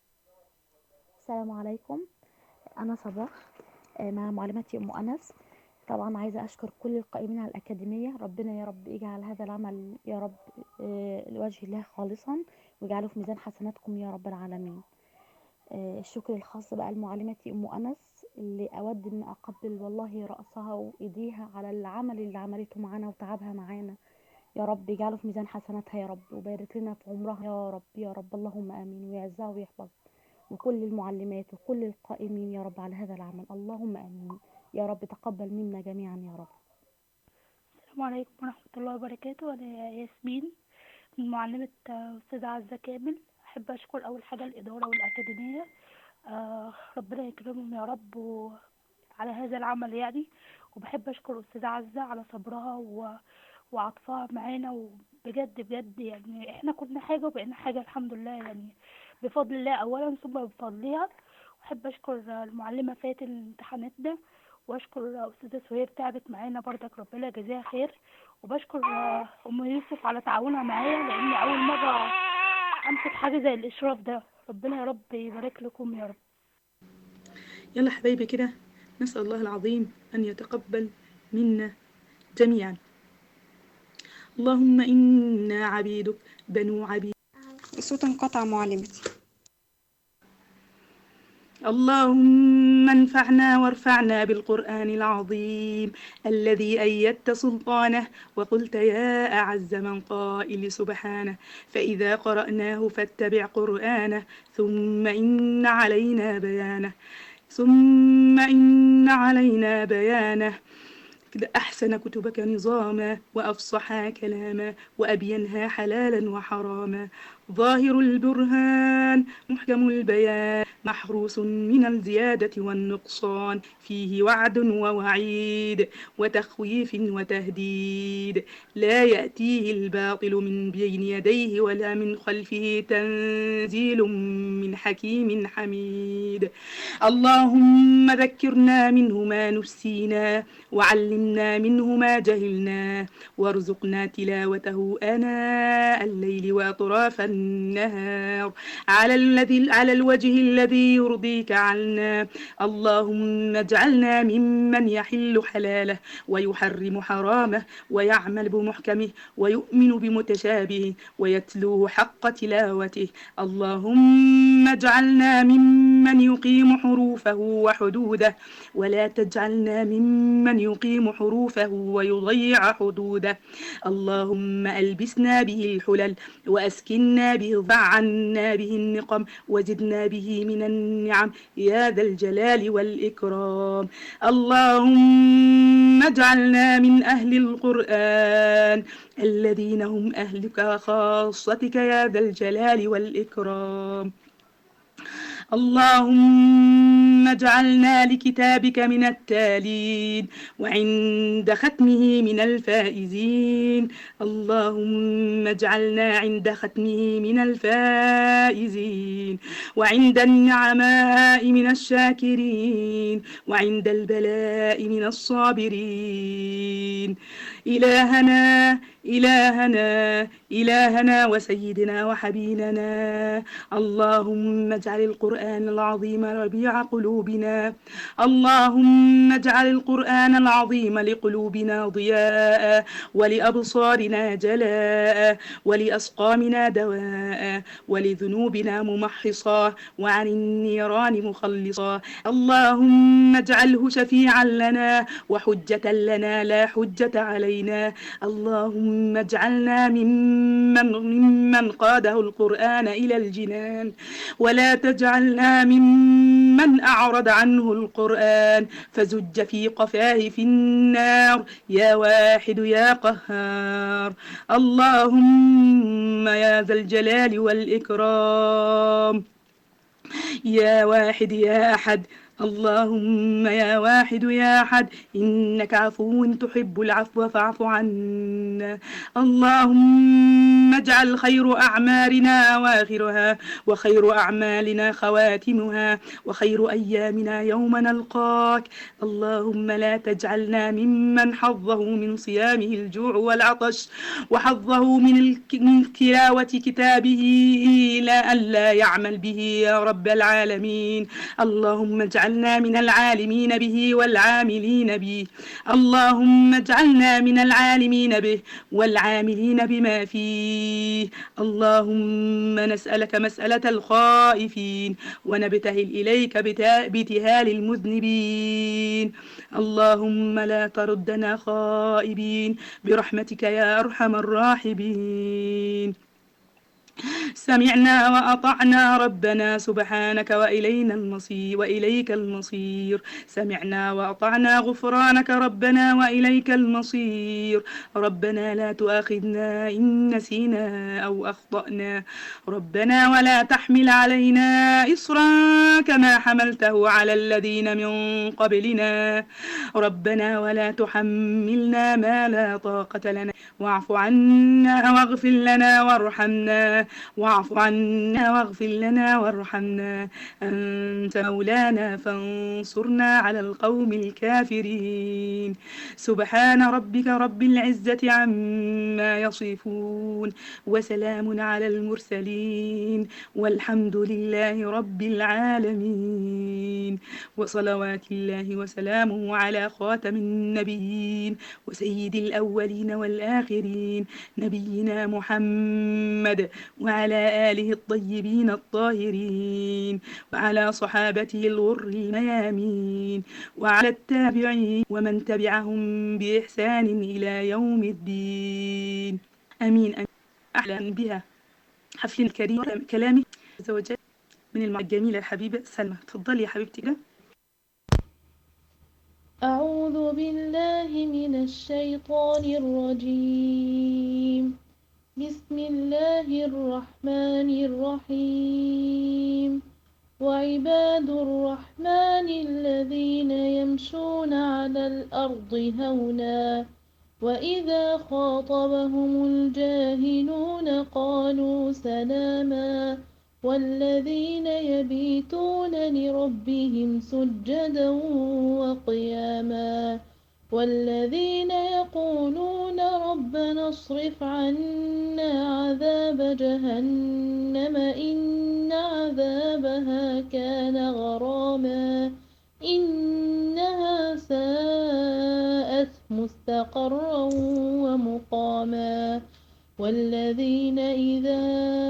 السلام عليكم أنا صباح آه، مع معلمتي أم أنس طبعا عايزة أشكر كل القائمين على الأكاديمية ربنا يا رب يجعل هذا العمل يا رب آه، لوجه الله خالصا ويجعله في ميزان حسناتكم يا رب العالمين آه، الشكر الخاص بقى لمعلمتي أم أنس اللي أود إن أقبل والله رأسها وإيديها على العمل اللي عملته معانا وتعبها معانا يا رب يجعله في ميزان حسناتها يا رب وبارك لنا في عمرها يا رب يا رب اللهم آمين ويعزها ويحفظها وكل المعلمات وكل القائمين يا رب على هذا العمل اللهم آمين يا رب تقبل منا جميعا يا رب السلام عليكم ورحمة الله وبركاته أنا ياسمين من معلمة آه، أستاذة عزة كامل أحب أشكر أول حاجة الإدارة والأكاديمية آه، ربنا يكرمهم يا رب و- على هذا العمل يعني وبحب أشكر أستاذة عزة على صبرها و... وعطفها معانا وبجد بجد يعني احنا كنا حاجة وبقينا حاجة الحمد لله يعني بفضل الله أولا ثم بفضلها وأحب أشكر المعلمة فاتن امتحاناتنا واشكر استاذه سهير تعبت معانا برضك ربنا يجزيها خير وبشكر آه، ام يوسف على تعاونها معايا لان اول مره امسك حاجه زي الاشراف ده ربنا يا رب يبارك لكم يا رب يلا حبايبي كده نسأل الله العظيم أن يتقبل منا جميعا اللهم إنا عبيدك بنو عبيد الصوت انقطع معلمتي اللهم انفعنا وارفعنا بالقرآن العظيم الذي أيدت سلطانه وقلت يا أعز من قائل سبحانه فإذا قرأناه فاتبع قرآنه ثم إن علينا بيانه ثم إن علينا بيانه كده أحسن كتبك نظاما وأفصحها كلاما وأبينها حلالا وحراما ظاهر البرهان محكم البيان محروس من الزيادة والنقصان فيه وعد ووعيد وتخويف وتهديد لا يأتيه الباطل من بين يديه ولا من خلفه تنزيل من حكيم حميد اللهم ذكرنا منه ما نسينا وعلمنا منه ما جهلنا وارزقنا تلاوته آناء الليل وأطراف النهار على الذي على الوجه الذي يرضيك عنا اللهم اجعلنا ممن يحل حلاله ويحرم حرامه ويعمل بمحكمه ويؤمن بمتشابهه ويتلوه حق تلاوته اللهم اجعلنا ممن يقيم حروفه وحدوده ولا تجعلنا ممن يقيم حروفه ويضيع حدوده اللهم ألبسنا به الحلل وأسكنا به عنا به النقم وزدنا به من النعم يا ذا الجلال والإكرام اللهم اجعلنا من أهل القرآن الذين هم أهلك وخاصتك يا ذا الجلال والإكرام اللهم اجعلنا لكتابك من التالين وعند ختمه من الفائزين اللهم اجعلنا عند ختمه من الفائزين وعند النعماء من الشاكرين وعند البلاء من الصابرين إلهنا إلهنا إلهنا وسيدنا وحبيبنا اللهم اجعل القرآن العظيم ربيع قلوبنا اللهم اجعل القرآن العظيم لقلوبنا ضياء ولأبصارنا جلاء ولأسقامنا دواء ولذنوبنا ممحصا وعن النيران مخلصا اللهم اجعله شفيعا لنا وحجة لنا لا حجة علينا اللهم اجعلنا ممن ممن قاده القرآن إلى الجنان ولا تجعلنا ممن أعرض عنه القرآن فزج في قفاه في النار يا واحد يا قهار اللهم يا ذا الجلال والإكرام يا واحد يا أحد اللهم يا واحد يا أحد إنك عفو تحب العفو فاعف عنا اللهم اجعل خير أعمارنا أواخرها وخير أعمالنا خواتمها وخير أيامنا يوم نلقاك اللهم لا تجعلنا ممن حظه من صيامه الجوع والعطش وحظه من الك- من تلاوة كتابه لا أن لا يعمل به يا رب العالمين اللهم اجعلنا من العالمين به والعاملين به اللهم اجعلنا من العالمين به والعاملين بما فيه اللهم نسألك مسألة الخائفين ونبتهل إليك بتا- ابتهال المذنبين اللهم لا تردنا خائبين برحمتك يا أرحم الراحمين سمعنا وأطعنا ربنا سبحانك وإلينا المصير وإليك المصير سمعنا وأطعنا غفرانك ربنا وإليك المصير ربنا لا تؤاخذنا إن نسينا أو أخطأنا ربنا ولا تحمل علينا إصرا كما حملته على الذين من قبلنا ربنا ولا تحملنا ما لا طاقة لنا واعف عنا واغفر لنا وارحمنا واعف عنا واغفر لنا وارحمنا أنت مولانا فانصرنا على القوم الكافرين سبحان ربك رب العزة عما يصفون وسلام على المرسلين والحمد لله رب العالمين وصلوات الله وسلامه على خاتم النبيين وسيد الأولين والآخرين نبينا محمد وعلى آله الطيبين الطاهرين وعلى صحابته الغر الميامين وعلى التابعين ومن تبعهم بإحسان إلى يوم الدين آمين آمين أحلى بها حفل الكريم كلامي عز وجل من المرأة الجميلة الحبيبة سلمى تفضلي يا حبيبتي كده أعوذ بالله من الشيطان الرجيم بسم الله الرحمن الرحيم وعباد الرحمن الذين يمشون على الأرض هونا وإذا خاطبهم الجاهلون قالوا سلاما والذين يبيتون لربهم سجدا وقياما والذين يقولون ربنا اصرف عنا عذاب جهنم إن عذابها كان غراما إنها ساءت مستقرا ومقاما والذين إذا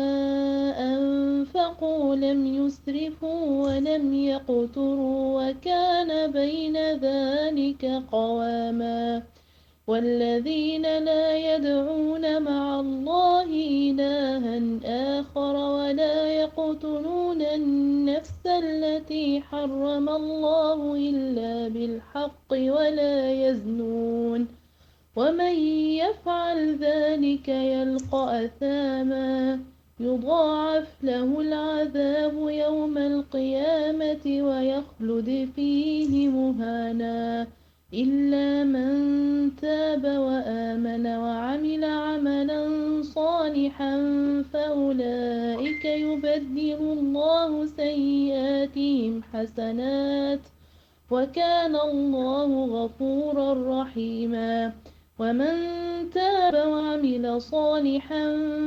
أنفقوا لم يسرفوا ولم يقتروا وكان بين ذلك قواما والذين لا يدعون مع الله إلها آخر ولا يقتلون النفس التي حرم الله إلا بالحق ولا يزنون ومن يفعل ذلك يلقى أثاما يضاعف له العذاب يوم القيامة ويخلد فيه مهانا إلا من تاب وآمن وعمل عملا صالحا فأولئك يبدل الله سيئاتهم حسنات وكان الله غفورا رحيما ومن تاب وعمل صالحا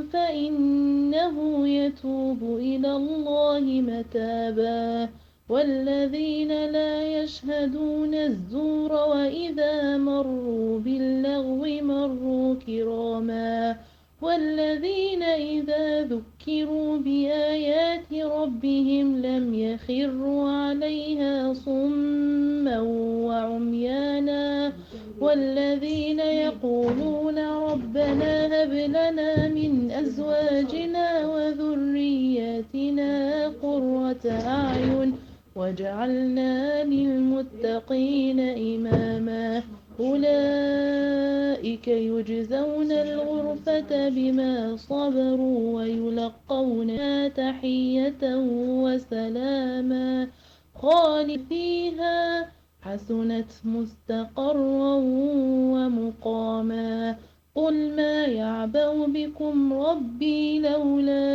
فإنه يتوب إلى الله متابا والذين لا يشهدون الزور وإذا مروا باللغو مروا كراما والذين إذا ذكروا بآيات ربهم لم يخروا عليها صما وعميانا والذين يقولون ربنا هب لنا من أزواجنا وذرياتنا قرة أعين واجعلنا للمتقين إماما أولئك يجزون الغرفة بما صبروا ويلقون تحية وسلاما خالد فيها حسنت مستقرا ومقاما قل ما يعبأ بكم ربي لولا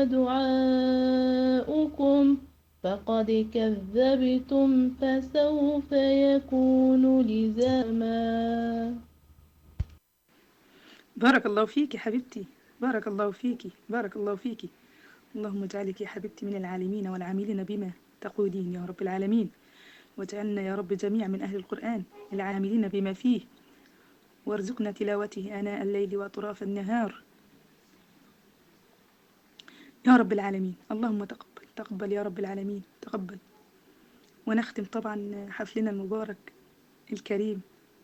دعاؤكم فقد كذبتم فسوف يكون لزاما بارك الله فيك يا حبيبتي بارك الله فيك بارك الله فيك اللهم اجعلك يا حبيبتي من العالمين والعاملين بما تقولين يا رب العالمين واجعلنا يا رب جميع من أهل القرآن العاملين بما فيه وارزقنا تلاوته آناء الليل وأطراف النهار يا رب العالمين اللهم تقبل تقبل يا رب العالمين تقبل ونختم طبعا حفلنا المبارك الكريم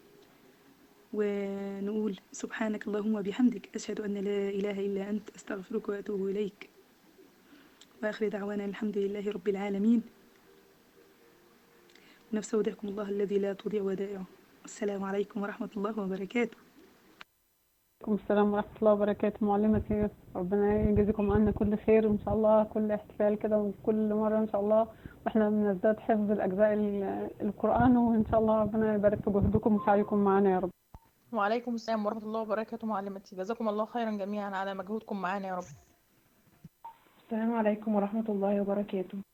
ونقول سبحانك اللهم وبحمدك أشهد أن لا إله إلا أنت أستغفرك وأتوب إليك وآخر دعوانا الحمد لله رب العالمين نفس ودعكم الله الذي لا تضيع ودائعه السلام عليكم ورحمة الله وبركاته عليكم السلام ورحمة الله وبركاته معلمتي ربنا يجزيكم عنا كل خير وإن شاء الله كل احتفال كده وكل مرة إن شاء الله وإحنا بنزداد حفظ الأجزاء ال- القرآن وإن شاء الله ربنا يبارك في جهدكم وسعيكم معنا يا رب وعليكم السلام ورحمة الله وبركاته معلمتي جزاكم الله خيرا جميعا على مجهودكم معانا يا رب السلام عليكم ورحمة الله وبركاته